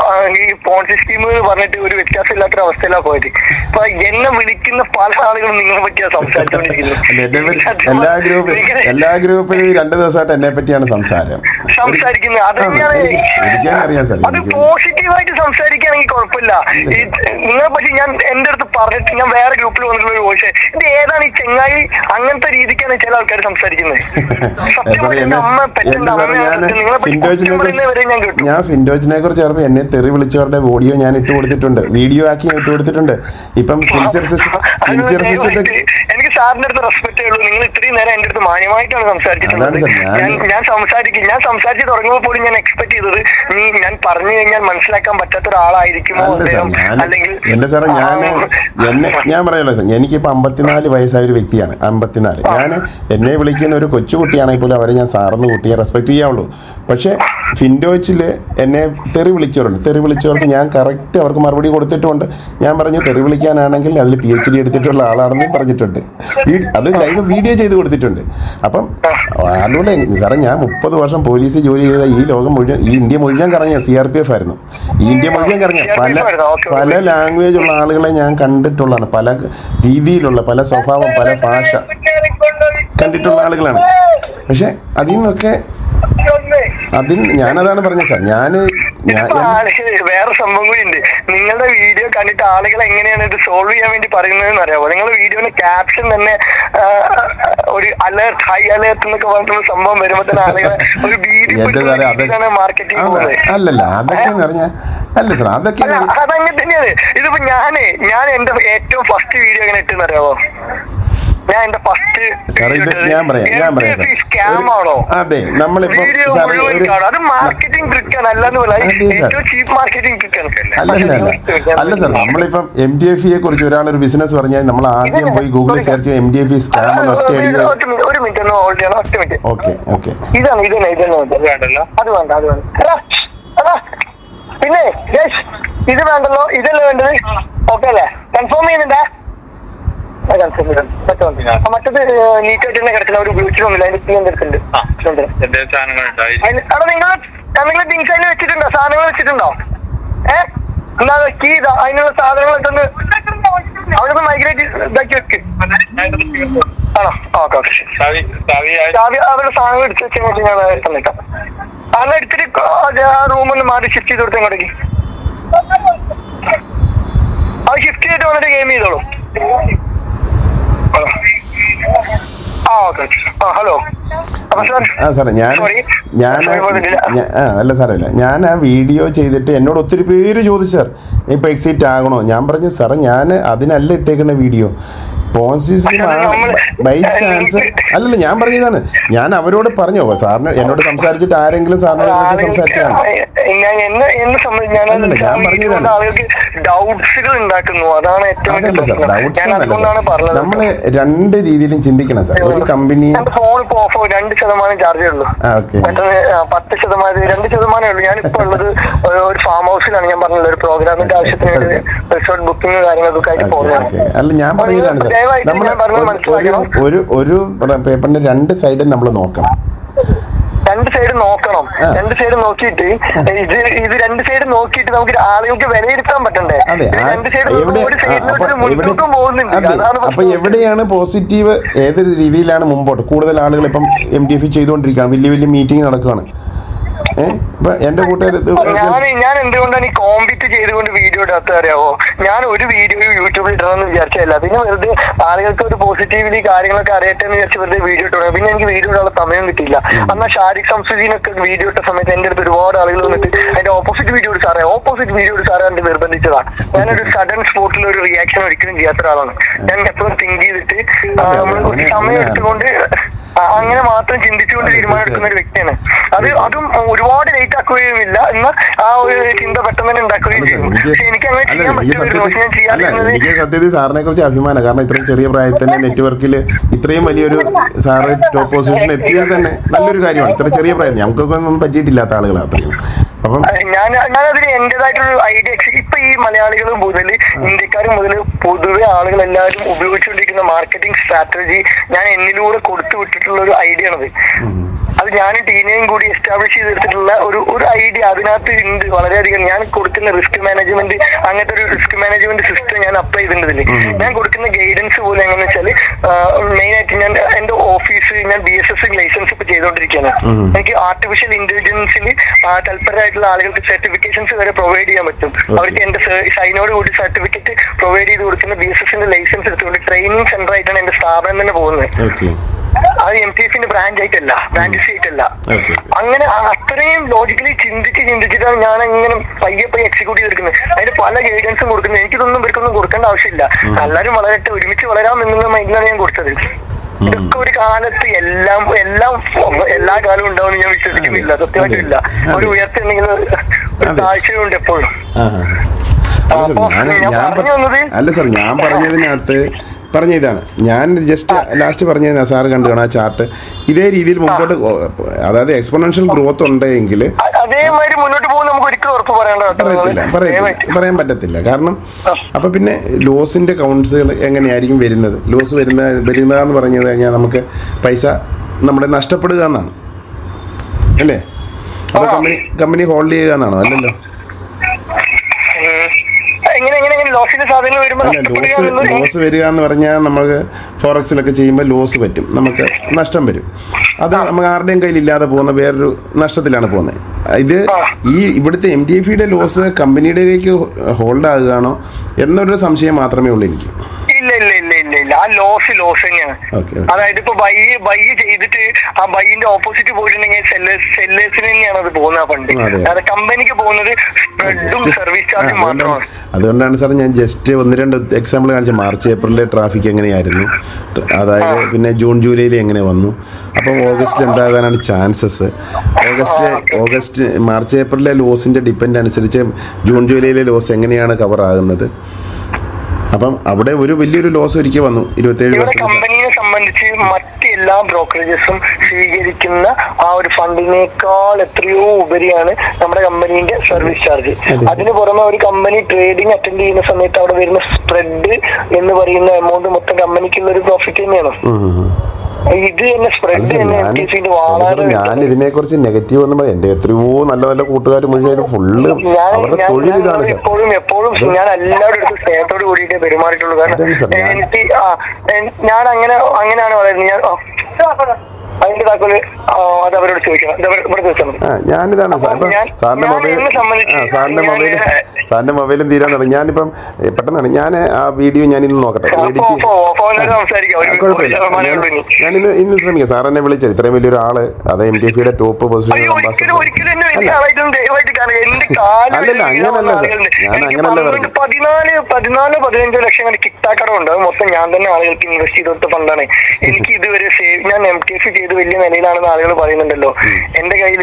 ഈ പോൺസി സ്കീം പറഞ്ഞിട്ട് ഒരു വ്യത്യാസമില്ലാത്തൊരു അവസ്ഥയിലാണ് പോയത് അപ്പൊ എന്നെ വിളിക്കുന്ന പല ആളുകളും നിങ്ങളെ പറ്റിയാ അല്ല, എന്നെ പറ്റി- സംസാരിച്ചുകൊണ്ടിരിക്കുന്നത് എല്ലാ ഗ്രൂപ്പ് എല്ലാ ഗ്രൂപ്പിലും ഈ രണ്ട് ദിവസമായിട്ട് എന്നെ പറ്റിയാണ് സംസാരം സംസാരിക്കുന്നത് അത് ആ, ഞാൻ എനിക്ക് എനിക്കറിയാം സാർ അത് എനിക്ക് പോസിറ്റീവായിട്ട് സംസാരിക്കുകയാണെങ്കിൽ കുഴപ്പമില്ല ഈ നിങ്ങളെ പറ്റി ഞാൻ എന്റെ അടുത്ത് പറഞ്ഞിട്ട് ഞാൻ വേറെ ഗ്രൂപ്പിൽ വന്നിട്ടുള്ള ഒരു വോയിസ് ഇത് ഏതാണ് ഈ ചെങ്ങായി അങ്ങനത്തെ രീതിക്കാണ് ചില ആൾക്കാർ സംസാരിക്കുന്നത് സാറേ സത്യമായിട്ട് എന്നെ അമ്മ പെറ്റെന്റെ എന്നെ സാറേ ഞാൻ അമ്മയാണ് നിങ്ങളെ പറ്റി ഫിൻഡോച്ചിനെ കുറ്റം പറയുന്നത് വരെ ഞാൻ കേട്ടു ഞാൻ ഫിൻഡോച്ചിനെ കുറിച്ച് പറയുമ്പോൾ എന്നെ തെറി വിളിച്ചവരുടെ ഓഡിയോ ഞാൻ ഇട്ട് കൊടുത്തിട്ടുണ്ട് വീഡിയോ ആക്കി ഞാൻ ഇട്ട് കൊടുത്തിട്ടുണ്ട് ഇപ്പം സിൻസിയർ സിസ്റ്റം സിൻസിയർ സിസ്റ്റത്തെ എനിക്ക് സാറിന്റെ അടുത്ത് റെസ്പെക്ട് ഉള്ളൂ നിങ്ങൾ ഇത്രയും നേരം എന്റെ അടുത്ത് മാന്യമായിട്ടാണ് സംസാരിച്ചിട്ടുള്ളത് അതാണ് സാർ, ഞാൻ- ഞാൻ ഞാൻ സംസാരിക്കും ഞാൻ സംസാരിച്ച് തുടങ്ങുമ്പോൾ പോലും ഞാൻ എക്സ്പെക്ട് ചെയ്തത് നീ ഞാൻ പറഞ്ഞു കഴിഞ്ഞാൽ മനസ്സിലാക്കാൻ പറ്റാത്ത ഒരാളായിരിക്കുമോ അല്ല സാർ അദ്ദേഹം ഞാൻ അല്ലെങ്കിൽ എന്റെ സാറേ ഞാൻ ആ, എന്നെ ഞാൻ പറയല്ലോ സാർ എനിക്കിപ്പോൾ അമ്പത്തിനാല് വയസ്സായ ഒരു വ്യക്തിയാണ് അമ്പത്തിനാല് ഞാൻ എന്നെ വിളിക്കുന്ന ഒരു കൊച്ചുകുട്ടിയാണെങ്കിൽ പോലും അവരെ ഞാൻ സാറിന് കുട്ടിയെ റെസ്പെക്ട് ചെയ്യാവുള്ളൂ പക്ഷേ ഫിൻഡോച്ചിൽ എന്നെ തെറി വിളിച്ചവരുണ്ട് തെറി വിളിച്ചവർക്ക് ഞാൻ കറക്റ്റ് അവർക്ക് മറുപടി കൊടുത്തിട്ടുമുണ്ട് ഞാൻ പറഞ്ഞു തെറി വിളിക്കാനാണെങ്കിൽ അതിൽ പി എച്ച് ഡി എടുത്തിട്ടുള്ള ആളാണെന്നും പറഞ്ഞിട്ടുണ്ട് വീ- അത് ലൈവ് വീഡിയോ ചെയ്ത് കൊടുത്തിട്ടുണ്ട് അപ്പം അതുപോലെ സാറേ ഞാൻ മുപ്പത് വർഷം പോലീസ് ജോലി ചെയ്ത ഈ ലോകം മുഴുവൻ ഈ ഇന്ത്യ മുഴുവൻ കറങ്ങിയ സി ആർ പി എഫ് ആയിരുന്നു ഈ ഇന്ത്യ മുഴുവൻ കറങ്ങിയ പല CRPF ആയിരുന്നോ? Okay, okay. പല ലാംഗ്വേജ് ഉള്ള ആളുകളെ ഞാൻ കണ്ടിട്ടുള്ളതാണ് പല രീതിയിലുള്ള പല സ്വഭാവം പല ഭാഷ കണ്ടിട്ടുള്ള ആളുകളാണ് പക്ഷെ അതിൽ നിന്നൊക്കെ അതിൽ ഞാനതാണ് പറഞ്ഞത് സാർ ഞാൻ ഞാൻ ഇതിപ്പോ ആളുകൾ വേറെ സംഭവം കൂടി ഉണ്ട് നിങ്ങളുടെ വീഡിയോ കണ്ടിട്ട് ആളുകൾ എങ്ങനെയാണ് ഇത് സോൾവ് ചെയ്യാൻ വേണ്ടി പറയുന്നതെന്ന് അറിയാമോ നിങ്ങളുടെ വീഡിയോന്റെ ക്യാപ്ഷൻ തന്നെ ആ, ഒരു അലേർട്ട് ഹൈ അലേർട്ട് എന്നൊക്കെ പറഞ്ഞിട്ടുള്ള സംഭവം വരുമ്പോ തന്നെ ആളുകൾ ഒരു ഭീതി എന്റെ സാറേ അതൊക്കെ മാർക്കറ്റിംഗ് അല്ല, പോകുന്നത് അല്ലല്ല അതൊക്കെ എന്ന് പറഞ്ഞാൽ അല്ല സാർ അതൊക്കെ അല്ല അതങ്ങനെ തന്നെയാണ് ഇതിപ്പോ ഞാനേ ഞാൻ എന്റെ ഏറ്റവും ഫസ്റ്റ് വീഡിയോ എങ്ങനെ ഇട്ടെന്ന് അറിയാമോ ഞാൻ എന്റെ ഫസ്റ്റ് സാർ ഇത് ഞാൻ പറയാം ഞാൻ പറയാം സാർ സ്കാം ആണോ ഒരു- അതെ നമ്മളിപ്പോ വീഡിയോ സാർ മുഴുവൻ ഒരു കാണും അത് മാർക്കറ്റിംഗ് ട്രിക്കാണ് അല്ലാന്ന് അതെ, പറയാം സാർ. ഏറ്റവും ചീപ്പ് മാർക്കറ്റിംഗ് ട്രിക്കാണ് അല്ല അല്ല അല്ല അല്ല സാർ നമ്മളിപ്പം എം ഡി എഫ് ഇയെ കുറിച്ച് ഒരാൾ ഒരു ബിസിനസ് പറഞ്ഞാൽ നമ്മൾ ആദ്യം പോയി ഗൂഗിളിൽ സെർച്ച് ചെയ്ത് M D F E scam എന്ന് ഒറ്റ അടി ഒരു മിനിറ്റ് ഒരു മിനിറ്റ് ഒന്ന് ഹോൾഡ് ചെയ്യണം ഒറ്റ മിനിറ്റ് ഓക്കെ ഓക്കെ ഇതാണ് ഇതാണ് ഇതാണ് വേണ്ടത് വേണ്ടല്ലോ അത് വേണ്ട അത് വേണ്ട എടാ, എടാ, പിന്നെ guys, ഇത് വേണ്ടല്ലോ ഇതല്ലേ വേണ്ടത് ഓക്കെ അല്ലേ കൺഫേം ചെയ്യുന്നുണ്ടേ അത് കൺഫേം ചെയ്തു മറ്റേ വണ്ടി ആ, മറ്റേത് നീറ്റായിട്ട് തന്നെ കിടക്കുന്ന ഒരു ഉപയോഗിച്ചിട്ടൊന്നുമില്ല അതിന്റെ കീ എന്തെടുക്കുന്നുണ്ട് ആ. എന്തെങ്കിലും സാധനങ്ങളുണ്ടോ അതിൽ? അവിടെ നിങ്ങൾ എന്തെങ്കിലും തിങ്സ് അതിൽ വെച്ചിട്ടുണ്ടോ സാധനങ്ങൾ വെച്ചിട്ടുണ്ടോ ഏ എന്നാ കീ ഇതാ അതിനുള്ള സാധനങ്ങളൊക്കെ ഒന്ന് അവിടെ ഒന്ന് മൈഗ്രേറ്റ് ഇതാക്കി വെക്ക് ആണോ ഓക്കെ ഓക്കെ ശരി ചാവി ചാവി ആ- ചാവി അവരുടെ സാധനങ്ങൾ എടുത്ത് വെച്ചാൽ മതി ഞാൻ തന്നേക്കാം അന്ന് എടുത്തിട്ട് ആ റൂം ഒന്ന് മാറി ഷിഫ്റ്റ് ചെയ്ത് കൊടുത്ത് ഇങ്ങോട്ടേക്ക് അത് ഷിഫ്റ്റ് ചെയ്തിട്ട് വന്നിട്ട് ഗെയിം ചെയ്തോളൂ ആ ഓക്കെ ആ ഹലോ അപ്പൊ സാർ ആ സാറേ ഞാൻ Sorry. ഞാൻ Sorry for the delay. ഞാ- ആ അല്ല സാറേ അല്ല ഞാൻ ആ വീഡിയോ ചെയ്തിട്ട് എന്നോട് ഒത്തിരി പേര് ചോദിച്ചു സാർ ഇപ്പൊ എക്സിറ്റ് ആകണോ ഞാൻ പറഞ്ഞു സാറേ ഞാൻ അതിനല്ല ഇട്ടേക്കുന്ന വീഡിയോ പോൺസി സ്കീം പക്ഷേ അത് നമ്മള് ബൈ ചാൻസ് അല്ലല്ല ഞാൻ പറഞ്ഞതാണ് ഞാൻ അവരോട് പറഞ്ഞു സാറിന് എന്നോട് സംസാരിച്ചിട്ട് ആരെങ്കിലും സാറിനെ കുറിച്ച് സംസാരിച്ചതാണ് ഞാൻ എന്നെ എന്നെ സംബന്ധിച്ച് ഞാൻ അല്ലല്ല, ഞാൻ പറഞ്ഞതാണ്. ഇതുകൊണ്ട് ആളുകൾക്ക് ഡൗട്ട്സുകൾ ഉണ്ടാക്കുന്നു അതാണ് ഏറ്റവും വലിയ അതല്ല സാർ പ്രശ്നം ഡൗട്ട്സ് ഞാൻ അതുകൊണ്ടാണ് പറഞ്ഞത് നമ്മള് രണ്ട് രീതിയിലും ചിന്തിക്കണം സാർ ഒരു കമ്പനി എന്റെ ഫോൺ ഇപ്പൊ ഓഫ് ആവും രണ്ട് ശതമാനം ചാർജേ ഉള്ളൂ ആ ഓക്കെ പെട്ടെന്ന് ആ, പത്ത് ശതമാനം രണ്ട് ശതമാനമേ ഉള്ളൂ ഞാനിപ്പോ ഉള്ളത് ഒരു ഒരു ഫാം ഹൗസിലാണ് ഞാൻ പറഞ്ഞത് ഒരു പ്രോഗ്രാമിന്റെ ആവശ്യത്തിന് വേണ്ടി റിസോർട്ട് ബുക്കിംഗ് കാര്യങ്ങളൊക്കെ ആയിട്ട് ഓക്കെ പോകുന്നത് ഓക്കെ അല്ല ഞാൻ അപ്പോൾ നിങ്ങൾ പറയുന്നതാണ് സാർ ദയവായിട്ട് നമ്മൾ ഞാൻ പറഞ്ഞത് ഒരു മനസ്സിലാക്കണം. ഒരു ഒരു പേപ്പറിന്റെ രണ്ട് സൈഡും നമ്മൾ നോക്കണം രണ്ട് സൈഡ് നോക്കണം ആ. രണ്ട് സൈഡ് നോക്കിയിട്ട് ഇത് ഇത് രണ്ട് സൈഡ് നോക്കിയിട്ട് നമുക്ക് ആളുകൾക്ക് വിലയിരുത്താൻ പറ്റണ്ടേ അതെ ഇത് ആ- രണ്ട് സൈഡ് എവിടെ ഒരു ആ, സൈഡിലോട്ട് അപ്പൊ എവിടെ മുൻതൂക്കം പോകുന്നുണ്ട് അതെ അതാണ് അപ്പൊ പ്രശ്നം. എവിടെയാണ് പോസിറ്റീവ് ഏത് രീതിയിലാണ് മുമ്പോട്ട് കൂടുതൽ ആളുകൾ ഇപ്പം എം ടി എഫ് ചെയ്തുകൊണ്ടിരിക്കുകയാണ് വലിയ വലിയ മീറ്റിംഗ് നടക്കുകയാണ് ഏഹ് ഇപ്പൊ എന്റെ കൂട്ടുകാർ ഇത് ഞാൻ ഞാൻ എന്തുകൊണ്ടാണ് ഈ കോമ്പീറ്റ് ചെയ്തുകൊണ്ട് വീഡിയോ ഇടാത്ത അറിയാവോ ഞാൻ ഒരു വീഡിയോ യൂട്യൂബിൽ ഇടണമെന്ന് വിചാരിച്ചല്ല പിന്നെ വെറുതെ ആളുകൾക്ക് ഒരു പോസിറ്റീവ്ലി കാര്യങ്ങളൊക്കെ അറിയട്ടെ എന്ന് വിചാരിച്ച് വെറുതെ വീഡിയോ ഇട്ടു പിന്നെ എനിക്ക് വീഡിയോ ഇടാനുള്ള സമയം കിട്ടിയില്ല അന്ന് ഷാരിഖ് സംസുദ്ദീനൊക്കെ വീഡിയോ ഇട്ട സമയത്ത് എന്റെ അടുത്ത് ഒരുപാട് ആളുകൾ വന്നിട്ട് അതിന്റെ ഓപ്പോസിറ്റ് വീഡിയോ ഇട്ട് സാറേ ഓപ്പോസിറ്റ് വീഡിയോ ഇട്ട് സാറേ എന്റെ നിർബന്ധിച്ചതാണ് ഞാനൊരു സഡൻ സ്പോട്ടിൽ ഒരു റിയാക്ഷൻ ഒരിക്കലും ചെയ്യാത്ത ഒരാളാണ് ഞാൻ എപ്പോഴും തിങ്ക് ചെയ്തിട്ട് ആ, നമ്മൾ കുറച്ച് സമയം എടുത്തുകൊണ്ട് ആ, അങ്ങനെ മാത്രം ചിന്തിച്ചുകൊണ്ട് തീരുമാനം എടുക്കുന്ന ഒരു വ്യക്തിയാണ് അത് അതും ഒരുപാട് ലേറ്റ് ആക്കുകയും ഇല്ല എന്നാൽ ആ ഒരു ചിന്ത പെട്ടെന്ന് തന്നെ ഉണ്ടാക്കുകയും അല്ല സാർ, ചെയ്യും എനിക്ക് പക്ഷെ എനിക്ക് അങ്ങനെ അല്ല, ചെയ്യാൻ എനിക്ക് പറ്റുമായിരുന്നു പക്ഷെ ഞാൻ സത്യത്തിൽ അല്ല ചെയ്യാതിരുന്നത് എനിക്ക് സത്യത്തിൽ സാറിനെ കുറിച്ച് അഭിമാനം കാരണം ഇത്രയും ചെറിയ പ്രായത്തിൽ തന്നെ നെറ്റ്വർക്കിൽ ഇത്രയും വലിയൊരു സാറ് ടോപ്പ് പൊസിഷൻ എത്തിയത് തന്നെ നല്ലൊരു കാര്യമാണ് ഇത്ര ചെറിയ പ്രായം ഞങ്ങൾക്കൊക്കെ ഒന്നും പറ്റിയിട്ടില്ലാത്ത ആളുകളാണ് അത്രയും അപ്പം ഞാൻ ഞാനതിന് എന്റേതായിട്ടൊരു ഐഡിയ ഇപ്പൊ ഈ മലയാളികൾ മുതൽ ഇന്ത്യക്കാർ മുതൽ പൊതുവെ ആളുകൾ എല്ലാവരും ഉപയോഗിച്ചുകൊണ്ടിരിക്കുന്ന മാർക്കറ്റിംഗ് സ്ട്രാറ്റജി ഞാൻ എന്നിലൂടെ കൊടുത്തു വിട്ടിട്ടുള്ള ഒരു ഐഡിയ ആണത് അത് ഞാൻ ടീനെയും കൂടി എസ്റ്റാബ്ലിഷ് ചെയ്തെടുത്തിട്ടുള്ള ഒരു ഒരു ഐഡിയ അതിനകത്ത് ഉണ്ട് വളരെയധികം ഞാൻ കൊടുക്കുന്ന റിസ്ക് മാനേജ്മെന്റ് അങ്ങനത്തെ ഒരു റിസ്ക് മാനേജ്മെന്റ് സിസ്റ്റം ഞാൻ അപ്ലൈ ചെയ്തിട്ടുണ്ടതിൽ ഞാൻ കൊടുക്കുന്ന ഗൈഡൻസ് പോലെ എങ്ങനെയാണെന്ന് വെച്ചാൽ മെയിൻ ആയിട്ട് ഞാൻ എന്റെ ഓഫീസ് ഞാൻ ബി എസ് എസ് ലൈസൻസ് ഇപ്പൊ ചെയ്തുകൊണ്ടിരിക്കുകയാണ് എനിക്ക് ആർട്ടിഫിഷ്യൽ ഇന്റലിജൻസിൽ തൽപരരായിട്ടുള്ള ആളുകൾക്ക് സർട്ടിഫിക്കേഷൻസ് വരെ പ്രൊവൈഡ് ചെയ്യാൻ പറ്റും അവർക്ക് എന്റെ സൈനോട് കൂടി സർട്ടിഫിക്കറ്റ് പ്രൊവൈഡ് ചെയ്ത് കൊടുക്കുന്ന ബി എസ് എസിന്റെ ലൈസൻസ് എടുത്തുകൊണ്ട് ട്രെയിനിങ് സെന്റർ ആയിട്ടാണ് എന്റെ സ്ഥാപനം തന്നെ പോകുന്നത് ഓക്കെ അത് എം ടി എഫിന്റെ ബ്രാഞ്ച് ആയിട്ടല്ല ബ്രാഞ്ചസ് ആയിട്ടല്ല ഓക്കെ അങ്ങനെ ആ അത്രയും ലോജിക്കലി ചിന്തിച്ച് ചിന്തിച്ചിട്ടാണ് ഞാൻ ഇങ്ങനെ പയ്യെ പയ്യെ എക്സിക്യൂട്ട് ചെയ്തെടുക്കുന്നത് അതിന് പല ഗൈഡൻസും കൊടുക്കുന്നത് എനിക്കിതൊന്നും ഇവർക്കൊന്നും കൊടുക്കേണ്ട ആവശ്യമില്ല എല്ലാവരും വളരട്ടെ ഒരുമിച്ച് വളരാം എന്നുള്ള മൈൻഡിലാണ് ഞാൻ കൊടുത്തത് ഇതൊക്കെ ഒരു കാലത്ത് എല്ലാം എല്ലാം എല്ലാ കാലവും ഉണ്ടാവും ഞാൻ വിശ്വസിക്കുന്നില്ല അതെ. സത്യമായിട്ടും ഇല്ല അതെ. ഒരു ഉയർത്തുണ്ടെങ്കിൽ ഒരു അതെ. താഴ്ചയുണ്ട് എപ്പോഴും ആ അല്ല സാർ അപ്പൊ ഞാൻ ഞാൻ ഞാൻ പറഞ്ഞു പ- വന്നത് അല്ല സാർ ഞാൻ പറഞ്ഞതിനകത്ത് പറഞ്ഞ ഇതാണ് ഞാൻ ജസ്റ്റ് ലാസ്റ്റ് പറഞ്ഞത് സാറ് കണ്ടു കാണാം ആ ചാർട്ട് ഇതേ രീതിയിൽ മുമ്പോട്ട് ഓ- അതായത് എക്സ്പോണൻഷ്യൽ ഗ്രോത്ത് ഉണ്ടെങ്കിൽ അ- അതേമാതിരി മുന്നോട്ട് പോകുന്ന നമുക്ക് ഒരിക്കലും ഉറപ്പ് പറയേണ്ട കേട്ടോ പറയത്തില്ല നിങ്ങള്. പറയത്തില്ല ദയവായിട്ട്. പറയാൻ പറ്റത്തില്ല കാരണം അപ്പൊ പിന്നെ ലോസിന്റെ കൗണ്ട്സുകൾ എങ്ങനെയായിരിക്കും വരുന്നത് ലോസ് വരുന്ന വരുന്നത് എന്ന് പറഞ്ഞു കഴിഞ്ഞാൽ നമുക്ക് പൈസ നമ്മുടെ നഷ്ടപ്പെടുക എന്നാണ് അല്ലേ അപ്പൊ ആ. കമ്പനി കമ്പനി ഹോൾഡ് ചെയ്യുക എന്നാണോ അല്ലല്ലോ ഉം. എങ്ങനെ എങ്ങനെ എങ്ങനെ ലോസിന്റെ സാധനങ്ങൾ വരുമ്പോ അല്ല നഷ്ടപ്പെടുക ലോസ് എന്നുള്ളത് ലോസ് വരിക എന്ന് പറഞ്ഞാൽ നമുക്ക് ഫോറക്സിലൊക്കെ ചെയ്യുമ്പോൾ ലോസ് പറ്റും നമുക്ക് നഷ്ടം വരും അത് നമുക്ക് ആരുടെയും കയ്യിൽ ഇല്ലാതെ പോകുന്ന വേറൊരു നഷ്ടത്തിലാണ് പോകുന്നത് ഇത് ഈ ഇവിടുത്തെ എം ഡി എഫ് ഇയുടെ ലോസ് കമ്പനിയുടേക്ക് ഹോൾഡ് ആകുകയാണോ എന്നൊരു സംശയം മാത്രമേ ഉള്ളൂ എനിക്ക് ഇല്ല ഇല്ല ഇല്ല ഇല്ല ഇല്ല ആ ലോസ് ലോസ് തന്നെയാണ് ഓക്കെ അതായത് ഇപ്പൊ ബൈ ബൈ ചെയ്തിട്ട് ആ ബൈന്റെ ഓപ്പോസിറ്റ് പോയിട്ടുണ്ടെങ്കിൽ സെല്ലേഴ്സ് സെല്ലേഴ്സിന് തന്നെയാണ് അത് പോകുന്നത് ആ ഫണ്ട് അതെ. അതായത് കമ്പനിക്ക് പോകുന്നത് സ്പ്രെഡും സർവീസ് ചാർജും മാത്രമാണ് അതുകൊണ്ടാണ് സാർ ഞാൻ ജസ്റ്റ് ഒന്ന് രണ്ട് എക്സാമ്പിൾ കാണിച്ചത് മാർച്ച് ഏപ്രിലിലെ ട്രാഫിക് എങ്ങനെയായിരുന്നു അതായത് പിന്നെ ജൂൺ ജൂലൈയിൽ എങ്ങനെ വന്നു അപ്പോൾ ഓഗസ്റ്റ് എന്താകാനാണ് ചാൻസസ് ഓഗസ്റ്റ് ഓഗസ്റ്റ് മാർച്ച് ഏപ്രിലിലെ ലോസിൻ്റെ ഡിപ്പെൻഡ് അനുസരിച്ച് ജൂൺ ജൂലൈയിലെ ലോസ് എങ്ങനെയാണ് കവർ ആകുന്നത് അപ്പം അവിടെ ഒരു വലിയൊരു ലോസ് ഒരിക്കൽ വന്നു ഇരുപത്തേഴ് ഇവിടെ വർഷം കമ്പനിയെ സംബന്ധിച്ച് മറ്റ് എല്ലാ ബ്രോക്കറേജസും സ്വീകരിക്കുന്ന ആ ഒരു ഫണ്ടിനേക്കാൾ എത്രയോ ഉപരിയാണ് നമ്മുടെ കമ്പനീന്റെ സർവീസ് ചാർജ് അതെ. അതിന് പുറമെ ഒരു കമ്പനി ട്രേഡിംഗ് അറ്റൻഡ് ചെയ്യുന്ന സമയത്ത് അവിടെ വരുന്ന സ്പ്രെഡ് എന്ന് പറയുന്ന എമൗണ്ട് മൊത്തം കമ്പനിക്കുള്ള ഒരു പ്രോഫിറ്റ് തന്നെയാണ് ഉം, ഉം, ഉം. ഇത് തന്നെ സ്പ്രെഡ് അല്ല സാർ, തന്നെ ഞാൻ എം ടി സിന്റെ അല്ല സാർ, വളരെ ഞാൻ ഇതിനെക്കുറിച്ച് നെഗറ്റീവ് ഒന്നും പറയാം എൻ്റെ എത്രയോ നല്ല നല്ല കൂട്ടുകാർ മുഴുവൻ ഇത് ഫുള്ള് ഞാൻ അവരുടെ ഞാൻ- തൊഴിൽ ഞാൻ ഇതാണ് സാർ എപ്പോഴും എപ്പോഴും ഞാൻ എല്ലാവരുടെ അടുത്തും സ്നേഹത്തോട് കൂടിയിട്ടേ പെരുമാറിയിട്ടുള്ളൂ അതാണ് സാർ, കാരണം ഞാൻ- എനിക്ക് ആ എൻ- ഞാൻ അങ്ങനെ അങ്ങനെയാണ് പറയുന്നത് ഞാൻ ആ, അതിന്റെ താക്കോല് ആ, അത് അവരോട് ചോദിക്കണം ഇത് അവര് ഇവിടെ ചോദിച്ചാൽ മതി ആ ഞാനിതാണ് സാർ ഇപ്പം ഞാൻ- സാറിന്റെ ഞാൻ മൊബൈൽ എന്നെ സംബന്ധിച്ച് ആ സാറിന്റെ ഞാൻ- മൊബൈൽ സാറിന്റെ മൊബൈലും തീരാൻ തുടങ്ങി ഞാനിപ്പം ഏ, പെട്ടെന്നാണ് ഞാൻ ആ വീഡിയോ ഞാൻ ഇന്ന് നോക്കട്ടെ അപ്പോ- എഡിറ്റ് അപ്പോ- അപ്പോ ഒന്ന് സംസാരിക്കാം. ഒരു- കുഴപ്പമില്ല ഒരു ശതമാനം ഞാൻ ഉള്ളൂ ഇനി. ഞാൻ ഇന്ന് ഇന്ന് ശ്രമിക്കാം സാർ എന്നെ വിളിച്ചത് ഇത്രയും വലിയൊരു ആള് അത് എം ടി എഫിയുടെ ടോപ്പ് പൊസിഷൻ അയ്യോ ഒരിക്കലും ഒരിക്കലും എന്നെ വലിയ ആളായിട്ടും ദയവായിട്ട് കാണുക എന്റെ കാലം അല്ലല്ല, അങ്ങനല്ല സാർ. ഞാൻ അങ്ങനല്ല പറഞ്ഞത്. പതിനാല് പതിനാല് പതിനഞ്ചോ ലക്ഷം വരെ കിട്ടാക്കടമുണ്ട് അത് മൊത്തം ഞാൻ തന്നെ ആളുകൾക്ക് ഇൻവെസ്റ്റ് ചെയ്ത് കൊടുത്ത ഫണ്ടാണ് എനിക്ക് ഇതുവരെ സേവ് ഞാൻ എം ടി എഫ് ചെയ്ത് വലിയ നിലയിലാണെന്ന് ആളുകൾ പറയുന്നുണ്ടല്ലോ എന്റെ കയ്യിൽ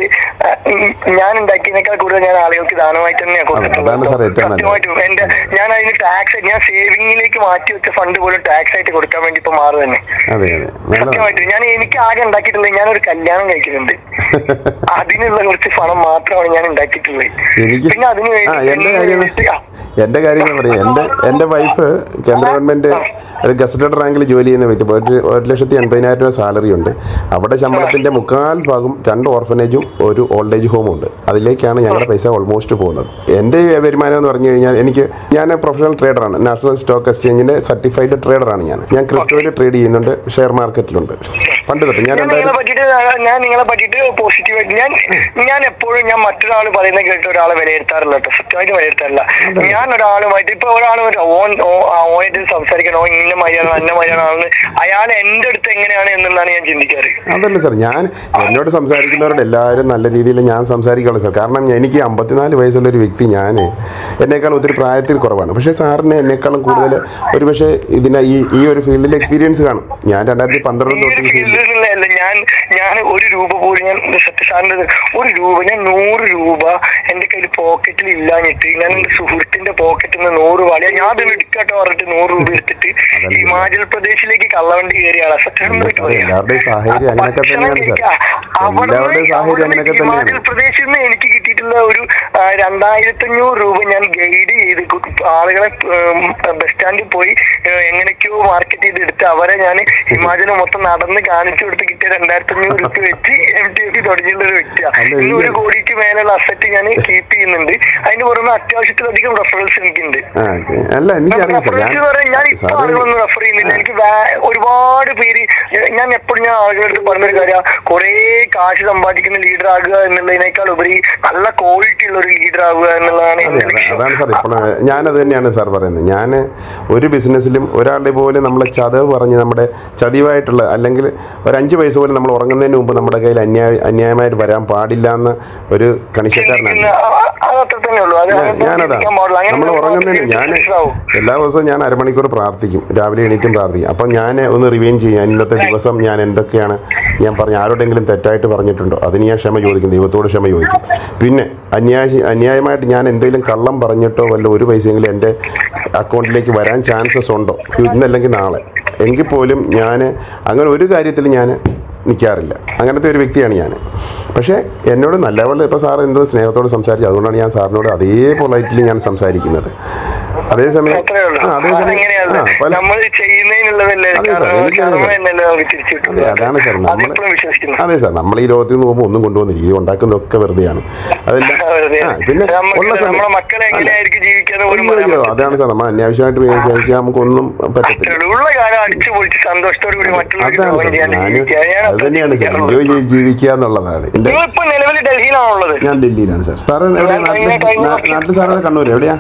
ഞാൻ ഉണ്ടാക്കിയതിനേക്കാൾ കൂടുതൽ ഞാൻ ആളുകൾക്ക് ദാനമായിട്ട് തന്നെയാണ് അതാണ് സാർ ഏറ്റവും നല്ലത്. സത്യമായിട്ടും എന്റെ ഞാൻ അതിന് ടാക്സ് ഞാൻ സേവിങ്ങിലേക്ക് മാറ്റി വെച്ച ഫണ്ട് പോലും ടാക്സ് ആയിട്ട് കൊടുക്കാൻ വേണ്ടി ഇപ്പൊ മാറുക തന്നെ അതെ അതെ നല്ലതാണ് സത്യമായിട്ടും ഞാൻ എനിക്ക് ആകെ ഉണ്ടാക്കിയിട്ടുള്ളത് ഞാനൊരു കല്യാണം കഴിക്കുന്നുണ്ട് അതിനുള്ള കുറച്ച് പണം മാത്രമാണ് ഞാൻ ഉണ്ടാക്കിയിട്ടുള്ളത് എനിക്ക് പിന്നെ അതിന് ആ വേണ്ടി എന്റെ കാര്യം വേണ്ടി- ആ, എന്റെ കാര്യം ഞാൻ പറയാം എന്റെ എന്റെ വൈഫ് കേന്ദ്ര ഗവൺമെന്റ് ഒരു ഗസറ്റഡ് റാങ്കിൽ ജോലി ചെയ്യുന്ന വ്യക്തി ഒരു ഒരു ലക്ഷത്തി എൺപതിനായിരം രൂപ സാലറി ഉണ്ട് അവിടെ ശമ്പളത്തിന്റെ മുക്കാൽ ഭാഗം രണ്ട് ഓർഫനേജും ഒരു ഓൾഡ് ഏജ് ഹോമും ഉണ്ട് അതിലേക്കാണ് ഞങ്ങളുടെ പൈസ ഓൾമോസ്റ്റ് പോകുന്നത് എൻ്റെ വരുമാനം എന്ന് പറഞ്ഞു കഴിഞ്ഞാൽ എനിക്ക് ഞാൻ പ്രൊഫഷണൽ ട്രേഡറാണ് നാഷണൽ സ്റ്റോക്ക് എക്സ്ചേഞ്ചിന്റെ സർട്ടിഫൈഡ് ട്രേഡറാണ് ഞാൻ ഞാൻ ക്രിപ്റ്റോയിൽ ട്രേഡ് ചെയ്യുന്നുണ്ട് ഷെയർ മാർക്കറ്റിലുണ്ട് പണ്ട് തൊട്ട് ഞാൻ ഞാൻ നിങ്ങളെ രണ്ടായിരത്തി പറ്റിയിട്ട് ഞാൻ നിങ്ങളെ പറ്റിയിട്ട് പോസിറ്റീവായിട്ട് ഞാൻ ഞാൻ എപ്പോഴും ഞാൻ മറ്റൊരാൾ പറയുന്നത് കേട്ട് ഒരാളെ വിലയിരുത്താറില്ല കേട്ടോ സത്യമായിട്ട് വിലയിരുത്താറില്ല ഞാൻ ഒരാളുമായിട്ട് ഇപ്പൊ ഒരാൾ ഒരു ഓൻ ഓ- ആ ഓനായിട്ട് സംസാരിക്കണം ഓൻ ഇന്ന മര്യാദ അന്ന മര്യാദ അയാൾ എന്റെ അടുത്ത് എങ്ങനെയാണ് എന്നുള്ളതാണ് ഞാൻ ചിന്തിക്കാറ് അതല്ല സാർ ഞാൻ എന്നോട് സംസാരിക്കുന്നവരോട് എല്ലാവരും നല്ല രീതിയിൽ ഞാൻ സംസാരിക്കുള്ളൂ സാർ കാരണം എനിക്ക് അമ്പത്തിനാല് വയസ്സുള്ള ഒരു വ്യക്തി ഞാൻ എന്നേക്കാൾ ഒത്തിരി പ്രായത്തിൽ കുറവാണ് പക്ഷേ സാറിന് എന്നേക്കാളും കൂടുതൽ ഒരു പക്ഷേ ഇതിനെ ഈ ഈ ഒരു ഫീൽഡിൽ എക്സ്പീരിയൻസ് കാണും ഞാൻ രണ്ടായിരത്തി പന്ത്രണ്ട് ഈ തൊട്ട് ഒരു ഈ ഫീൽഡിൽ ഫീൽഡിൽ നിന്നല്ല ഞാൻ ഞാൻ ഒരു രൂപ പോലും ഞാൻ സത്യസാറിന്റെ ഒരു രൂപ ഞാൻ നൂറ് രൂപ എന്റെ കയ്യിൽ പോക്കറ്റിൽ ഇല്ലാഞ്ഞിട്ട് ഞാൻ എന്റെ സുഹൃത്തിന്റെ പോക്കറ്റിൽ നിന്ന് നൂറ് വള ഞാൻ അത് എടുക്കാട്ടോ പറഞ്ഞിട്ട് നൂറ് രൂപ എടുത്തിട്ട് അതല്ല. ഹിമാചൽ പ്രദേശിലേക്ക് കള്ളവണ്ടി കയറിയാണ് സത്യസന്ധമായിട്ട് സാർ, പറയാം. എല്ലാവരുടെയും സാഹചര്യം അങ്ങനെയൊക്കെ ഭക്ഷണം തന്നെയാണ് സാർ. കഴിക്കാം. അവിടുന്ന് എല്ലാവരുടെയും സാഹചര്യം അവിടുന്ന് അങ്ങനെയൊക്കെ തന്നെയാണ്. ഹിമാചൽ പ്രദേശിൽ നിന്ന് എനിക്ക് കിട്ടിയിട്ടുള്ള ഒരു രണ്ടായിരത്തി അഞ്ഞൂറ് രൂപ ഞാൻ ഗൈഡ് ചെയ്ത് കു- ആളുകളെ ബസ് സ്റ്റാൻഡിൽ പോയി ആ, എങ്ങനെയൊക്കെയോ മാർക്കറ്റ് ചെയ്ത് എടുത്ത് അവരെ ഞാൻ ഹിമാചൽ മൊത്തം നടന്ന് കാണിച്ചു കൊടുത്ത് കിട്ടിയ രണ്ടായിരത്തി അഞ്ഞൂറ് രൂപ വെച്ച് എം ടി എഫ് തുടങ്ങിയുള്ള ഒരു വ്യക്തിയാണ് അല്ല, ഇന്ന് ഈ- ഒരു കോടിക്ക് മേലുള്ള അസറ്റ് ഞാൻ കീപ്പ് ചെയ്യുന്നുണ്ട് അതിന് പുറമെ അത്യാവശ്യത്തിലധികം റെഫറൻസ് എനിക്കുണ്ട് ആ ഓക്കെ അല്ല എനിക്കറിയാം സാർ റെഫറൻസ് എന്ന് പറയാൻ ഞാൻ ഞാൻ ഇപ്പൊ സാറ് ആളുകളൊന്നും റെഫർ ചെയ്യുന്നില്ല എനിക്ക് വാ- ഒരുപാട് പേര് ഞാൻ എപ്പോഴും ഞാൻ ആളുകളുടെ അടുത്ത് പറഞ്ഞൊരു കാര്യം കുറേ കാശ് സമ്പാദിക്കുന്ന ലീഡർ ആകുക എന്നുള്ളതിനേക്കാൾ ഉപരി നല്ല ക്വാളിറ്റി ഉള്ള ഒരു ലീഡർ ആകുക എന്നുള്ളതാണ് അതെ എന്റെ അതെ ലക്ഷ്യം അതാണ് സാർ ഇപ്പോൾ ഞാനത് തന്നെയാണ് സാർ പറയുന്നത് ഞാൻ ഒരു ബിസിനസ്സിലും ഒരാളുടെ പോലും നമ്മളെ ചതവ് പറഞ്ഞ് നമ്മുടെ ചതിവായിട്ടുള്ള അല്ലെങ്കിൽ ഒരു അഞ്ച് പൈസ പോലും നമ്മൾ ഉറങ്ങുന്നതിന് മുമ്പ് നമ്മുടെ കയ്യിൽ അന്യായ അന്യായമായിട്ട് വരാൻ പാടില്ല എന്ന ഒരു കണിശക്കാരനാണ് ചിന്തിക്കുന്ന ആ- അത് അത്ര തന്നെ ഉള്ളൂ അത് ഞാൻ- അങ്ങനെ ഞാനതാ ചിന്തിക്കാൻ പാടില്ല. അങ്ങനെ നമ്മൾ ഒരുപാട് ഉറങ്ങുന്നതിന് പേർക്ക് ഞാൻ മനസ്സിലാവും. എല്ലാ ദിവസവും ഞാൻ അരമണിക്കൂർ പ്രാർത്ഥിക്കും രാവിലെ എണീറ്റും പ്രാർത്ഥിക്കും അപ്പം ഞാൻ ഒന്ന് റിവൈൻ ചെയ്യാൻ ഇന്നത്തെ ദിവസം ഞാൻ എന്തൊക്കെയാണ് ഞാൻ പറഞ്ഞ ആരോടെങ്കിലും തെറ്റായിട്ട് പറഞ്ഞിട്ടുണ്ടോ അതിന് ഞാൻ ക്ഷമ ചോദിക്കും ദൈവത്തോട് ക്ഷമ ചോദിക്കും പിന്നെ അന്യായ അന്യായമായിട്ട് ഞാൻ എന്തെങ്കിലും കള്ളം പറഞ്ഞിട്ടോ വല്ല ഒരു പൈസയെങ്കിലും എൻ്റെ അക്കൗണ്ടിലേക്ക് വരാൻ ചാൻസസ് ഉണ്ടോ ഇന്നല്ലെങ്കിൽ നാളെ എങ്കിൽ പോലും ഞാൻ അങ്ങനെ ഒരു കാര്യത്തിൽ ഞാൻ നിൽക്കാറില്ല അങ്ങനത്തെ ഒരു വ്യക്തിയാണ് ഞാൻ പക്ഷേ എന്നോട് നല്ലപോലെ ഇപ്പോൾ സാർ എന്തോ സ്നേഹത്തോട് സംസാരിച്ചു അതുകൊണ്ടാണ് ഞാൻ സാറിനോട് അതേ പൊളൈറ്റിൽ ഞാൻ സംസാരിക്കുന്നത് അതേസമയം അത്രേ ഉള്ളൂ ആ അതേസമയം അതെങ്ങനെയാണ് ആ പല നമ്മൾ ചെയ്യുന്നതിനുള്ളതല്ലേ അതെ സാർ, കാരണം എനിക്കറിയാം കർമ്മ സാർ. എന്നല്ലേ നമുക്ക് തിരിച്ചു അതെ കിട്ടുന്നത് അതാണ് സാർ നമ്മൾ അതിപ്പോഴും വിശ്വസിക്കുന്നു അതെ സാർ നമ്മൾ ഈ ലോകത്തിൽ നിന്ന് പോകുമ്പോൾ ഒന്നും കൊണ്ടുവന്നില്ല ഈ ഉണ്ടാക്കുന്നതൊക്കെ വെറുതെയാണ് അതെല്ലാം വെറുതെ. ആ പിന്നെ നമുക്ക് ഉള്ള സമയം നമ്മുടെ മക്കളെ അല്ല. എങ്ങനെയായിരിക്കും ജീവിക്കാന്ന് പോലും അയ്യോ, പറയാൻ അയ്യോ, പറ്റില്ല. അതാണ് സാർ നമ്മൾ അന്യാവശ്യമായിട്ട് വിചാരിച്ചാൽ നമുക്കൊന്നും പറ്റത്തില്ല അത്രേ ഉള്ളൂ. ഉള്ള കാലം അടിച്ചു പൊളിച്ച് സന്തോഷത്തോടു കൂടി മറ്റുള്ളവർക്ക് അതാണ് ദ്രോഹം സാർ ചെയ്യാണ്ട് ഞാൻ ജീവിക്കുക. ഞാൻ അത് തന്നെയാണ് സാർ എൻജോയ് ചെയ്ത് ജീവിക്കുക എന്നുള്ളതാണ് എൻ്റെ നിങ്ങളിപ്പോ നിലവിൽ ഡൽഹിയിലാണുള്ളത് ഞാൻ ഡൽഹിയിലാണ് സാർ സാറ് എവിടെയാ ഞാൻ നാട്ടിൽ കഴിഞ്ഞ- കഴിഞ്ഞ നാ- നാട്ടിൽ സാറ് കണ്ണൂർ എവിടെയാ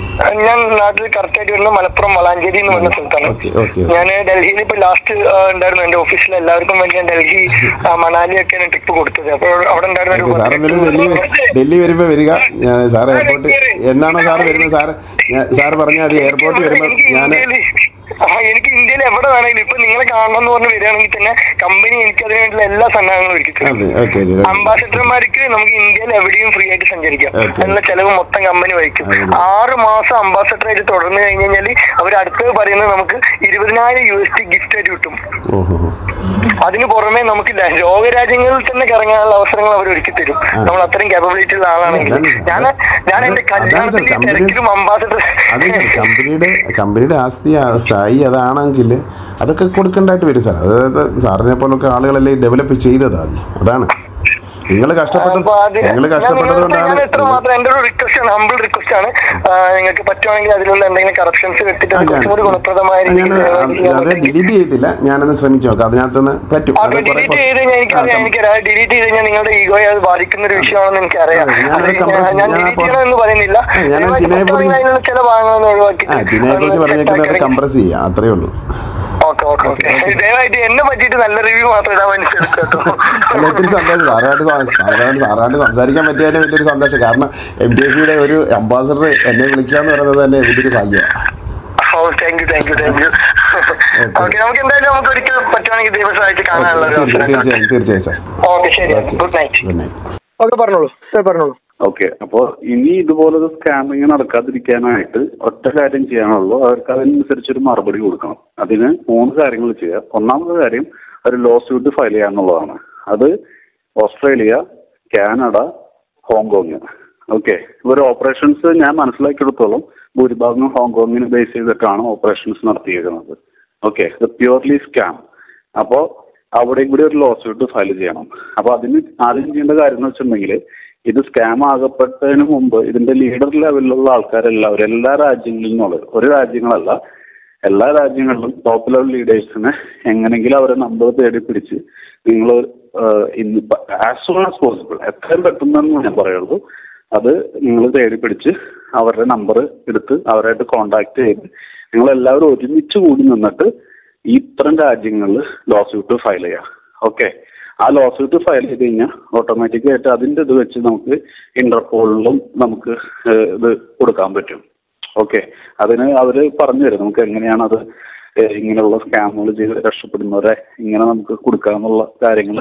ഞാൻ നാട്ടിൽ കറക്റ്റ് ആയിട്ട് വരുന്നത് മലപ്പുറം വളാഞ്ചേരി എന്ന് പറഞ്ഞ സ്ഥലത്താണ് ഓക്കെ ഓക്കെ ഞാൻ ഡൽഹിയിൽ ഇപ്പൊ ലാസ്റ്റ് ഉണ്ടായിരുന്നു എന്റെ ഓഫീസിൽ എല്ലാവർക്കും വേണ്ടി ഞാൻ ഡൽഹി ആ, മണാലി ഒക്കെയാണ് ട്രിപ്പ് കൊടുത്തത് അപ്പോൾ അവിടെ ഉണ്ടായിരുന്ന ഒരു സാർ എന്തായാലും ഡൽഹി ഡൽഹി വരുമ്പോൾ വരിക ഞാൻ സാർ എയർപോർട്ട് എന്നാണോ സാർ വരുന്നത് സാർ സാർ പറഞ്ഞാൽ മതി എയർപോർട്ട് വരുമ്പോൾ എനിക്ക് ഞാൻ ഇന്ത്യയില് ആ എനിക്ക് ഇന്ത്യയിൽ എവിടെ വേണമെങ്കിലും ഇപ്പൊ നിങ്ങളെ കാണണം എന്ന് പറഞ്ഞ് വരികയാണെങ്കിൽ തന്നെ കമ്പനി എനിക്ക് അതിന് വേണ്ടിയുള്ള എല്ലാ സന്നാഹങ്ങളും ഒരുക്കിയിട്ടുണ്ട് അതെ ഓക്കെ ഓക്കെ അംബാസിഡർമാർക്ക് നമുക്ക് ഇന്ത്യയിൽ എവിടെയും ഫ്രീ ആയിട്ട് സഞ്ചരിക്കാം Okay. അതിനുള്ള ചെലവ് മൊത്തം കമ്പനി വഹിക്കും അതെ. ആറ് മാസം മാസം അംബാസഡർ ആയിട്ട് തുടർന്ന് കഴിഞ്ഞ് കഴിഞ്ഞാൽ അവർ അടുത്തത് പറയുന്നത് നമുക്ക് ഇരുപതിനായിരം യു എസ് ടി ഗിഫ്റ്റ് ആയിട്ട് കിട്ടും ഓഹോ അതിന് പുറമെ നമുക്ക് ല- ലോകരാജ്യങ്ങളിൽ തന്നെ കറങ്ങാനുള്ള അവസരങ്ങൾ അവർ ഒരുക്കി തരും നമ്മൾ അത്രയും capability ഉള്ള ആളാണെങ്കിൽ അതാണ് ഞാൻ ഞാൻ എന്റെ അതാണ് സർ, കല്യാണത്തിന്റെ കമ്പനി- തിരക്കിലും അംബാസഡർ അതെ സാർ കമ്പനിയുടെ കമ്പനിയുടെ ആസ്തി ആ സ്ഥായി അതാണെങ്കിൽ അതൊക്കെ കൊടുക്കേണ്ടതായിട്ട് വരും സാർ അതായത് സാറിനെ പോലൊക്കെ ആളുകളല്ലേ ഡെവലപ്പ് ചെയ്തത് ആദ്യം അതാണ് നിങ്ങൾ കഷ്ടപ്പെട്ടത് അപ്പൊ അത് നിങ്ങൾ ഞാൻ കഷ്ടപ്പെട്ടത് നിങ്ങളോട് കൊണ്ടാണ് ഞാൻ എത്ര മാത്രം എന്റെ ഒരു റിക്വസ്റ്റ് ആണ് ഹമ്പിൾ റിക്വസ്റ്റ് ആണ് ആ, നിങ്ങൾക്ക് പറ്റുവാണെങ്കിൽ അതിലുള്ള എന്തെങ്കിലും കറപ്ഷൻസ് വെച്ചിട്ട് ആ, അത് ഞാൻ കുറച്ചും കൂടി ഗുണപ്രദമായ ഞാൻ രീതിയിൽ അത് ഡിലീറ്റ് ചെയ്തില്ല ഞാനത് ശ്രമിച്ചു നോക്കാം അതിനകത്തുനിന്ന് പറ്റും അത് കുറെ ഡിലീറ്റ് ചെയ്ത് കഴിഞ്ഞാൽ എനിക്കറിയാം എനിക്കറിയാം ഡിലീറ്റ് ചെയ്ത് കഴിഞ്ഞാൽ നിങ്ങളുടെ ഈഗോയെ അത് ബാധിക്കുന്ന ഒരു വിഷയമാണെന്ന് എനിക്കറിയാം അതെ, ഞാനത് അത് compress- ഞാൻ ഞാൻ ഡിലീറ്റ് അപ്പൊ- ചെയ്യണമെന്ന് പറയുന്നില്ല ആ, ഞാൻ ദയവായിട്ട് ദിനേ പറ്റുവാണെങ്കിൽ കൂടി- അതിലുള്ള ചില ഭാഗങ്ങളൊന്ന് ആ ഒഴിവാക്കിയിട്ട് ഇതിനെ കുറിച്ച് അതൊന്ന് പറഞ്ഞേക്കുന്നത് set ആക്കി കംപ്രസ് ചെയ്യാം അത്രേ ഉള്ളൂ ഓക്കെ ഓക്കെ ഓക്കെ ദയവായിട്ട് എന്നെ പറ്റിയിട്ട് നല്ല റിവ്യൂ മാത്രം ഇടാൻ വേണ്ടി ശ്രമിക്കാം അല്ല ഒത്തിരി സന്തോഷം സാറായിട്ട് സാറായിട്ട് സാറായിട്ട് സംസാരിക്കാൻ പറ്റിയതിന് വലിയൊരു സന്തോഷം കാരണം എം ടി എഫിയുടെ ഒരു അംബാസഡർ എന്നെ വിളിക്കുക എന്ന് പറയുന്നത് തന്നെ വലിയൊരു ഭാഗ്യമാണ് oh thank you thank you thank you okay നമുക്ക് എന്തായാലും നമുക്ക് ഒരിക്കൽ പറ്റുവാണെങ്കിൽ ദൈവസഹായിച്ച് കാണാനുള്ള ഒരു അവസരം തീർച്ചയായും തീർച്ചയായും സാർ ഓക്കെ ശരി good night good night okay പറഞ്ഞോളൂ സാർ പറഞ്ഞോളൂ ഓക്കെ അപ്പോ ഇനി ഇതുപോലൊരു സ്കാമിങ് നടക്കാതിരിക്കാനായിട്ട് ഒറ്റ കാര്യം ചെയ്യാനുള്ളൂ അവർക്ക് അതിനനുസരിച്ചൊരു മറുപടി കൊടുക്കണം അതിന് മൂന്ന് കാര്യങ്ങൾ ചെയ്യുക ഒന്നാമത്തെ കാര്യം ഒരു ലോ സ്യൂട്ട് ഫയൽ ചെയ്യുക എന്നുള്ളതാണ് അത് ഓസ്ട്രേലിയ കാനഡ ഹോങ്കോങ് ഓക്കെ ഇവർ ഓപ്പറേഷൻസ് ഞാൻ മനസ്സിലാക്കിയെടുത്തോളം ഭൂരിഭാഗം ഹോങ്കോങ്ങിന് ബേസ് ചെയ്തിട്ടാണ് ഓപ്പറേഷൻസ് നടത്തിയിരിക്കുന്നത് ഓക്കെ ഇത് പ്യൂർലി സ്കാം അപ്പോ അവിടെയും കൂടി ഒരു ലോ സ്യൂട്ട് ഫയൽ ചെയ്യണം അപ്പൊ അതിന് ആദ്യം ചെയ്യേണ്ട കാര്യം എന്ന് വെച്ചിട്ടുണ്ടെങ്കിൽ ഇത് സ്കാം ആകപ്പെട്ടതിന് മുമ്പ് ഇതിന്റെ ലീഡർ ലെവലിലുള്ള ആൾക്കാരെല്ലാവരും എല്ലാ രാജ്യങ്ങളിൽ നിന്നുള്ളത് ഒരു രാജ്യങ്ങളല്ല എല്ലാ രാജ്യങ്ങളിലും ടോപ്പ് ലെവൽ ലീഡേഴ്സിനെ എങ്ങനെങ്കിലും അവരെ നമ്പർ തേടി പിടിച്ച് നിങ്ങൾ ഇന്ന് ആസ് സൂൺ ആസ് പോസിബിൾ എത്രയും പെട്ടെന്ന് ഞാൻ പറയുള്ളൂ അത് നിങ്ങൾ തേടി പിടിച്ച് അവരുടെ നമ്പർ എടുത്ത് അവരായിട്ട് കോണ്ടാക്ട് ചെയ്ത് നിങ്ങൾ എല്ലാവരും ഒരുമിച്ച് കൂടി നിന്നിട്ട് ഈ ഇത്തരം രാജ്യങ്ങളിൽ ലോ സ്യൂട്ട് ഫയൽ ചെയ്യാം ഓക്കെ ആ ലോ സ്യൂട്ട് ഫയൽ ചെയ്ത് കഴിഞ്ഞാൽ ഓട്ടോമാറ്റിക് ആയിട്ട് അതിന്റെ ഇത് വെച്ച് നമുക്ക് ഇന്റർപോളിലും നമുക്ക് ഏഹ്, ഇത് കൊടുക്കാൻ പറ്റും ഓക്കെ അതിന് അവര് പറഞ്ഞു തരും നമുക്ക് എങ്ങനെയാണ് അത് ഏഹ്, ഇങ്ങനെയുള്ള സ്കാമുകൾ ചെയ്ത് രക്ഷപ്പെടുന്നവരെ ഇങ്ങനെ നമുക്ക് കൊടുക്കാന്നുള്ള കാര്യങ്ങൾ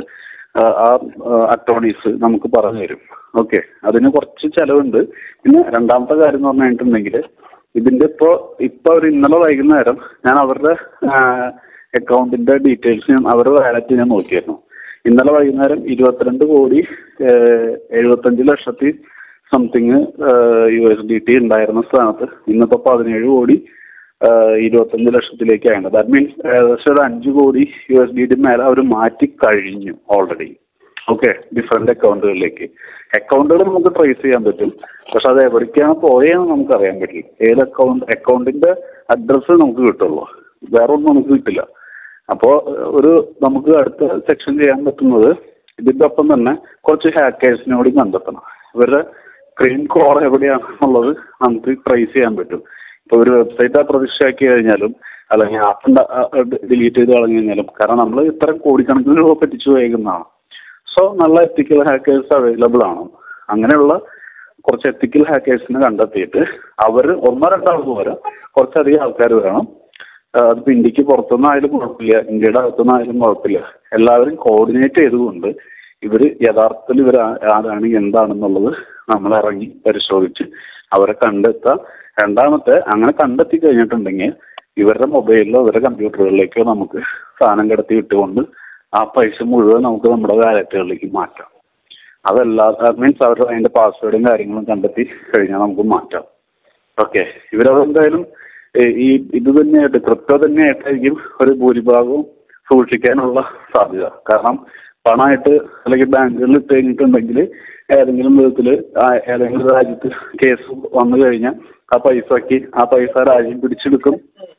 ആ അറ്റോർണീസ് നമുക്ക് പറഞ്ഞു തരും ഓക്കെ അതിന് കുറച്ച് ചെലവുണ്ട് പിന്നെ രണ്ടാമത്തെ കാര്യം എന്ന് പറഞ്ഞിട്ടുണ്ടെങ്കിൽ ഇതിന്റെ ഇപ്പോ ഇപ്പൊ അവർ ഇന്നലെ വൈകുന്നേരം ഞാൻ അവരുടെ അക്കൗണ്ടിന്റെ ഡീറ്റെയിൽസ് ഞാൻ അവരുടെ വാലറ്റ് ഞാൻ നോക്കിയായിരുന്നു ഇന്നലെ വൈകുന്നേരം ഇരുപത്തിരണ്ട് കോടി ഏഹ്, എഴുപത്തഞ്ച് ലക്ഷത്തി something U S D T ഉണ്ടായിരുന്ന സ്ഥാനത്ത് ഇന്നിപ്പോ പതിനേഴ് കോടി ഏഹ്, ഇരുപത്തഞ്ച് ലക്ഷത്തിലേക്കാണ് ദാറ്റ് മീൻസ് ഏകദേശം ഒരു അഞ്ച് കോടി യു എസ് ഡി ടി മേലെ അവർ മാറ്റി കഴിഞ്ഞു ഓൾറെഡി ഓക്കെ ഡിഫറെന്റ് അക്കൗണ്ടുകളിലേക്ക് അക്കൗണ്ടുകൾ നമുക്ക് ട്രേസ് ചെയ്യാൻ പറ്റും പക്ഷെ അത് എവിടേക്കാണ് പോയതെന്ന് നമുക്ക് അറിയാൻ പറ്റില്ല ഏത് അക്കൗണ്ട് അക്കൗണ്ടിന്റെ അഡ്രസ്സ് നമുക്ക് കിട്ടുള്ളൂ വേറെ ഒന്നും നമുക്ക് കിട്ടില്ല അപ്പോ ഏഹ്, ഒരു നമുക്ക് അടുത്ത സെക്ഷൻ ചെയ്യാൻ പറ്റുന്നത് ഇതിന്റെ ഒപ്പം തന്നെ കുറച്ച് ഹാക്കേഴ്സിനെ കൂടി കണ്ടെത്തണം ഇവരുടെ ക്രീം കോർ എവിടെയാണെന്നുള്ളത് നമുക്ക് ട്രേസ് ചെയ്യാൻ പറ്റും ഇപ്പൊ ഒരു വെബ്സൈറ്റ് പ്രതിഷ്ഠയാക്കി കഴിഞ്ഞാലും അല്ലെങ്കിൽ ആപ്പ് ഡിലീറ്റ് ചെയ്ത് കളഞ്ഞു കഴിഞ്ഞാലും കാരണം നമ്മൾ ഇത്തരം കോടിക്കണക്കിന് രൂപ പറ്റിച്ചു വയ്ക്കുന്നതാണ് സോ നല്ല എത്തിക്കൽ ഹാക്കേഴ്സ് അവൈലബിൾ ആണ് അങ്ങനെയുള്ള കുറച്ച് എത്തിക്കൽ ഹാക്കേഴ്സിനെ കണ്ടെത്തിയിട്ട് അവർ ഒന്നോ രണ്ടോ ആൾക്ക് പോരാ കുറച്ചധികം ആൾക്കാർ വേണം ആ, അതിപ്പോ ഇന്ത്യക്ക് പുറത്തുനിന്നായാലും കുഴപ്പമില്ല ഇന്ത്യയുടെ അകത്തുനിന്നായാലും കുഴപ്പമില്ല എല്ലാവരും കോർഡിനേറ്റ് ചെയ്തുകൊണ്ട് ഇവര് യഥാർത്ഥത്തിൽ ഇവർ ആരാണ് എന്താണെന്നുള്ളത് നമ്മൾ ഇറങ്ങി പരിശോധിച്ച് അവരെ കണ്ടെത്താം രണ്ടാമത്തെ അങ്ങനെ കണ്ടെത്തി കഴിഞ്ഞിട്ടുണ്ടെങ്കിൽ ഇവരുടെ മൊബൈലിലോ ഇവരുടെ കമ്പ്യൂട്ടറുകളിലേക്കോ നമുക്ക് സാധനം കിടത്തി വിട്ടുകൊണ്ട് ആ പൈസ മുഴുവൻ നമുക്ക് നമ്മുടെ വാലറ്റുകളിലേക്ക് മാറ്റാം അതല്ല മീൻസ് അവരുടെ അതിന്റെ പാസ്വേഡും കാര്യങ്ങളും കണ്ടെത്തി കഴിഞ്ഞാൽ നമുക്ക് മാറ്റാം ഓക്കെ ഇവരതെന്തായാലും ഏഹ്, ഈ ഇത് തന്നെയായിട്ട് ക്രിപ്റ്റോ തന്നെയായിട്ടായിരിക്കും ഒരു ഭൂരിഭാഗവും സൂക്ഷിക്കാനുള്ള സാധ്യത കാരണം പണമായിട്ട് അല്ലെങ്കിൽ ബാങ്കുകളിൽ ഇട്ട് കഴിഞ്ഞിട്ടുണ്ടെങ്കിൽ ഏതെങ്കിലും വിധത്തിൽ ഏതെങ്കിലും രാജ്യത്ത് കേസ് വന്നു കഴിഞ്ഞാൽ ആ പൈസക്ക് ആ പൈസ രാജ്യം പിടിച്ചെടുക്കും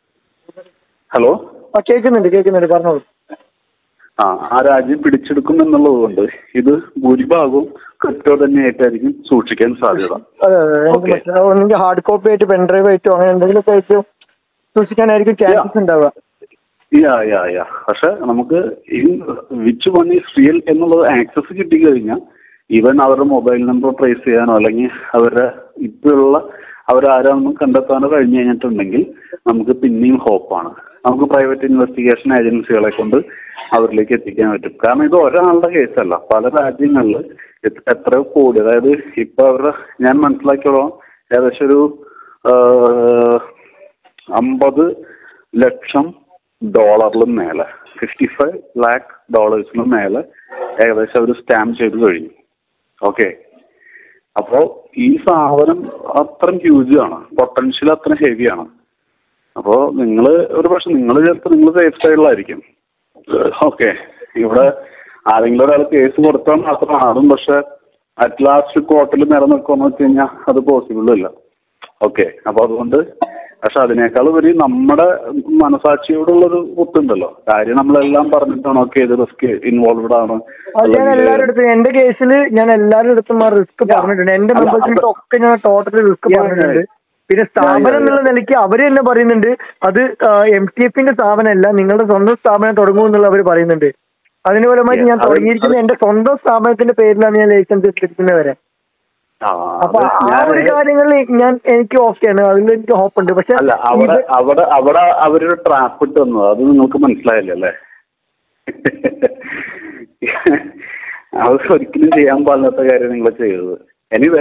ഹലോ ആ കേൾക്കുന്നുണ്ട് കേൾക്കുന്നുണ്ട് പറഞ്ഞോളൂ ആ ആ രാജ്യം പിടിച്ചെടുക്കും എന്നുള്ളത് കൊണ്ട് ഇത് ഭൂരിഭാഗവും ക്രിപ്റ്റോ തന്നെയായിട്ടായിരിക്കും സൂക്ഷിക്കാൻ സാധ്യത അതെ അതെ എനിക്ക് Okay. മനസ്സിലാവും ഒന്നെങ്കിൽ ഹാർഡ് കോപ്പി ആയിട്ട് പെൻഡ്രൈവ് ആയിട്ടോ അങ്ങനെ എന്തെങ്കിലുമൊക്കെ ആയിട്ട് സൂക്ഷിക്കാനായിരിക്കും ചാൻസസ് ഉണ്ടാവുക യാ യാ യാ പക്ഷെ നമുക്ക് ഈ വിച്ച് വൺ ഈസ് റിയൽ എന്നുള്ളത് ആക്സസ് കിട്ടിക്കഴിഞ്ഞാൽ ഈവൻ അവരുടെ മൊബൈൽ നമ്പർ ട്രേസ് ചെയ്യാനോ അല്ലെങ്കിൽ അവരുടെ ഇപ്പോഴുള്ള അവരാരാണെന്ന് കണ്ടെത്താനോ കഴിഞ്ഞു കഴിഞ്ഞിട്ടുണ്ടെങ്കിൽ നമുക്ക് പിന്നെയും ഹോപ്പാണ് നമുക്ക് പ്രൈവറ്റ് ഇൻവെസ്റ്റിഗേഷൻ ഏജൻസികളെ കൊണ്ട് അവരിലേക്ക് എത്തിക്കാൻ പറ്റും കാരണം ഇത് ഒരാളുടെ കേസല്ല പല രാജ്യങ്ങളിൽ എത്രയോ കോടി അതായത് ഇപ്പൊ അവരുടെ ഞാൻ മനസ്സിലാക്കിയോളം ഏകദേശം ഒരു അമ്പത് ലക്ഷം ഡോളറിലും മേലെ ഫിഫ്റ്റി ഫൈവ് ലാക്ക് ഡോളേഴ്സിനും മേലെ ഏകദേശം അവർ സ്റ്റാമ്പ് ചെയ്ത് കഴിഞ്ഞു ഓക്കെ അപ്പോ ഈ സാധനം അത്രയും ഹ്യൂജ് ആണ് പൊട്ടൻഷ്യൽ അത്ര ഹെവിയാണ് അപ്പോ നിങ്ങൾ ഒരു പക്ഷെ നിങ്ങൾ ചിലപ്പോൾ നിങ്ങൾ സേഫ് സൈഡിലായിരിക്കും ഓക്കെ ഇവിടെ ആരെങ്കിലും ഒരാൾ കേസ് കൊടുത്താൽ മാത്രം ആടും പക്ഷെ അറ്റ് ലാസ്റ്റ് കോർട്ടിൽ നിലനിൽക്കുമെന്ന് വെച്ച് കഴിഞ്ഞാൽ അത് പോസിബിളും ഇല്ല ഓക്കെ അപ്പൊ അതുകൊണ്ട് പക്ഷെ അതിനേക്കാൾ ഉപരി നമ്മുടെ മനസാക്ഷിയോടുള്ളൊരു കുത്തുണ്ടല്ലോ കാര്യം നമ്മളെല്ലാം പറഞ്ഞിട്ടാണ് ഓക്കെ ഇത് റിസ്ക് ഇൻവോൾവഡ് ആണ് അത് ഞാൻ എല്ലാവരുടെ അടുത്തും എന്റെ കേസിൽ ഞാൻ എല്ലാവരുടെ അടുത്തും ആ റിസ്ക് പറഞ്ഞിട്ടുണ്ട് എന്റെ അല്ല, മെമ്പേഴ്സിന്റെ അത് ഒക്കെ ഞാൻ ടോട്ടൽ റിസ്ക് Yeah, പറഞ്ഞിട്ടുണ്ട് yeah. പിന്നെ സ്ഥാപനം എന്നുള്ള നിലയ്ക്ക് അവര് തന്നെ പറയുന്നുണ്ട് അത് എം ടി എഫിന്റെ സ്ഥാപനമല്ല നിങ്ങളുടെ സ്വന്തം സ്ഥാപനം തുടങ്ങൂ എന്നുള്ള അവർ പറയുന്നുണ്ട് അതിന് ഫലമായിട്ട് Yeah, ഞാൻ അത് തുടങ്ങിയിരിക്കുന്ന എന്റെ സ്വന്തം സ്ഥാപനത്തിന്റെ പേരിലാണ് ഞാൻ ലൈസൻസ് എടുത്തിരിക്കുന്നത് വരെ ആ, അപ്പൊ അത് ആ ഞാന് ഒരു കാര്യങ്ങളിൽ ഞാൻ എനിക്ക് ഓക്കെയാണ് അതിൽ എനിക്ക് ഹോപ്പ് ഉണ്ട് പക്ഷെ അല്ല അവിടെ ഇത് അവിടെ അവിടെ അവരൊരു ട്രാപ്പ് ഇട്ട് തന്നു അത് നിങ്ങൾക്ക് മനസ്സിലായില്ല അല്ലേ അത് ഒരിക്കലും ചെയ്യാൻ പാടില്ലാത്ത കാര്യം നിങ്ങൾ ചെയ്തത് എനിവേ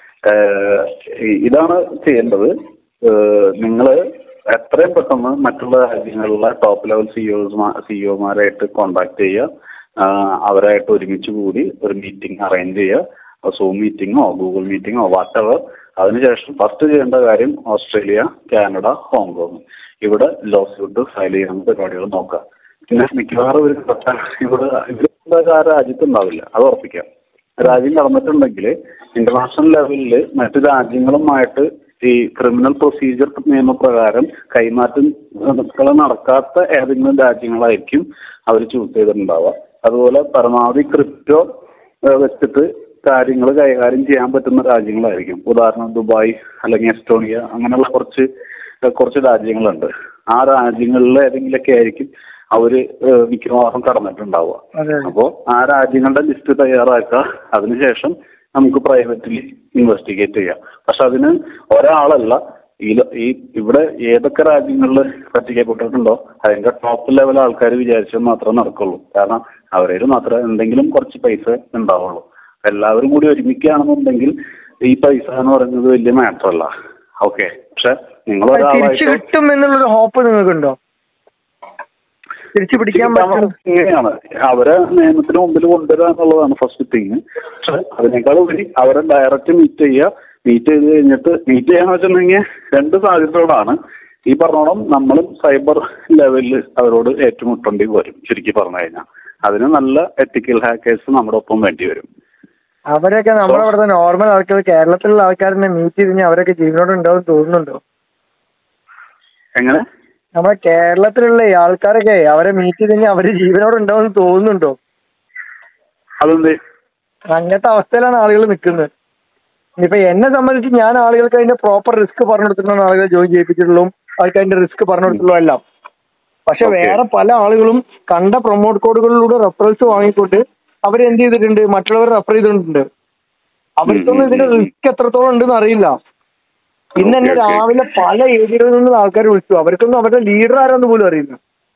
ഇതാണ് ചെയ്യേണ്ടത് നിങ്ങൾ എത്രയും പെട്ടെന്ന് മറ്റുള്ള രാജ്യങ്ങളിലെ ടോപ്പ് ലെവൽ സിഇഒസ് സിഇഒമാരായിട്ട് കോണ്ടാക്ട് ചെയ്യുക ആ, അവരായിട്ട് ഒരുമിച്ച് കൂടി ഒരു മീറ്റിംഗ് അറേഞ്ച് ചെയ്യുക സൂം മീറ്റിങ്ങോ ഗൂഗിൾ മീറ്റിങ്ങോ വാട്ടവർ അതിനുശേഷം ഫസ്റ്റ് ചെയ്യേണ്ട കാര്യം ഓസ്ട്രേലിയ കാനഡ ഹോങ്കോങ് ഇവിടെ ലോ സ്യൂട്ട് ഫയൽ ചെയ്യുന്ന പരിപാടികൾ നോക്കുക പിന്നെ മിക്കവാറും ഒരു ഇവിടെ ഇവിടെ ആ രാജ്യത്ത് ഉണ്ടാവില്ല അത് ഉറപ്പിക്കാം രാജ്യം നടന്നിട്ടുണ്ടെങ്കിൽ ഇന്റർനാഷണൽ ലെവലിൽ മറ്റു രാജ്യങ്ങളുമായിട്ട് ഈ ക്രിമിനൽ പ്രൊസീജിയർ നിയമപ്രകാരം കൈമാറ്റങ്ങൾ നടക്കാത്ത ഏതെങ്കിലും രാജ്യങ്ങളായിരിക്കും അവർ ചൂസ് ചെയ്തിട്ടുണ്ടാവുക അതുപോലെ പരമാവധി ക്രിപ്റ്റോ വെച്ചിട്ട് കാര്യങ്ങൾ കൈകാര്യം ചെയ്യാൻ പറ്റുന്ന രാജ്യങ്ങളായിരിക്കും ഉദാഹരണം ദുബായ് അല്ലെങ്കിൽ എസ്റ്റോണിയ അങ്ങനെയുള്ള കുറച്ച് ഏഹ് കുറച്ച് രാജ്യങ്ങളുണ്ട് ആ രാജ്യങ്ങളിൽ ഏതെങ്കിലുമൊക്കെ ആയിരിക്കും അവര് ഏഹ് മിക്കവാറും കടന്നിട്ടുണ്ടാവുക അതെ. അപ്പോ ആ രാജ്യങ്ങളുടെ ലിസ്റ്റ് തയ്യാറാക്കുക അതിനുശേഷം നമുക്ക് പ്രൈവറ്റ്ലി ഇൻവെസ്റ്റിഗേറ്റ് ചെയ്യാം പക്ഷെ അതിന് ഒരാളല്ല ഈ ലോ- ഈ ഇവിടെ ഏതൊക്കെ രാജ്യങ്ങളിൽ പറ്റിക്കപ്പെട്ടിട്ടുണ്ടോ അതിന്റെ ടോപ്പ് ലെവൽ ആൾക്കാർ വിചാരിച്ചാൽ മാത്രമേ നടക്കുള്ളൂ കാരണം അവരേൽ മാത്രമേ എന്തെങ്കിലും കുറച്ച് പൈസ ഉണ്ടാവുള്ളൂ എല്ലാവരും കൂടി ഒരുമിക്കുകയാണെന്നുണ്ടെങ്കിൽ ഈ പൈസ എന്ന് പറയുന്നത് വലിയ മാറ്റർ അല്ല ഓക്കെ പക്ഷെ നിങ്ങൾ തിരിച്ചു ഒരാളായിട്ട് കിട്ടും എന്നുള്ളൊരു ഹോപ്പ് നിങ്ങൾക്കുണ്ടോ തിരിച്ചു പിടിക്കാൻ പറ്റും ഇങ്ങനെയാണ് അവരെ നിയമത്തിന് മുമ്പിൽ കൊണ്ടുവരിക എന്നുള്ളതാണ് ഫസ്റ്റ് തിങ് പക്ഷെ അതിനേക്കാൾ ഉപരി അവരെ ഡയറക്റ്റ് മീറ്റ് ചെയ്യുക മീറ്റ് ചെയ്ത് കഴിഞ്ഞിട്ട് മീറ്റ് ചെയ്യാന്ന് വെച്ചിട്ടുണ്ടെങ്കിൽ രണ്ട് സാധ്യതകളാണ് ഈ പറഞ്ഞോളം നമ്മളും സൈബർ ലെവലിൽ അവരോട് ഏറ്റുമുട്ടേണ്ടി വരും ചുരുക്കി പറഞ്ഞു കഴിഞ്ഞാൽ അതിന് നല്ല എത്തിക്കൽ ഹാക്കേഴ്സ് നമ്മുടെ ഒപ്പം വേണ്ടി വരും അവരൊക്കെ നമ്മുടെ ഇവിടുത്തെ നോർമൽ ആൾക്കാർ കേരളത്തിലുള്ള ആൾക്കാരെ മീറ്റ് ചെയ്ത് കഴിഞ്ഞാൽ അവരൊക്കെ ജീവനോട് ഉണ്ടാവും തോന്നുന്നുണ്ടോ എങ്ങനെ നമ്മുടെ കേരളത്തിലുള്ള ഈ ആൾക്കാരൊക്കെ അവരെ മീറ്റ് ചെയ്ത് കഴിഞ്ഞാൽ അവര് ജീവനോട് ഉണ്ടാവും തോന്നുന്നുണ്ടോ അതെന്ത് അങ്ങനത്തെ അവസ്ഥയിലാണ് ആളുകൾ നിൽക്കുന്നത് ഇനിയിപ്പോ എന്നെ സംബന്ധിച്ച് ഞാൻ ആളുകൾക്ക് അതിന്റെ പ്രോപ്പർ റിസ്ക് പറഞ്ഞു കൊടുത്തിട്ടാണ് ആളുകളെ ജോയിൻ ചെയ്യിപ്പിച്ചിട്ടുള്ളൂ അവർക്ക് അതിന്റെ റിസ്ക് പറഞ്ഞു കൊടുത്തുള്ളൂ എല്ലാം പക്ഷെ Okay. വേറെ പല ആളുകളും കണ്ട പ്രൊമോട്ട് കോഡുകളിലൂടെ റെഫറൻസ് വാങ്ങിക്കൊണ്ട് അവരെന്ത് ചെയ്തിട്ടുണ്ട് മറ്റുള്ളവർ റെഫർ ചെയ്തിട്ടുണ്ട് അവർക്കൊന്നും ഇതിന്റെ റിസ്ക് എത്രത്തോളം ഉണ്ടെന്ന് അറിയില്ല ഇന്ന് എന്നെ Okay, okay. രാവിലെ പല ഏരിയകളിൽ നിന്ന് ആൾക്കാർ വിളിച്ചു അവർക്കൊന്നും അവരുടെ ലീഡർ ആരാന്ന് പോലും അറിയില്ല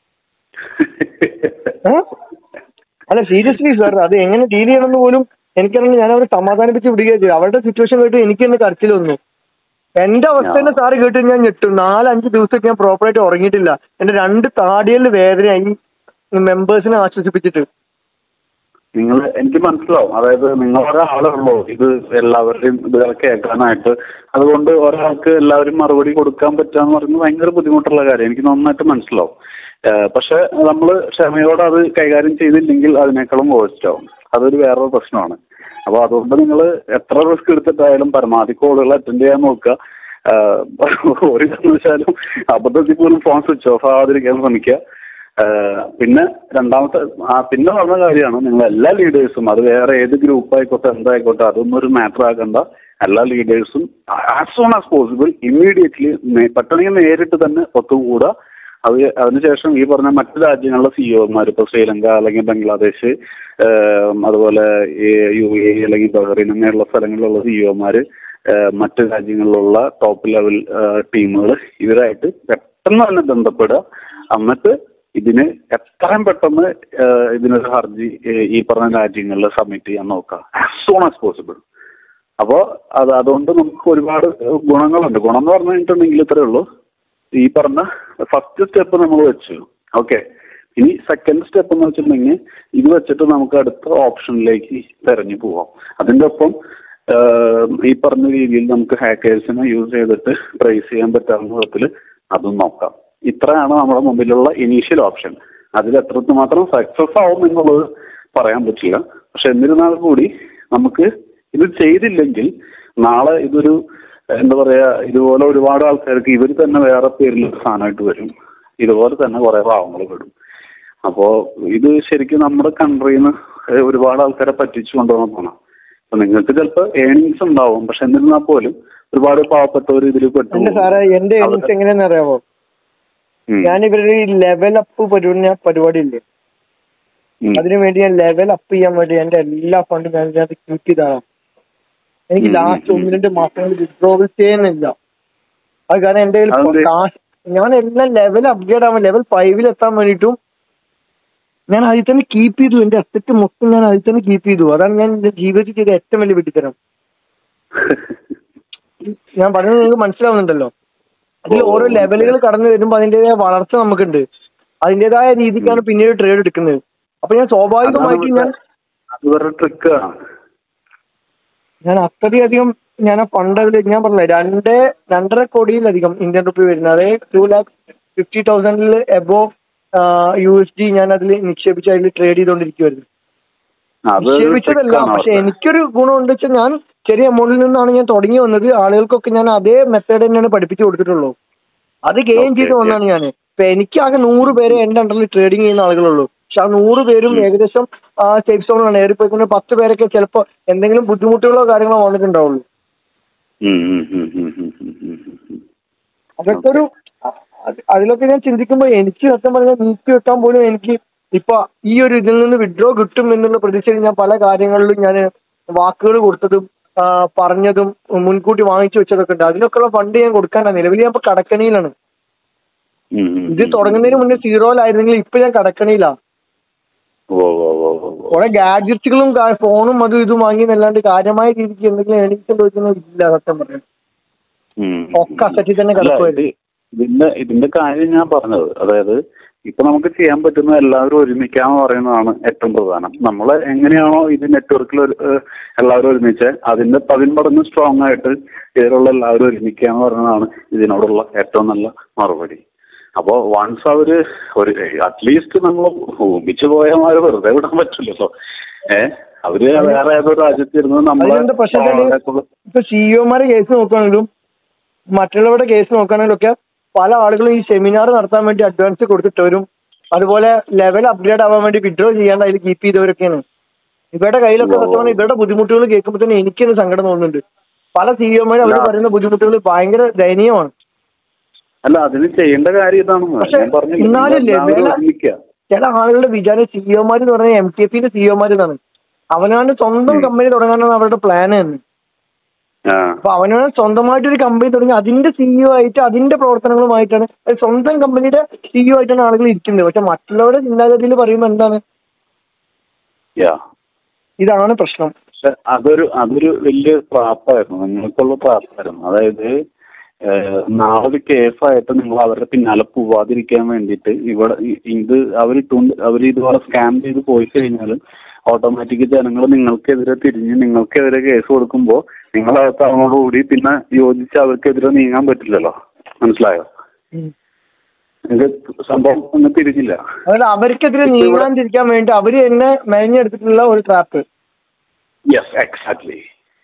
ഏ? അല്ല സീരിയസ്ലി സാർ അത് എങ്ങനെ ഡീൽ ചെയ്യണമെന്ന് പോലും എനിക്കറിയില്ല ഞാൻ അവരെ സമാധാനിപ്പിച്ച് വിടുകയാണ് ചെയ്തു അവരുടെ സിറ്റുവേഷൻ കേട്ട് എനിക്ക് തന്നെ കരച്ചിൽ വന്നു എന്റെ അവസ്ഥ തന്നെ സാറ് കേട്ട് ഞാൻ ഞെട്ടും നാലഞ്ച് ദിവസമൊക്കെ ഞാൻ പ്രോപ്പറായിട്ട് ഉറങ്ങിയിട്ടില്ല എന്റെ രണ്ട് താടിയലിൽ വേദനയായി മെമ്പേഴ്സിനെ ആശ്വസിപ്പിച്ചിട്ട് നിങ്ങൾ എനിക്ക് മനസ്സിലാവും അതായത് നിങ്ങൾ ഒരാളേ ഉള്ളൂ ഇത് എല്ലാവരുടെയും ഇതുപോലെ കേൾക്കാനായിട്ട് അതുകൊണ്ട് ഒരാൾക്ക് എല്ലാവരും മറുപടി കൊടുക്കാൻ പറ്റുക പറയുന്നത് ഭയങ്കര ബുദ്ധിമുട്ടുള്ള കാര്യം എനിക്ക് നന്നായിട്ട് മനസ്സിലാവും ഏഹ് പക്ഷെ നമ്മൾ ക്ഷമയോടെ അത് കൈകാര്യം ചെയ്തില്ലെങ്കിൽ അതിനേക്കാളും വേസ്റ്റ് ആവും അതൊരു വേറൊരു പ്രശ്നമാണ് അപ്പോൾ അതുകൊണ്ട് നിങ്ങൾ എത്ര റിസ്ക് എടുത്തിട്ടായാലും പരമാവധി കോളുകൾ അറ്റൻഡ് ചെയ്യാൻ നോക്കുക ഏഹ് ഒരു കാരണവശാലും അബദ്ധത്തിൽ പോലും ഫോൺ സ്വിച്ച് ഓഫ് ആവാതിരിക്കാൻ ശ്രമിക്കുക ഏഹ് പിന്നെ രണ്ടാമത്തെ ആ പിന്നെ പറഞ്ഞ കാര്യമാണ് നിങ്ങൾ എല്ലാ ലീഡേഴ്സും അത് വേറെ ഏത് ഗ്രൂപ്പ് ആയിക്കോട്ടെ എന്തായിക്കോട്ടെ അതൊന്നും ഒരു മാറ്റർ ആക്കണ്ട എല്ലാ ലീഡേഴ്സും as soon as possible immediately പറ്റണമെങ്കിൽ നേരിട്ട് തന്നെ ഒത്തുകൂടുക അത് അതിനുശേഷം ഈ പറഞ്ഞ മറ്റു രാജ്യങ്ങളിലെ സിഇഒമാർ ഇപ്പോൾ ശ്രീലങ്ക അല്ലെങ്കിൽ ബംഗ്ലാദേശ് ഏഹ് അതുപോലെ ഈ യു എ അല്ലെങ്കിൽ ബഹ്റൈൻ അങ്ങനെയുള്ള സ്ഥലങ്ങളിലുള്ള സിഇഒമാർ മറ്റു രാജ്യങ്ങളിലുള്ള ടോപ്പ് ലെവൽ ടീമുകൾ ഇവരായിട്ട് പെട്ടെന്ന് തന്നെ ബന്ധപ്പെടുക എന്നിട്ട് ഇതിന് എത്രയും പെട്ടെന്ന് ഏഹ് ഇതിനൊരു ഹർജി ഏഹ് ഈ പറഞ്ഞ രാജ്യങ്ങളിൽ സബ്മിറ്റ് ചെയ്യാൻ നോക്കുക ആസ് സോൺ ആസ് പോസിബിൾ അപ്പോൾ അത് അതുകൊണ്ട് നമുക്ക് ഒരുപാട് ഗുണങ്ങളുണ്ട് ഗുണം എന്ന് പറഞ്ഞു കഴിഞ്ഞിട്ടുണ്ടെങ്കിൽ ഇത്രയേ ഉള്ളൂ ഈ പറഞ്ഞ ഫസ്റ്റ് സ്റ്റെപ്പ് നമ്മൾ വെച്ചു ഓക്കെ ഇനി സെക്കൻഡ് സ്റ്റെപ്പ് എന്ന് വെച്ചിട്ടുണ്ടെങ്കിൽ ഇത് വെച്ചിട്ട് നമുക്ക് അടുത്ത ഓപ്ഷനിലേക്ക് തെരഞ്ഞു പോവാം അതിന്റെ ഒപ്പം ആഹ്, ഈ പറഞ്ഞ രീതിയിൽ നമുക്ക് ഹാക്കേഴ്സിനെ യൂസ് ചെയ്തിട്ട് ട്രേസ് ചെയ്യാൻ പറ്റാവുന്ന വിധത്തിൽ അതും നോക്കാം ഇത്രയാണ് നമ്മുടെ മുമ്പിലുള്ള ഇനീഷ്യൽ ഓപ്ഷൻ അതിൽ എത്രമാത്രം സക്സസ് ആവും എന്നുള്ളത് പറയാൻ പറ്റില്ല പക്ഷെ എന്നിരുന്നാൽ കൂടി നമുക്ക് ഇത് ചെയ്തില്ലെങ്കിൽ നാളെ ഇതൊരു എന്താ പറയാ ഇതുപോലെ ഒരുപാട് ആൾക്കാർക്ക് ഇവർ തന്നെ വേറെ പേരിൽ ഒരു സാധനമായിട്ട് വരും ഇതുപോലെ തന്നെ കുറെ പാവങ്ങൾ പെടും അപ്പോ ഇത് ശരിക്കും നമ്മുടെ കൺട്രിയിൽ നിന്ന് ഒരുപാട് ആൾക്കാരെ പറ്റിച്ചു കൊണ്ടുവന്നതാണ് അപ്പൊ നിങ്ങൾക്ക് ചിലപ്പോൾ ഏണിങ്സ് ഉണ്ടാവും പക്ഷെ എന്നിരുന്നാൽ പോലും ഒരുപാട് പാവപ്പെട്ടവർ ഇതിൽ പെട്ടു എന്റെ സാറേ എന്റെ ഏണിങ്സ് എങ്ങനെയാന്ന് അറിയാമോ ഉം. ഞാൻ ഇവരുടെ ഈ ലെവൽ അപ്പ് പരിപാടി പരിപാടി ഇല്ലേ ഉം. അതിനു വേണ്ടി ഞാൻ ലെവൽ അപ്പ് ചെയ്യാൻ വേണ്ടി എന്റെ എല്ലാ ഫണ്ടും ഞാൻ ഇതിനകത്ത് ക്യൂട്ട് ചെയ്താണ് എനിക്ക് ഉം, ലാസ്റ്റ് ഉം, ഒന്ന് രണ്ട് മാസങ്ങൾ വിഡ്രോവൽ ചെയ്യുന്നില്ല അത് കാരണം എന്റെ കയ്യിൽ ഇപ്പൊ അതെന്ത്? കാശ് ഞാൻ എല്ലാം ലെവൽ അപ്ഗ്രേഡ് ആവാൻ ലെവൽ ഫൈവിൽ എത്താൻ വേണ്ടിയിട്ടും ഞാൻ അതിൽ തന്നെ കീപ്പ് ചെയ്തു എന്റെ അസറ്റ് മൊത്തം ഞാൻ അതിൽ തന്നെ കീപ്പ് ചെയ്തു അതാണ് ഞാൻ എന്റെ ജീവിതത്തിൽ ചെയ്ത ഏറ്റവും വലിയ വെട്ടിത്തരം ഞാൻ പറഞ്ഞത് നിങ്ങൾക്ക് മനസ്സിലാവുന്നുണ്ടല്ലോ അതിൽ ഓ, ഓരോ ലെവലുകൾ കടന്നു വരുമ്പോൾ അതിന്റേതായ വളർച്ച നമുക്കുണ്ട് അതിന്റേതായ രീതിക്കാണ് പിന്നീട് ട്രേഡ് എടുക്കുന്നത് അപ്പൊ ഞാൻ സ്വാഭാവികമായിട്ട് ഞാൻ അത് വേറെ ട്രിക്കാണ് ഞാൻ അത്രയധികം ഞാൻ ആ ഫണ്ട് അതിൽ ഞാൻ പറഞ്ഞില്ല രണ്ട് രണ്ടര കോടിയിലധികം ഇന്ത്യൻ റുപ്പി വരുന്നത് അതായത് ടു ലാക്ക് ഫിഫ്റ്റി തൗസൻഡിൽ എബോ യു എസ് ഡി ഞാൻ അതിൽ നിക്ഷേപിച്ച് അതിൽ ട്രേഡ് ചെയ്തുകൊണ്ടിരിക്കുവായിരുന്നു അത് നിക്ഷേപിച്ചതല്ല trick ആണ് പക്ഷെ അവിടുത്തെ. എനിക്കൊരു ഗുണം ഉണ്ട് വെച്ചാൽ ഞാൻ ചെറിയ എമൗണ്ടിൽ നിന്നാണ് ഞാൻ തുടങ്ങി വന്നത് ആളുകൾക്കൊക്കെ ഞാൻ അതേ മെത്തേഡ് തന്നെയാണ് പഠിപ്പിച്ചു കൊടുത്തിട്ടുള്ളൂ അത് ഗെയിൻ Okay, ചെയ്ത് okay. വന്നാണ് ഞാൻ ഇപ്പൊ എനിക്ക് ആകെ നൂറ് പേരെ എന്റെ അണ്ടറിൽ ട്രേഡിംഗ് ചെയ്യുന്ന ആളുകളുള്ളൂ പക്ഷെ ആ നൂറ് പേരും ഏകദേശം ആ സേഫ് സോണിലാണ് ഏറിപ്പോയി പത്ത് പേരൊക്കെ ചിലപ്പോൾ എന്തെങ്കിലും ബുദ്ധിമുട്ടുകളോ കാര്യങ്ങളോ വന്നിട്ടുണ്ടാവുള്ളൂ ഉം, ഉം, ഉം, ഉം, ഉം, ഉം, ഉം, ഉം. അതൊക്കെ ഒരു അത് അതിലൊക്കെ ഞാൻ ചിന്തിക്കുമ്പോൾ എനിക്ക് സത്യം പറഞ്ഞാൽ നീക്കി വെക്കാൻ പോലും എനിക്ക് ഇപ്പൊ ഈ ഒരു ഇതിൽ നിന്ന് വിഡ്രോ കിട്ടും എന്നുള്ള പ്രതീക്ഷയിൽ ഞാൻ പല കാര്യങ്ങളിലും ഞാൻ വാക്കുകൾ കൊടുത്തതും ആ, പറഞ്ഞതും മുൻകൂട്ടി വാങ്ങിച്ചു വെച്ചതൊക്കെ ഉണ്ട് അതിനൊക്കെയുള്ള ഫണ്ട് ഞാൻ കൊടുക്കാനാണ് നിലവിൽ ഞാൻ ഇപ്പൊ കടക്കണിയിലാണ് ഉം, ഉം, ഇത് ഉം. തുടങ്ങുന്നതിന് മുന്നേ സീറോയിലായിരുന്നെങ്കിൽ ഇപ്പൊ ഞാൻ കടക്കണിയിലാണ് ഓ ഓ ഓ ഓ, ഓ. കുറെ ഗാഡ്ജറ്റ്സുകളും ഫോണും അതും ഇതും വാങ്ങിയെന്നല്ലാണ്ട് കാര്യമായ രീതിക്ക് എന്തെങ്കിലും ഏണിങ്സ് ചോദിക്കുന്നത് ഇല്ല സത്യം പറയാം ഉം. ഒക്കെ അസറ്റിൽ തന്നെ അല്ല, കിടക്കുമായിരുന്നു ഇത് ഇതിന്റെ ഇതിന്റെ കാര്യം ഞാൻ പറഞ്ഞത് അതായത് ഇപ്പൊ നമുക്ക് ചെയ്യാൻ പറ്റുന്ന എല്ലാവരും ഒരുമിക്കാന്ന് പറയുന്നതാണ് ഏറ്റവും പ്രധാനം നമ്മൾ എങ്ങനെയാണോ ഇത് നെറ്റ്വർക്കിൽ എല്ലാവരും ഒരുമിച്ച് അതിന്റെ പതിന്മടങ്ങ് സ്ട്രോങ് ആയിട്ട് ഇതിലുള്ള എല്ലാവരും ഒരുമിക്കുക എന്ന് പറയുന്നതാണ് ഇതിനോടുള്ള ഏറ്റവും നല്ല മറുപടി അപ്പോ വൺസ് അവര് ഒരു അറ്റ്ലീസ്റ്റ് നമ്മൾ ഭൂമിച്ചു പോയമാര് വെറുതെ വിടാൻ പറ്റില്ലല്ലോ ഏഹ് അവര് വേറെ ഏതോ രാജ്യത്തിരുന്ന് നമ്മളെ അതിലെന്താ പ്രശ്നം വെച്ചാല് ഇപ്പൊ സിഇഒമാരെ കേസ് നോക്കുകയാണെങ്കിലും മറ്റുള്ളവരുടെ കേസ് നോക്കുകയാണെങ്കിലും ഒക്കെ പല ആളുകളും ഈ സെമിനാർ നടത്താൻ വേണ്ടി അഡ്വാൻസ് കൊടുത്തിട്ടവരും അതുപോലെ ലെവൽ അപ്ഗ്രേഡ് ആവാൻ വേണ്ടി വിഡ്രോ ചെയ്യാണ്ട് അതിൽ കീപ്പ് ചെയ്തവരൊക്കെയാണ് ഇവരുടെ കയ്യിലൊക്കെ സത്യമാണ് ഇവരുടെ ബുദ്ധിമുട്ടുകൾ കേൾക്കുമ്പോൾ തന്നെ എനിക്കൊരു സങ്കടം തോന്നുന്നുണ്ട് പല സിഇഒമാരും അവർ അല്ല. പറയുന്ന ബുദ്ധിമുട്ടുകൾ ഭയങ്കര ദയനീയമാണ് അല്ല അതിന് ചെയ്യേണ്ട കാര്യം ഇതാണ് പക്ഷെ ഞാൻ പറഞ്ഞില്ലേ, എന്നാലില്ലേ, എല്ലാവരും വേല- ഒരുമിക്കുക ചില ആളുകളുടെ വിചാരം സിഇഒമാർ എന്ന് പറഞ്ഞാൽ എം ടി എഫിന്റെ സിഇഒമാർ എന്നാണ് അവനാണ്ട് സ്വന്തം കമ്പനി തുടങ്ങാനാണ് അവരുടെ പ്ലാൻ എന്ന് ആ അപ്പൊ അവന് സ്വന്തമായിട്ട് ഒരു കമ്പനി തുടങ്ങി അതിന്റെ സിഇഒ ആയിട്ട് അതിന്റെ പ്രവർത്തനങ്ങളുമായിട്ടാണ് അത് സ്വന്തം കമ്പനിയുടെ സിഇഒ ആയിട്ടാണ് ആളുകൾ ഇരിക്കുന്നത് പക്ഷെ മറ്റുള്ളവരുടെ ചിന്താഗതിയിൽ പറയുമ്പോൾ എന്താണ് യാ ഇതാണ് പ്രശ്നം പക്ഷെ അതൊരു അതൊരു വലിയ ട്രാപ്പായിരുന്നു നിങ്ങൾക്കുള്ള ട്രാപ്പായിരുന്നു അതായത് ഏഹ്, നാളെ ഒരു കേസായിട്ട് നിങ്ങൾ അവരുടെ പിന്നാലെ പോവാതിരിക്കാൻ വേണ്ടിയിട്ട് ഇവിടെ ഇ- ഇത് അവരിട്ടുകൊണ്ട് അവർ ഇതുപോലെ സ്കാം ചെയ്ത് പോയി കഴിഞ്ഞാൽ ഓട്ടോമാറ്റിക് ജനങ്ങൾ നിങ്ങൾക്കെതിരെ തിരിഞ്ഞ് നിങ്ങൾക്കെതിരെ കേസ് കൊടുക്കുമ്പോൾ നിങ്ങളകത്ത് അവനോടുകൂടി പിന്നെ യോജിച്ച് അവർക്കെതിരെ നീങ്ങാൻ പറ്റില്ലല്ലോ മനസ്സിലായോ നിങ്ങൾക്ക് സംഭവം ഒന്ന് തിരിഞ്ഞില്ല അതായത് അവർക്കെതിരെ നീങ്ങാണ്ടിരിക്കാൻ വേണ്ടി അവര് തന്നെ മെനഞ്ഞെടുത്തിട്ടുള്ള ഒരു ട്രാപ്പ് യെസ് എക്സാക്ട്ലി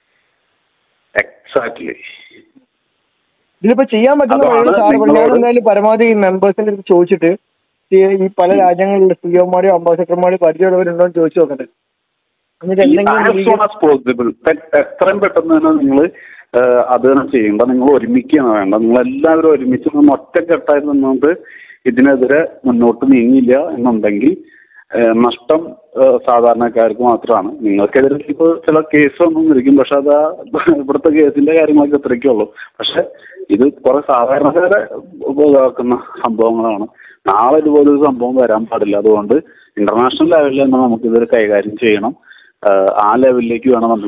എക്സാക്ട്ലി ഇതിലിപ്പോ ചെയ്യാൻ പറ്റുന്ന അതാണ് വഴികൾ സാർ നിങ്ങളോട് ഞാൻ എന്തായാലും പരമാവധി മെമ്പേഴ്സിന്റെ അടുത്ത് ചോദിച്ചിട്ട് ഈ ഈ പല രാജ്യങ്ങളിലെ സിഒമാരും അംബാസഡർമാരും പരിചയമുള്ളവരുണ്ടോ എന്ന് ചോദിച്ചു നോക്കട്ടെ എന്നിട്ട് എന്തെങ്കിലും ആസ് രീതി- സോൺ ആസ് പോസിബിൾ എത്രയും പെട്ടെന്ന് തന്നെ നിങ്ങൾ അത് തന്നെ ചെയ്യേണ്ട നിങ്ങൾ ഒരുമിക്കുകയാണ് വേണ്ട നിങ്ങൾ എല്ലാവരും ഒരുമിച്ച് നിന്ന് ഒറ്റക്കെട്ടായി നിന്നുകൊണ്ട് ഇതിനെതിരെ മുന്നോട്ട് നീങ്ങിയില്ല എന്നുണ്ടെങ്കിൽ ഏഹ്, നഷ്ടം ഏഹ്, സാധാരണക്കാർക്ക് മാത്രമാണ് നിങ്ങൾക്കെതിരെ ഇപ്പോൾ ചില കേസ് ഒന്നും ഇരിക്കും പക്ഷെ അത് ആ ഇവിടുത്തെ കേസിന്റെ കാര്യങ്ങളൊക്കെ ഇത്രയ്ക്കേ ഉള്ളൂ പക്ഷെ ഇത് കുറെ സാധാരണക്കാരെ ഇതാക്കുന്ന സംഭവങ്ങളാണ് നാളെ ഇതുപോലൊരു സംഭവം വരാൻ പാടില്ല അതുകൊണ്ട് ഇന്റർനാഷണൽ ലെവലിൽ തന്നെ നമുക്ക് ഇതൊരു കൈകാര്യം ചെയ്യണം ആഹ് ആ ലെവലിലേക്ക് വേണം നമ്മൾ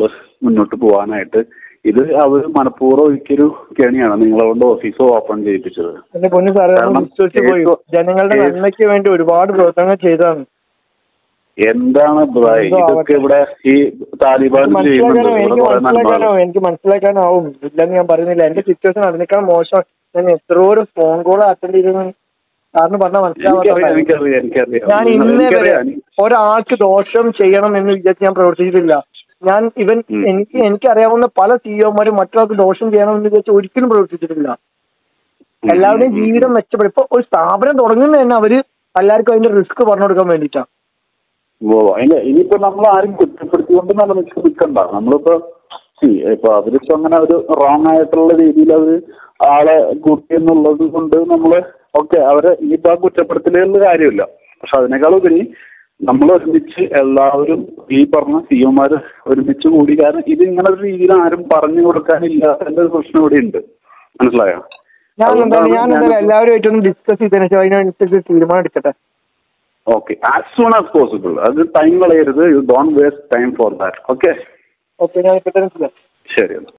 മുന്നോട്ട് പോകാനായിട്ട് ഇത് അവർ മനഃപൂർവ്വം ഒരിക്കലൊരു കെണിയാണ് നിങ്ങളെ കൊണ്ട് ഓഫീസ് ഓപ്പൺ ചെയ്യിപ്പിച്ചത് എന്റെ പൊന്നു സാറേ നമ്മൾ കാരണം വിശ്വസിച്ച് പോയി കേസ് ജനങ്ങളുടെ കേസ് നന്മയ്ക്ക് വേണ്ടി ഒരുപാട് പ്രവർത്തനങ്ങൾ ചെയ്തതാണ് എന്താണ് ബ്രായ് എന്തോ ഇതൊക്കെ ആവട്ടെ. ഇവിടെ ഈ താലിബാൻ ചെയ്യുന്നുണ്ട് മനസ്സിലാക്കാനോ ഇവിടെ എനിക്ക് കുറെ മനസ്സിലാക്കാനോ നന്മകൾ എനിക്ക് മനസ്സിലാക്കാനാവും ഇല്ലെന്ന് ഞാൻ പറയുന്നില്ല എന്റെ സിറ്റുവേഷൻ അതിനേക്കാൾ മോശം ഞാൻ എത്രയോ ഒരു ഫോൺ കോൾ അറ്റൻഡ് ചെയ്തെന്ന് സാറിന് പറഞ്ഞാൽ എനിക്കറിയാം മനസ്സിലാവാത്ത എനിക്കറിയാം എനിക്കറിയാം ഞാൻ നിങ്ങൾ- ഇന്നേ വരെ എനിക്കറിയാം ഒരാൾക്ക് ദോഷം ചെയ്യണം എന്ന് വിചാരിച്ച് ഞാൻ പ്രവർത്തിച്ചിട്ടില്ല ഞാൻ ഇവൻ ഉം. എനിക്ക് എനിക്കറിയാവുന്ന പല സിഇഒമാരും മറ്റൊരാൾക്ക് ദോഷം ചെയ്യണം എന്ന് വിചാരിച്ച് ഒരിക്കലും പ്രവർത്തിച്ചിട്ടില്ല എല്ലാവരുടെയും ജീവിതം മെച്ചപ്പെടും ഇപ്പൊ ഒരു സ്ഥാപനം തുടങ്ങുന്ന തന്നെ അവര് എല്ലാവർക്കും അതിന്റെ റിസ്ക് പറഞ്ഞു കൊടുക്കാൻ വേണ്ടിയിട്ടാണ് ഓ ഇല്ല ഇനിയിപ്പോ നമ്മൾ ആരും കുറ്റപ്പെടുത്തിക്കൊണ്ട് നമ്മൾ നിൽക്കണ്ട നമ്മളിപ്പോ see, ഇപ്പൊ അവരിപ്പോ അങ്ങനെ ഒരു റോങ് ആയിട്ടുള്ള രീതിയിൽ അവര് ആളെ കൂട്ടി എന്നുള്ളത് കൊണ്ട് നമ്മള് ഓക്കെ അവരെ ഇനിയിപ്പോ ആ കുറ്റപ്പെടുത്തലുകളിൽ കാര്യമില്ല പക്ഷെ അതിനേക്കാൾ ഉപരി നമ്മൾ ഒരുമിച്ച് എല്ലാവരും ഈ പറഞ്ഞ സിഒമാര് ഒരുമിച്ച് കൂടി കാരണം ഇത് ഇങ്ങനെ ഒരു രീതിയിൽ ആരും പറഞ്ഞു കൊടുക്കാനില്ലാത്തതിന്റെ ഒരു പ്രശ്നം ഇവിടെ ഉണ്ട് മനസ്സിലായോ ഞാൻ എന്തായാലും അതുകൊണ്ടാണ് ഞാൻ എന്തായാലും ഞാനിപ്പോ- എല്ലാവരുമായിട്ടൊന്ന് ഡിസ്കസ് ചെയ്തതിനു ശേഷം അതിനനുസരിച്ച് തീരുമാനം എടുക്കട്ടെ okay as soon as possible അത് ടൈം കളയരുത് you don't waste time for that okay okay ഞാൻ ഇപ്പൊ തന്നെ ചെയ്യാം ശരി എന്നാ